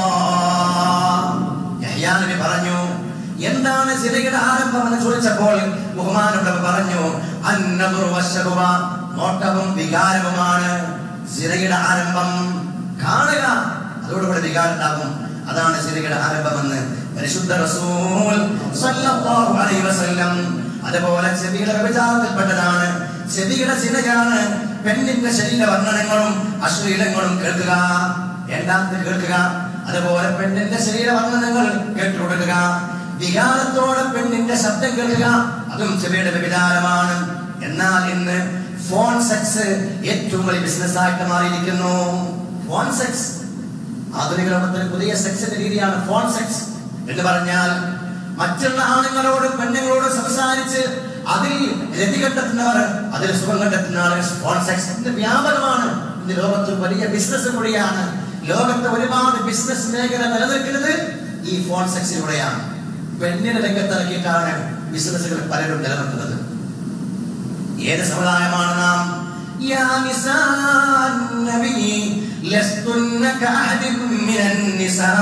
യഹ്യാ നബി പറഞ്ഞു എന്താണ് സിനയുടെ ആരംഭം എന്ന് ചോദിച്ചപ്പോൾ ബഹുമാനപ്പെട്ടവർ പറഞ്ഞു അന്നദുർ വശറുവ നോട്ടവും വികാരവുമാണ് സിനയുടെ ആരംഭം കാണുക അതോടുകൂടി വികാരം ഉണ്ടാകും അതാണ് സിനയുടെ ആരംഭമെന്ന് പരിശുദ്ധ റസൂൽ സല്ലല്ലാഹു അലൈഹി വസല്ലം അതുപോലെ ചെവിയുടെ വ്യഭിചാരത്തിൽപ്പെട്ടതാണ് ചെവിയുടെ സിനയാണ് പെണ്ണിന്റെ ശരീര വർണ്ണനങ്ങളും അശ്ലീലങ്ങളും കേൾക്കുക രണ്ടാമത് കേൾക്കുക അതുപോലെ പെണ്ണിന്റെ ശരീര വർണ്ണനങ്ങൾ കേട്ടുകൊടുക്കുക വികാരത്തോടെ പെണ്ണിന്റെ ശബ്ദം കേൾക്കുക അതും ചെവിയുടെ വ്യഭിചാരമാണ് എന്നാൽ ഇന്ന് ഫോൺ സെക്സ് ഏറ്റവും വലിയ ബിസിനസ് ആയിട്ട് മാറിയിരിക്കുന്നു ഫോൺ സെക്സ് ആധുനിക ലോകത്തിൽ പുതിയ സെക്സിന്റെ രീതിയാണ് ഫോൺ സെക്സ് എന്ന് പറഞ്ഞാൽ മറ്റുള്ള ആണുങ്ങളോടും പെണ്ണുങ്ങളോടും സംസാരിച്ച് അതിൽ രതി കണ്ടെത്തുന്നവർ അതിൽ സുഖം കണ്ടെത്തുന്ന ആളുകൾ ഫോൺ സെക്സ് ഇത് വ്യാപകമാണ് ഇന്ന് ലോകത്ത് വലിയ ബിസിനസ് കൂടിയാണ് ലോകത്ത് ഒരുപാട് ബിസിനസ് മേഖല നിലനിൽക്കുന്നത് ഈ ഫോൺ സെക്സിലൂടെയാണ് പെണ്ണിനെ രംഗത്തിറക്കിയിട്ടാണ് ബിസിനസ്സുകൾ പലരും നിലനിർത്തുന്നത് ഏത് സമുദായമാണ് നാം യാ നിസാൻ നബി ലസ്തുന്ന കഅഹദിൻ മിനൻ നിസാ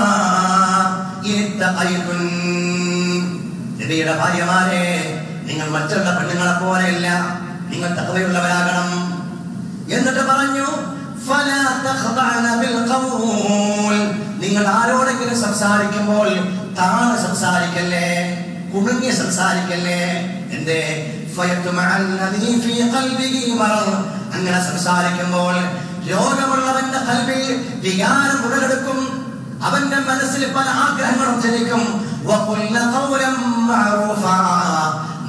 ഇത്തഖൈതുൻ നബിയുടെ ഭാര്യമാരെ നിങ്ങൾ മറ്റുള്ള പെണ്ണുങ്ങളെ പോലെയല്ല നിങ്ങൾ തഖവയുള്ളവരാകണം എന്നിട്ട് പറഞ്ഞു ഫലാ തഖ്ദഅന ബിൽ ഖൗൽ നിങ്ങൾ ആരോടെങ്കിലും സംസാരിക്കുമ്പോൾ താഴെ സംസാരിക്കല്ലേ കുടുങ്ങി സംസാരിക്കല്ലേ എന്തേ ഫയത്മഅ അല്ലദീ ഫീ ഖൽബിഹി മറദ് അങ്ങനെ സംസാരിക്കുമ്പോൾ രോഗമുള്ളവന്റെ കൽവിൽ വികാരം ഉടലെടുക്കും അവന്റെ മനസ്സിൽ പല ആഗ്രഹങ്ങളും ജനിക്കും വഖുൽന ഖൗലൻ മഅറൂഫാ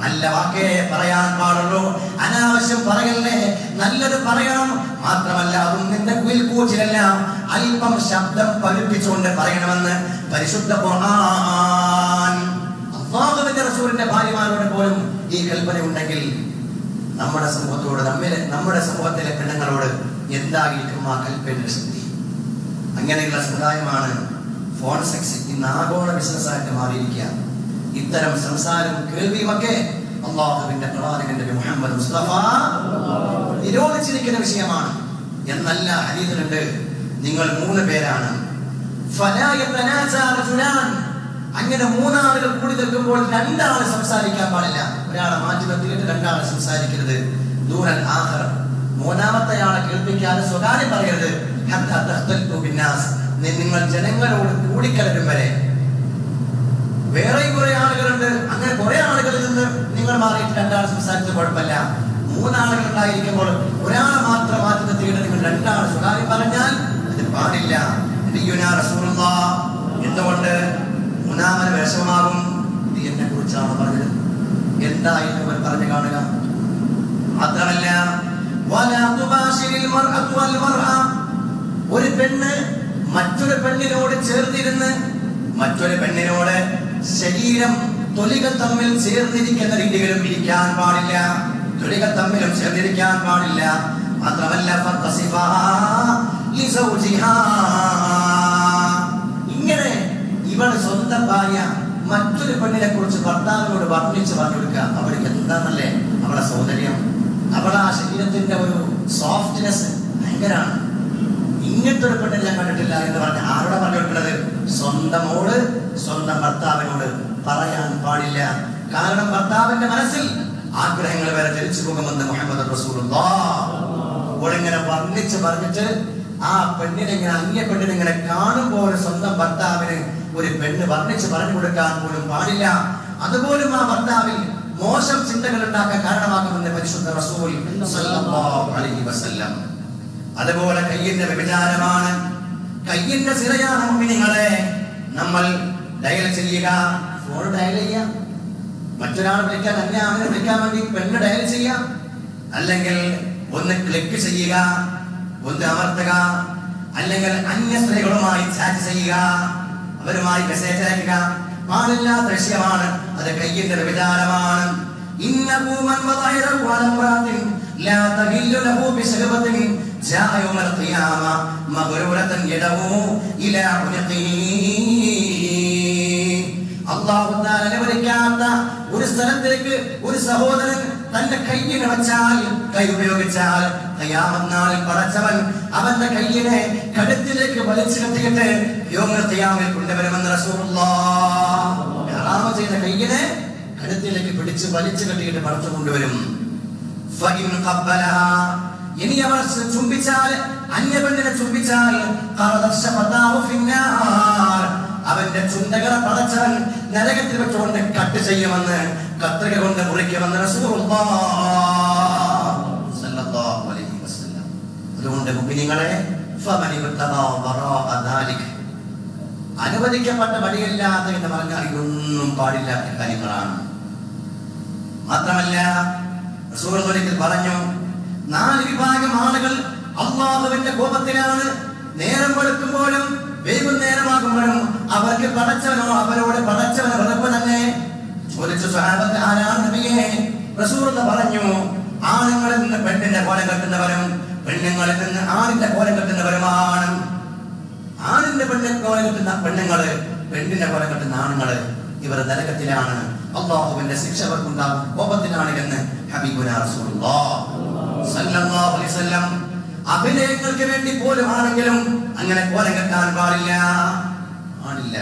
നല്ല വാക്കേ പറയാൻ പാടുള്ളൂ അനാവശ്യം പറയല്ലേ നല്ലത് പറയണം മാത്രമല്ല അതും നിന്റെ കുയിൽക്കൂച്ചിലെല്ലാം അല്പം ശബ്ദം പതിപ്പിച്ചുകൊണ്ട് പറയണമെന്ന് പരിശുദ്ധ ഖുർആൻ അള്ളാഹുവിന്റെ റസൂലിന്റെ ഭാര്യമാരോട് പോലും ഈ കൽപ്പന ഉണ്ടെങ്കിൽ നമ്മുടെ സമൂഹത്തോട് നമ്മിലെ നമ്മുടെ സമൂഹത്തിലെ പെണ്ണുങ്ങളോട് എന്തായിരിക്കും ആ കൽപ്പനയുടെ ശക്തി അങ്ങനെയുള്ള സമുദായമാണ് ഫോൺ സെക്സ് ഇന്ന് ആഗോള ബിസിനസ് ആയിട്ട് മാറിയിരിക്കുക ഇത്തരം സംസാരം കേൾവിയുമൊക്കെ അള്ളാഹുവിന്റെ പ്രവാചകന്റെ നബി മുഹമ്മദ് മുസ്തഫ നിരോധിച്ചിരിക്കുന്ന വിഷയമാണ് എന്നല്ല ഹരീതിലുണ്ട് നിങ്ങൾ മൂന്ന് പേരാണ് ഫലാ യതനാസാ റജുലാൻ. അങ്ങനെ മൂന്നാളുകൾ കൂടി നിൽക്കുമ്പോൾ രണ്ടാൾ സംസാരിക്കാൻ പാടില്ല ഒരാളെ മാറ്റി നിർത്തിയിട്ട് രണ്ടാൾ സംസാരിക്കരുത് ദൂരൻ ആഹർ മൂന്നാമത്തെ ആളെ കേൾപ്പിക്കാതെ സ്വകാര്യം പറയരുത് ഹത്താ തഖ്തൽതു ബിന്നാസ്. നി- നിങ്ങൾ ജനങ്ങളോട് കൂടിക്കലരും വരെ വേറെ കുറെ ആളുകളുണ്ട് അങ്ങനെ കുറെ ആളുകളിൽ നിന്ന് നിങ്ങൾ മാറിയിട്ട് രണ്ടാൾ സംസാരിച്ച കുഴപ്പമില്ല മൂന്നാളുകൾ ഉണ്ടായിരിക്കുമ്പോൾ ഒരാളെ മാത്രം മാറ്റി നിർത്തിയിട്ട് നിങ്ങൾ രണ്ടാൾ സ്വകാര്യം പറഞ്ഞാൽ അത് പാടില്ല നബിയുനാ റസൂലുള്ളാഹ് എന്തുകൊണ്ട് മൂന്നാമന് വിഷമാകും ഇത് എന്നെ കുറിച്ചാണ് പറഞ്ഞത് എന്തായിരുന്നു അവൻ പറഞ്ഞു കാണുക മാത്രമല്ല വലാ തുബാശിരിൽ മർഅത്തു വൽ മർഅ. ഒരു പെണ്ണ് മറ്റൊരു പെണ്ണിനോട് ചേർന്നിരുന്ന് മറ്റൊരു പെണ്ണിനോട് ശരീരം തൊലികൾ തമ്മിൽ ചേർന്നിരിക്കുന്ന രീതിയിലും ഇരിക്കാൻ പാടില്ല തൊലികൾ തമ്മിലും ചേർന്നിരിക്കാൻ പാടില്ല മാത്രമല്ല ഫത്തസിഫാ ലിസൗജിഹാ. ഇങ്ങനെ ഇവൾ സ്വന്തം ഭാര്യ മറ്റൊരു പെണ്ണിനെ കുറിച്ച് ഭർത്താവിനോട് വർണ്ണിച്ച് പറഞ്ഞു കൊടുക്കുക അവൾക്ക് എന്താണല്ലേ അവളെ സൗന്ദര്യം അവളെ ആ ശരീരത്തിന്റെ ഒരു സോഫ്റ്റ്നെസ് ഭയങ്കരാണ് ഇങ്ങനത്തെ ഒരു പെണ്ണിനെ ഞാൻ കണ്ടിട്ടില്ല എന്ന് പറഞ്ഞ് ആരോടെ പറഞ്ഞു കൊടുക്കുന്നത് സ്വന്തമോട് സ്വന്തം ഭർത്താവിനോട് പറയാൻ പാടില്ല കാരണം ഭർത്താവിന്റെ മനസ്സിൽ ആഗ്രഹങ്ങൾ വരെ ജനിച്ചു പോകുമെന്ന് മുഹമ്മദ് റസൂലുള്ളാഹ് ഇങ്ങനെ വർണ്ണിച്ച് പറഞ്ഞിട്ട് ആ പെണ്ണിനെ ഇങ്ങനെ അന്യ പെണ്ണിനെ ഇങ്ങനെ കാണുമ്പോൾ സ്വന്തം ഭർത്താവിന് ഒരു പെണ്ണ് വർണ്ണിച്ച് പറഞ്ഞു കൊടുക്കാൻ പോലും പാടില്ല അതുപോലും ആ ഭർത്താവിൽ മോശം ചിന്തകൾ ഉണ്ടാക്കാൻ കാരണമാകുമെന്ന് പരിശുദ്ധ റസൂൽ സല്ലല്ലാഹു അലൈഹി വസല്ലം അതുപോലെ കയ്യിന്റെ വ്യഭിചാരമാണ് കയ്യിന്റെ സിറയാണ് മുഅ്മിനീങ്ങളെ നമ്മൾ ഡയൽ ചെയ്യുക ഫോൺ ഡയൽ ചെയ്യാം മറ്റൊരാൾ വിളിക്കാൻ അന്യ അവനെ വിളിക്കാൻ വേണ്ടി പെണ്ണ് ഡയൽ ചെയ്യാം അല്ലെങ്കിൽ ഒന്ന് ക്ലിക്ക് ചെയ്യുക ഒന്ന് അമർത്തുക അല്ലെങ്കിൽ അന്യ സ്ത്രീകളുമായി ചാറ്റ് ചെയ്യുക അവരുമായി മെസ്സേജ് അയക്കുക പാടില്ലാത്ത വിഷയമാണ് അത് കയ്യിന്റെ വ്യഭിചാരമാണ് ഇന്നഹു മൻ വദഹിറഹു അല ഇംറാത്തിൻ ലാ തഹില്ലു ലഹു ബിശഹബത്തിൻ ജാഅ യൗമൽ ഖിയാമ മഗ്റൂറതൻ യദഹു ഇലാ ഉനഖിഹി അള്ളാഹു താല അനുവദിക്കാത്ത ഒരു സ്ഥലത്തേക്ക് ഒരു സഹോദരൻ തന്റെ കയ്യിനെ വെച്ചാൽ കൈ ഉപയോഗിച്ചാൽ കയ്യാമന്നാളിൽ പടച്ചവൻ അവന്റെ കയ്യിനെ കഴുത്തിലേക്ക് വലിച്ചു കെട്ടിയിട്ട് യോമത്തിയാമിൽ കൊണ്ടുവരുമെന്ന് റസൂലുള്ളാഹ് ഹറാമ ചെയ്ത കയ്യിനെ കഴുത്തിലേക്ക് പിടിച്ച് വലിച്ചു കെട്ടിയിട്ട് പടച്ചു കൊണ്ടുവരും ഫഇൻ ഖബ്ബലഹാ ഇനി അവർ ചുംബിച്ചാൽ അന്യപെണ്ണിനെ ചുംബിച്ചാൽ ഖറദശ ഫതാഹു ഫിന്നാർ അവന്റെ ചുണ്ടകളെ പടച്ചവൻ നരകത്തിൽ വെച്ചുകൊണ്ട് കട്ട് ചെയ്യുമെന്ന് കത്രിക കൊണ്ട് മുറിക്കുമെന്ന് റസൂലുള്ളാഹ് സല്ലല്ലാഹു അലൈഹി വസല്ലം അതുകൊണ്ട് മുഅ്മിനീങ്ങളെ ഫമൻ ഇബ്തഗാ വറാഅ ദാലിക് അനുവദിക്കപ്പെട്ട വഴിയില്ലാത്ത എന്ന് പറഞ്ഞാൽ ഇതൊന്നും പാടില്ലാത്ത കാര്യങ്ങളാണ് മാത്രമല്ല റസൂൽ ഒരിക്കൽ പറഞ്ഞു നാല് വിഭാഗം ആളുകൾ അള്ളാഹുവിന്റെ കോപത്തിലാണ് നേരം വെളുക്കുമ്പോഴും വൈകുന്നേരമാകുമ്പോഴും അവർക്ക് പടച്ചവനോ അവരോട് പടച്ചവനോ വെറുപ്പ് തന്നെ ചോദിച്ചു സ്വഹാബത്ത് ആരാണ് നബിയെ റസൂൽ പറഞ്ഞു ആണുങ്ങളിൽ നിന്ന് പെണ്ണിന്റെ കോലം കെട്ടുന്നവരും പെണ്ണുങ്ങളിൽ നിന്ന് ആണിന്റെ കോലം കെട്ടുന്നവരുമാണ് ആണിന്റെ പെണ്ണിനെ കോലം കെട്ടുന്ന പെണ്ണുങ്ങള് പെണ്ണിന്റെ കോലം കെട്ടുന്ന ആണുങ്ങള് ഇവർ നരകത്തിലാണ് അള്ളാഹുവിന്റെ ശിക്ഷ അവർക്കുണ്ടാകും കോപത്തിലാണ് എന്ന് ഹബീബുന റസൂലുള്ളാഹ് സല്ലല്ലാഹു അലൈഹി വസല്ലം അഭിനയങ്ങൾക്ക് വേണ്ടി പോലും ആണെങ്കിലും അങ്ങനെ കോലം കെട്ടാൻ പാടില്ല പാടില്ല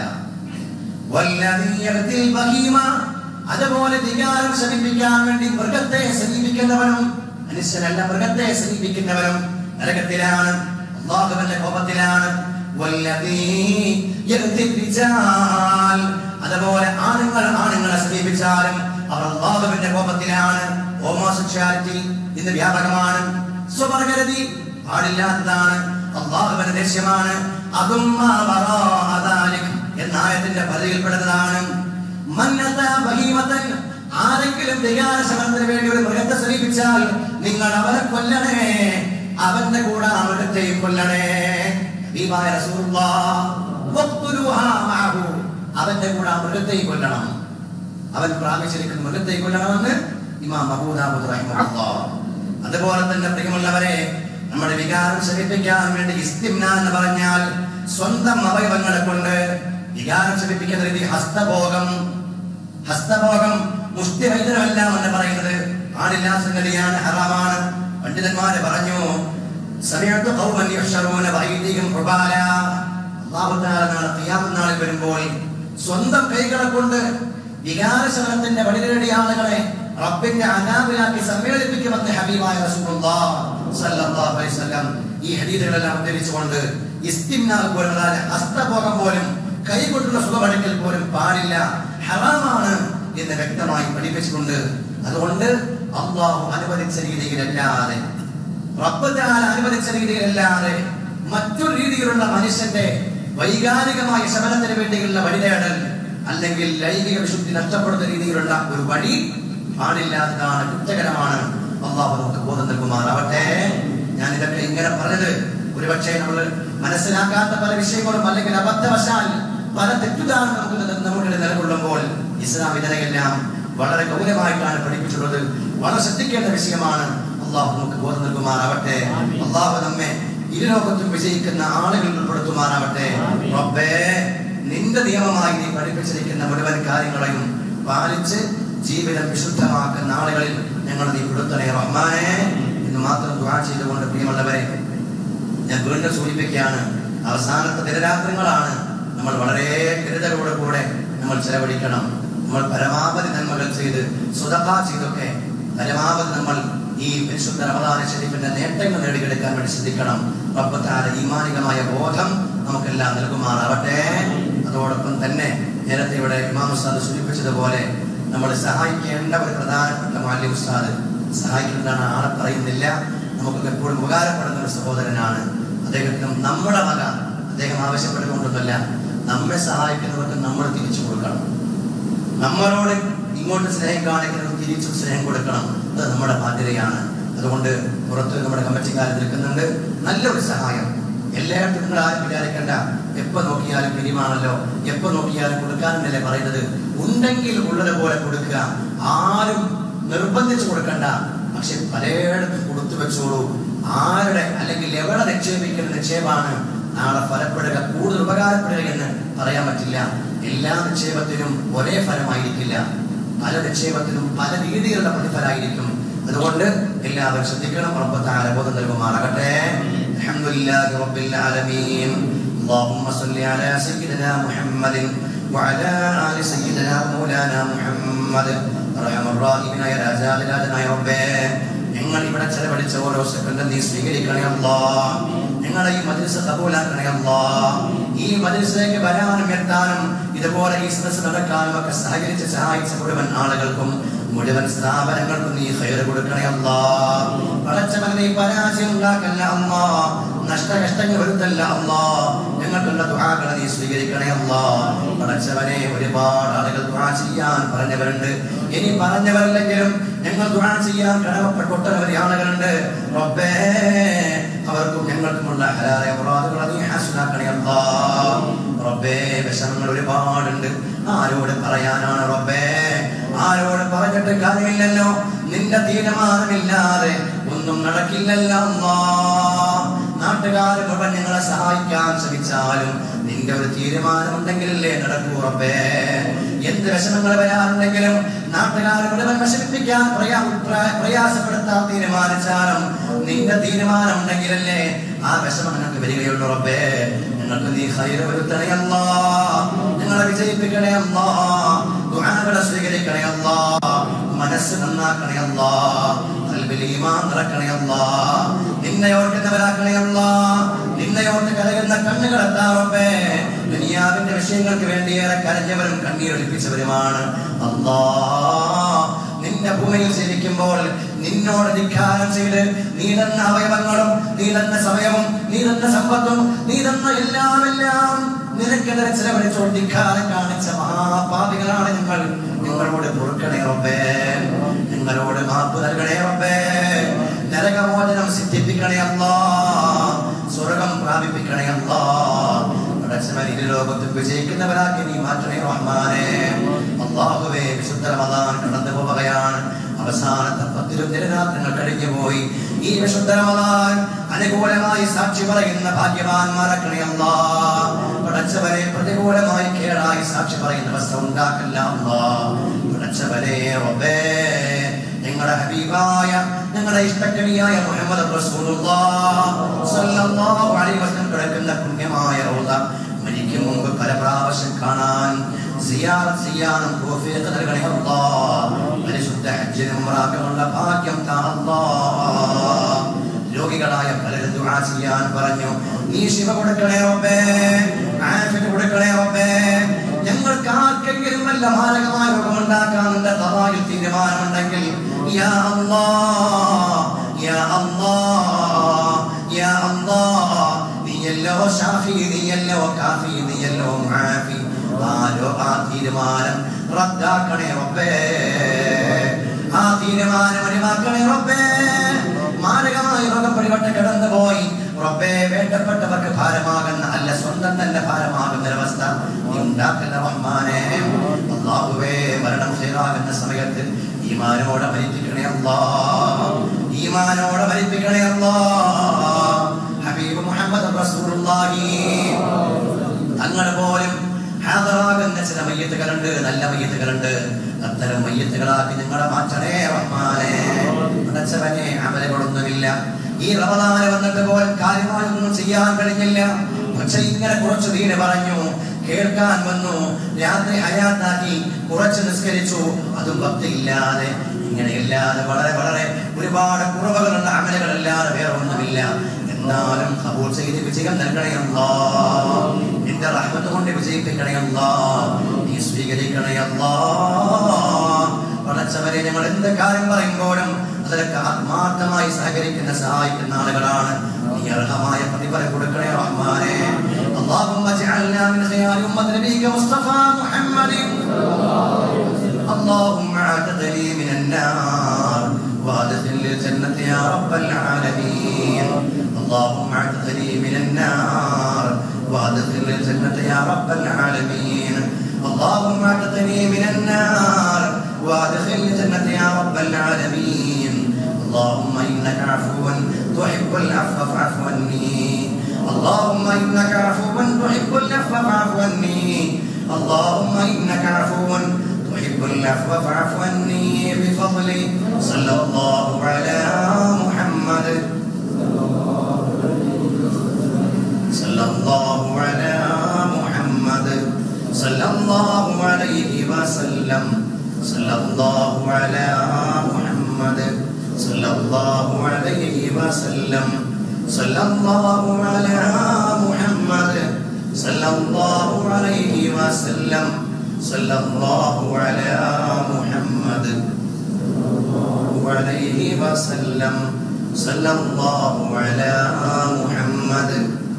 വല്ലദീ യഗ്തിൽ ബഹീമ അതുപോലെ വികാരം ശമിപ്പിക്കാൻ വേണ്ടി മൃഗത്തെ സമീപിക്കുന്നവനും മനുഷ്യനല്ല മൃഗത്തെ സമീപിക്കുന്നവനും നരകത്തിലാണ് അള്ളാഹുവിന്റെ കോപത്തിലാണ് വല്ലദീ യഗ്തി റിജാൽ അതുപോലെ ആണുങ്ങൾ ആണുങ്ങളെ സമീപിച്ചാലും അവർ അള്ളാഹുവിന്റെ കോപത്തിലാണ് ഹോമോസെക്ഷാലിറ്റി ഇന്ന് വ്യാപകമാണ് സ്വവർഗരതി പാടില്ലാത്തതാണ് അള്ളാഹുവിന്റെ ദേഷ്യമാണ് അതും മാ വറാഅ ദാലിക് എന്ന ആയത്തിന്റെ പരിധിയിൽപ്പെടുന്നതാണ് മന്നത ബഹീമതൻ ആരെങ്കിലും വികാരശമനത്തിന് വേണ്ടി ഒരു മൃഗത്തെ സമീപിച്ചാൽ നിങ്ങൾ അവനെ കൊല്ലണേ അവന്റെ കൂടെ ആ മൃഗത്തെയും കൊല്ലണേ ഹബീബായ റസൂലുള്ളാഹ് വഖ്തുലുഹാ മഅഹു. അവന്റെ കൂടെ ആ മൃഗത്തെയും കൊല്ലണം അവൻ പ്രാപിച്ചിരിക്കുന്ന മൃഗത്തെ കൊല്ലണമെന്ന് ഇമാം അബൂദാബുദ് റഹിമഹുല്ലാഹ് അതുപോലെ തന്നെ പ്രിയമുള്ളവരെ നമ്മുടെ വികാരം ശമിപ്പിക്കാൻ വേണ്ടി ഇസ്തിംന എന്ന് പറഞ്ഞാൽ സ്വന്തം അവയവങ്ങളെ കൊണ്ട് വികാരം ശമിപ്പിക്കുന്ന രീതി ഹസ്തഭോഗം ഹസ്തഭോഗം മുഷ്ടിവൈദ്യനമല്ല എന്ന് പറയുന്നത് പാടില്ലാത്ത സംഗതിയാണ് ഹറാമാണ് പണ്ഡിതന്മാര് പറഞ്ഞു സമയത്ത് ഖൗമൻ യഹ്ശറൂന ബൈദിഹിം റുബാല അല്ലാഹു തആല നാളെ ഖിയാമത്ത് നാളിൽ വരുമ്പോൾ സ്വന്തം കൈകളെ കൊണ്ട് വികാരശമനത്തിന്റെ വഴിതേടിയ ആളുകളെ റബ്ബിന്റെ അനാബിലാക്കി സമ്മേളിപ്പിക്കുമെന്ന് ഹബീബായ റസൂലുള്ളാഹ് സ്വല്ലല്ലാഹു അലൈഹി വസല്ലം ഈ ഹദീസുകളെല്ലാം ഉദ്ധരിച്ചുകൊണ്ട് ഇസ്തിംനാ പോലുള്ള ഹസ്തഭോഗം പോലും കൈകൊണ്ടുള്ള സുഖമടക്കൽ പോലും പാടില്ല ഹറാമാണ് എന്ന് വ്യക്തമായി പഠിപ്പിച്ചിട്ടുണ്ട് അതുകൊണ്ട് അള്ളാഹു അനുവദിച്ച രീതിയിലല്ലാതെ റബ്ബ് തആല അനുവദിച്ച രീതിയിലല്ലാതെ മറ്റൊരു രീതിയിലുള്ള മനുഷ്യന്റെ വൈകാരികമായ ശമനത്തിന് വേണ്ടിയുള്ള വഴിതേടൽ അല്ലെങ്കിൽ ലൈംഗിക വിശുദ്ധി നഷ്ടപ്പെടുന്ന രീതിയിലുള്ള ഒരു വഴി പാടില്ലാത്തതാണ് കുറ്റകരമാണ് അള്ളാഹു നമുക്ക് ബോധം നൽകുമാറാവട്ടെ ഞാൻ ഇതൊക്കെ ഇങ്ങനെ പറഞ്ഞത് ഒരുപക്ഷെ നമ്മൾ മനസ്സിലാക്കാത്ത പല വിഷയങ്ങളും അല്ലെങ്കിൽ അബദ്ധവശാൽ പല തെറ്റുദാനം നമുക്ക് നമുക്കിടെ നിലകൊള്ളുമ്പോൾ ഇസ്ലാം ഇതിനെയെല്ലാം വളരെ ഗൗരവമായിട്ടാണ് പഠിപ്പിച്ചിട്ടുള്ളത് വളരെ ശ്രദ്ധിക്കേണ്ട വിഷയമാണ് അള്ളാഹു നമുക്ക് ബോധം നൽകുമാറാവട്ടെ അള്ളാഹു നമ്മെ ഇരുലോകത്തും വിജയിക്കുന്ന ആളുകളിൽ ഉൾപ്പെടുത്തുമാറാവട്ടെ റബ്ബേ നിന്റെ നിയമമായി നീ പഠിപ്പിച്ചിരിക്കുന്ന മുഴുവൻ കാര്യങ്ങളെയും പാലിച്ച് ജീവിതം വിശുദ്ധമാക്കുന്ന ആളുകളിൽ ഞങ്ങൾ നീ കൊടുത്തണേ റഹ്മാനെ എന്ന് മാത്രം ദുആ ചെയ്തുകൊണ്ട് പ്രിയമുള്ളവരെ ഞാൻ വീണ്ടും സൂചിപ്പിക്കുകയാണ് അവസാനത്തെ ദിനരാത്രങ്ങളാണ് നമ്മൾ വളരെ കരുതലോടെ കൂടെ നമ്മൾ ചെലവഴിക്കണം നമ്മൾ പരമാവധി നന്മകൾ ചെയ്ത് സ്വതക്ക ചെയ്തൊക്കെ പരമാവധി നമ്മൾ ഈ പരിശുദ്ധ റമദാന ശരീഫിന്റെ നേട്ടങ്ങൾ നേടിയെടുക്കാൻ വേണ്ടി ശ്രദ്ധിക്കണം റബ്ബത്താല ഈമാനികമായ ബോധം നമുക്കെല്ലാം നൽകുമാറാവട്ടെ അതോടൊപ്പം തന്നെ നേരത്തെ ഇവിടെ ഇമാം ഉസ്താദ് സൂചിപ്പിച്ചതുപോലെ നമ്മൾ സഹായിക്കേണ്ട ഒരു പ്രധാനപ്പെട്ട മാല്യ ഉസ്താദ് സഹായിക്കുന്നതാണ് ആളെ പറയുന്നില്ല നമുക്ക് എപ്പോഴും ഉപകാരപ്പെടുന്ന ഒരു സഹോദരനാണ് അദ്ദേഹത്തിനും നമ്മുടെ വക അദ്ദേഹം ആവശ്യപ്പെട്ടുകൊണ്ടൊന്നുമല്ല നമ്മെ സഹായിക്കുന്നവർക്ക് നമ്മൾ തിരിച്ചു കൊടുക്കണം നമ്മളോട് ഇങ്ങോട്ട് സ്നേഹം കാണിക്കുന്നത് തിരിച്ചും സ്നേഹം കൊടുക്കണം അത് നമ്മുടെ ബാധ്യതയാണ് അതുകൊണ്ട് പുറത്ത് നമ്മുടെ കമ്മിറ്റിക്കാർ നിൽക്കുന്നുണ്ട് നല്ലൊരു സഹായം എല്ലായിടത്തും നിങ്ങൾ ആരും വിചാരിക്കണ്ട എപ്പോ നോക്കിയാലും പിരിമാണല്ലോ എപ്പോ നോക്കിയാലും കൊടുക്കാനെന്നല്ലേ പറയുന്നത് ഉണ്ടെങ്കിൽ ഉള്ളത് പോലെ കൊടുക്കുക ആരും നിർബന്ധിച്ചു കൊടുക്കണ്ട പക്ഷെ പലയിടത്തും കൊടുത്തു വെച്ചോളൂ ആരുടെ അല്ലെങ്കിൽ എവിടെ നിക്ഷേപിക്കുന്ന നിക്ഷേപമാണ് നാളെ ഫലപ്പെടുക കൂടുതൽ ഉപകാരപ്പെടുക എന്ന് പറയാൻ പറ്റില്ല എല്ലാ നിക്ഷേപത്തിനും ഒരേ ഫലമായിരിക്കില്ല പല നിക്ഷേപത്തിനും പല രീതിയിലുള്ള പ്രതിഫലമായിരിക്കും അതുകൊണ്ട് എല്ലാവരും ശ്രദ്ധിക്കണം റബ്ബത്താല ബോധം നൽകുമാറാകട്ടെ അൽഹംദുലില്ലാഹി റബ്ബിൽ ആലമീൻ اللهم صل على سيدنا محمد وعلى آل سيدنا مولانا محمد أرحم الراحمين يا രാജാവിരാജനായ റബ്ബേ ഞങ്ങൾ ഇവിടെ ചെലവഴിച്ച ഓരോ സെക്കൻഡും നീ സ്വീകരിക്കണേ അല്ലാ ഞങ്ങളെ ഈ മദ്രസ കബൂലാക്കണേ അല്ലാ ഈ മദ്രസയിലേക്ക് വരാനും എത്താനും ഇതുപോലെ ഈ സദസ് നടക്കാനും ഒക്കെ സഹകരിച്ച് സഹായിച്ച മുഴുവൻ ആളുകൾക്കും മുഴുവൻ സ്ഥാപനങ്ങൾക്കും നീ ഹൈർ കൊടുക്കണേ അല്ലാ പടച്ചവൻ നീ പരാജയം ഉണ്ടാക്കല്ല അല്ലാ നഷ്ടകഷ്ടങ്ങൾ വരുത്തല്ല അല്ലാ ഞങ്ങൾക്കുള്ള ദുആകളെ നീ സ്വീകരിക്കണേ അല്ലാ പടച്ചവനെ ഒരുപാട് ആളുകൾ ദുആ ചെയ്യാൻ പറഞ്ഞവരുണ്ട് ഇനി പറഞ്ഞവരല്ലെങ്കിലും ഞങ്ങൾ ദുആ ചെയ്യാൻ കടമപ്പെട്ട ഒട്ടനവധി ആളുകളുണ്ട് റബ്ബേ അവർക്കും ഞങ്ങൾക്കുമുള്ള ഹലാലായ മുറാദുകൾ നീ ഹാസിലാക്കണേ അല്ലാ റബ്ബേ വിഷമങ്ങൾ ഒരുപാടുണ്ട് ആരോട് പറയാനാണ് റബ്ബേ ആരോട് പറഞ്ഞിട്ട് കാര്യമില്ലല്ലോ നിന്റെ തീരുമാനമില്ലാതെ ഒന്നും നടക്കില്ലല്ലോ അല്ലാ നാട്ടുകാർ മുഴുവൻ ഞങ്ങളെ സഹായിക്കാൻ ശ്രമിച്ചാലും നിന്റെ ഒരു തീരുമാനമുണ്ടെങ്കിലല്ലേ നടക്കൂ റബ്ബേ എന്ത് വിഷമങ്ങൾ വരാറുണ്ടെങ്കിലും നാട്ടുകാർ മുഴുവൻ വിഷമിപ്പിക്കാൻ പ്രയാ- പ്ര- പ്രയാസപ്പെടുത്താൻ തീരുമാനിച്ചാലും നിന്റെ തീരുമാനം ഉണ്ടെങ്കിലല്ലേ ആ വിഷമം ഞങ്ങൾക്ക് വരികയുള്ളൂ റബ്ബേ ഞങ്ങൾക്ക് നീ ഹൈറ് വരുത്തണേ അല്ലാ ഞങ്ങളെ വിജയിപ്പിക്കണേ അല്ലാ ദുആകളെ സ്വീകരിക്കണേ അല്ലാ മനസ്സ് നന്നാക്കണേ അല്ലാ കൽബിൽ ഈമാൻ നിറക്കണേ അല്ലാ നിന്നെ ഓർക്കുന്നവരാക്കണേ അല്ലാ നിന്നെ ഓർത്ത് കരയുന്ന കണ്ണുകൾ എത്താറപ്പേ ദുനിയാവിന്റെ വിഷയങ്ങൾക്ക് വേണ്ടി ഏറെ കരഞ്ഞവരും കണ്ണീരൊലിപ്പിച്ചവരുമാണ് അല്ലാ നിന്റെ ഭൂമിയിൽ ജീവിക്കുമ്പോൾ നിന്നോട് ധിക്കാരം ചെയ്ത് നീ തന്ന അവയവങ്ങളും നീ തന്ന സമയവും നീ തന്ന സമ്പത്തും നീ തന്ന എല്ലാം എല്ലാം നിനക്കെതിരെ ചെലവഴിച്ചോട് ധിക്കാരം കാണിച്ച മഹാപാപികളാണ് ഞങ്ങൾ ഞങ്ങളോട് പൊറുക്കണേ റബ്ബേ വിജയിക്കുന്നവരാക്കി നീ മാറ്റണേ റഹ്മാനെ അള്ളാഹുവേ വിശുദ്ധ റമദാൻ കടന്നു പോവുകയാണ് അവസാനത്തെ പത്തിലും ദിനരാത്രങ്ങൾ കഴിഞ്ഞു പോയി ഈ വിശുദ്ധ റമദാൻ അനുകൂലമായി സാക്ഷി പറയുന്ന ഭാഗ്യവാന്മാരക്കണേ അല്ലാ പടച്ചവരെ പ്രതികൂലമായി കേടായി സാക്ഷി പറയുന്ന അവസ്ഥ ഉണ്ടാക്കില്ല അല്ലാ പടച്ചവരെ റബ്ബേ ഞങ്ങളുടെ ഹബീബായ ഞങ്ങളുടെ ഇഷ്ടക്കണിയായ മുഹമ്മദ് കിടക്കുന്ന പുണ്യമായ റൗദ മരിക്കും മുമ്പ് പല പ്രാവശ്യം കാണാൻ സിയാറത്ത് ചെയ്യാനും തൗഫീഖ് നൽകണേ അല്ലാഹ് പരിശുദ്ധ ഹജ്ജിനും ഉംറയ്ക്കുമുള്ള ഭാഗ്യം താ അല്ലാഹ് രോഗികളായ പലരും ദുആ ചെയ്യാൻ പറഞ്ഞു നീ ശിവ കൊടുക്കണേ റബ്ബേ ആഫിയത്ത് കൊടുക്കണേ റബ്ബേ ഞങ്ങൾക്ക് ആർക്കെങ്കിലും വല്ല മാരകമായ രോഗമുണ്ടാക്കാനുള്ള തവായിൽ തീരുമാനമുണ്ടെങ്കിൽ യാ അല്ലാഹ് യാ അല്ലാഹ് യാ അല്ലാഹ് നീയല്ലോ ഷാഫി നീയല്ലോ കാഫി നീയല്ലോ മുആഫി ആരോ ആ തീരുമാനം റദ്ദാക്കണേ റബ്ബേ ആ തീരുമാനം ഒഴിവാക്കണേ റബ്ബേ മാരകമായ രോഗം പരിവട്ട കടന്നുപോയി റബ്ബേ വേണ്ടപ്പെട്ടവർക്ക് ഭാരമാകുന്ന അല്ല സ്വന്തം തന്നെ ഭാരമാകുന്ന ഒരവസ്ഥ നീ ഉണ്ടാക്കുന്ന റഹ്മാനെ അള്ളാഹുവേ മരണം ഹൈറാകുന്ന സമയത്ത് ഈമാനോടെ മരിപ്പിക്കണേ അല്ലാ ഈമാനോടെ മരിപ്പിക്കണേ അല്ലാ ഹബീബ് മുഹമ്മദ് റസൂലുള്ളാഹി തങ്ങൾ പോലും ഹാദറാകുന്ന ചില മയ്യത്തുകളുണ്ട് നല്ല മയ്യത്തുകളുണ്ട് അത്തരം മയ്യത്തുകളാക്കി നിങ്ങളെ മാറ്റണേ റഹ്മാനെ അടച്ചവനെ അമലുകളൊന്നുമില്ല ഈ റമദാന വന്നിട്ട് പോലും കാര്യമായൊന്നും ചെയ്യാൻ കഴിഞ്ഞില്ല പക്ഷെ ഇങ്ങനെ കുറച്ചു ദീന പറഞ്ഞു കേൾക്കാൻ വന്നു രാത്രി ഹയാത്താക്കി കുറച്ച് നിസ്കരിച്ചു അതും ഭക്തിയില്ലാതെ ഇങ്ങനെയല്ലാതെ വളരെ വളരെ ഒരുപാട് കുറവുകളുള്ള അമലുകളല്ലാതെ വേറെ ഒന്നുമില്ല എന്നാലും കബൂൾ ചെയ്ത് വിജയം നൽകണേ അല്ലാ നിന്റെ റഹ്മത്ത് കൊണ്ട് വിജയിപ്പിക്കണേ അല്ലാ നീ സ്വീകരിക്കണേ അല്ലാ പടച്ചവരെ ഞങ്ങൾ എന്ത് കാര്യം പറയുമ്പോഴും അതിലൊക്കെ ആത്മാർത്ഥമായി സഹകരിക്കുന്ന സഹായിക്കുന്ന ആളുകളാണ് നീ അർഹമായ പ്രതിഫലം കൊടുക്കണേ റഹ്മാനെ اللهم اجعلنا من خيار أمة نبيك مصطفى محمد اللهم اعتق لي من النار وادخل الجنة يا رب العالمين اللهم اعتق لي من النار وادخل الجنة يا رب العالمين اللهم اعتقني من النار وادخل الجنة يا رب العالمين اللهم إنك عفو تحب العفو فاعف عني اللهم إنك عفو تحب العفو فاعف عني اللهم إنك عفو تحب العفو فاعف عني بفضلي صلى الله على محمد صلى الله على محمد صلى الله عليه وسلم صلى الله على محمد صلى الله عليه وسلم صلى الله على محمد صلى الله عليه وسلم صلى الله على محمد عليه وسلم صلى الله على محمد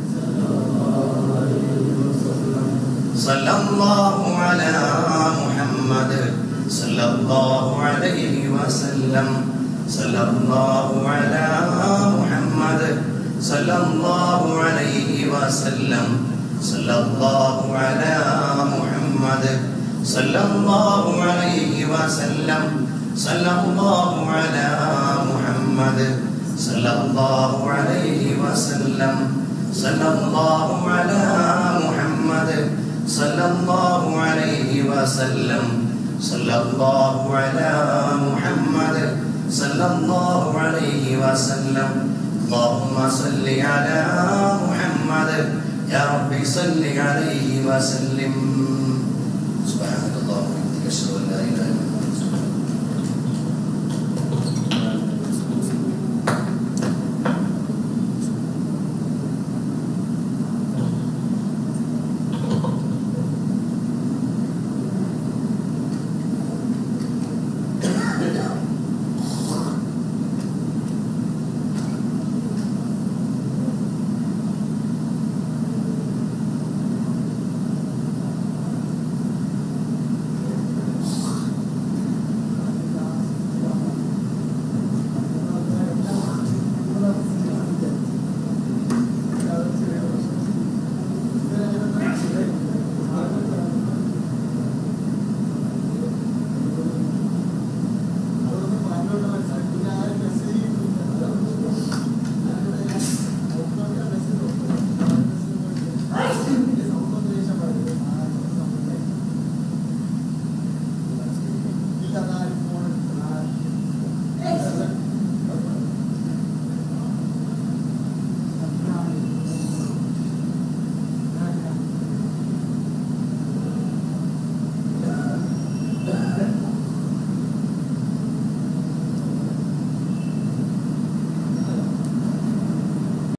صلى الله على محمد صلى الله عليه وسلم صلى الله على محمد صلى الله عليه وسلم صلى الله على محمد صلى الله عليه وسلم صلى الله على محمد صلى الله عليه وسلم صلى الله على محمد صلى الله عليه وسلم صلى الله على محمد صلى الله عليه وسلم اللهم صل على محمد يا ربي صل عليه وسلم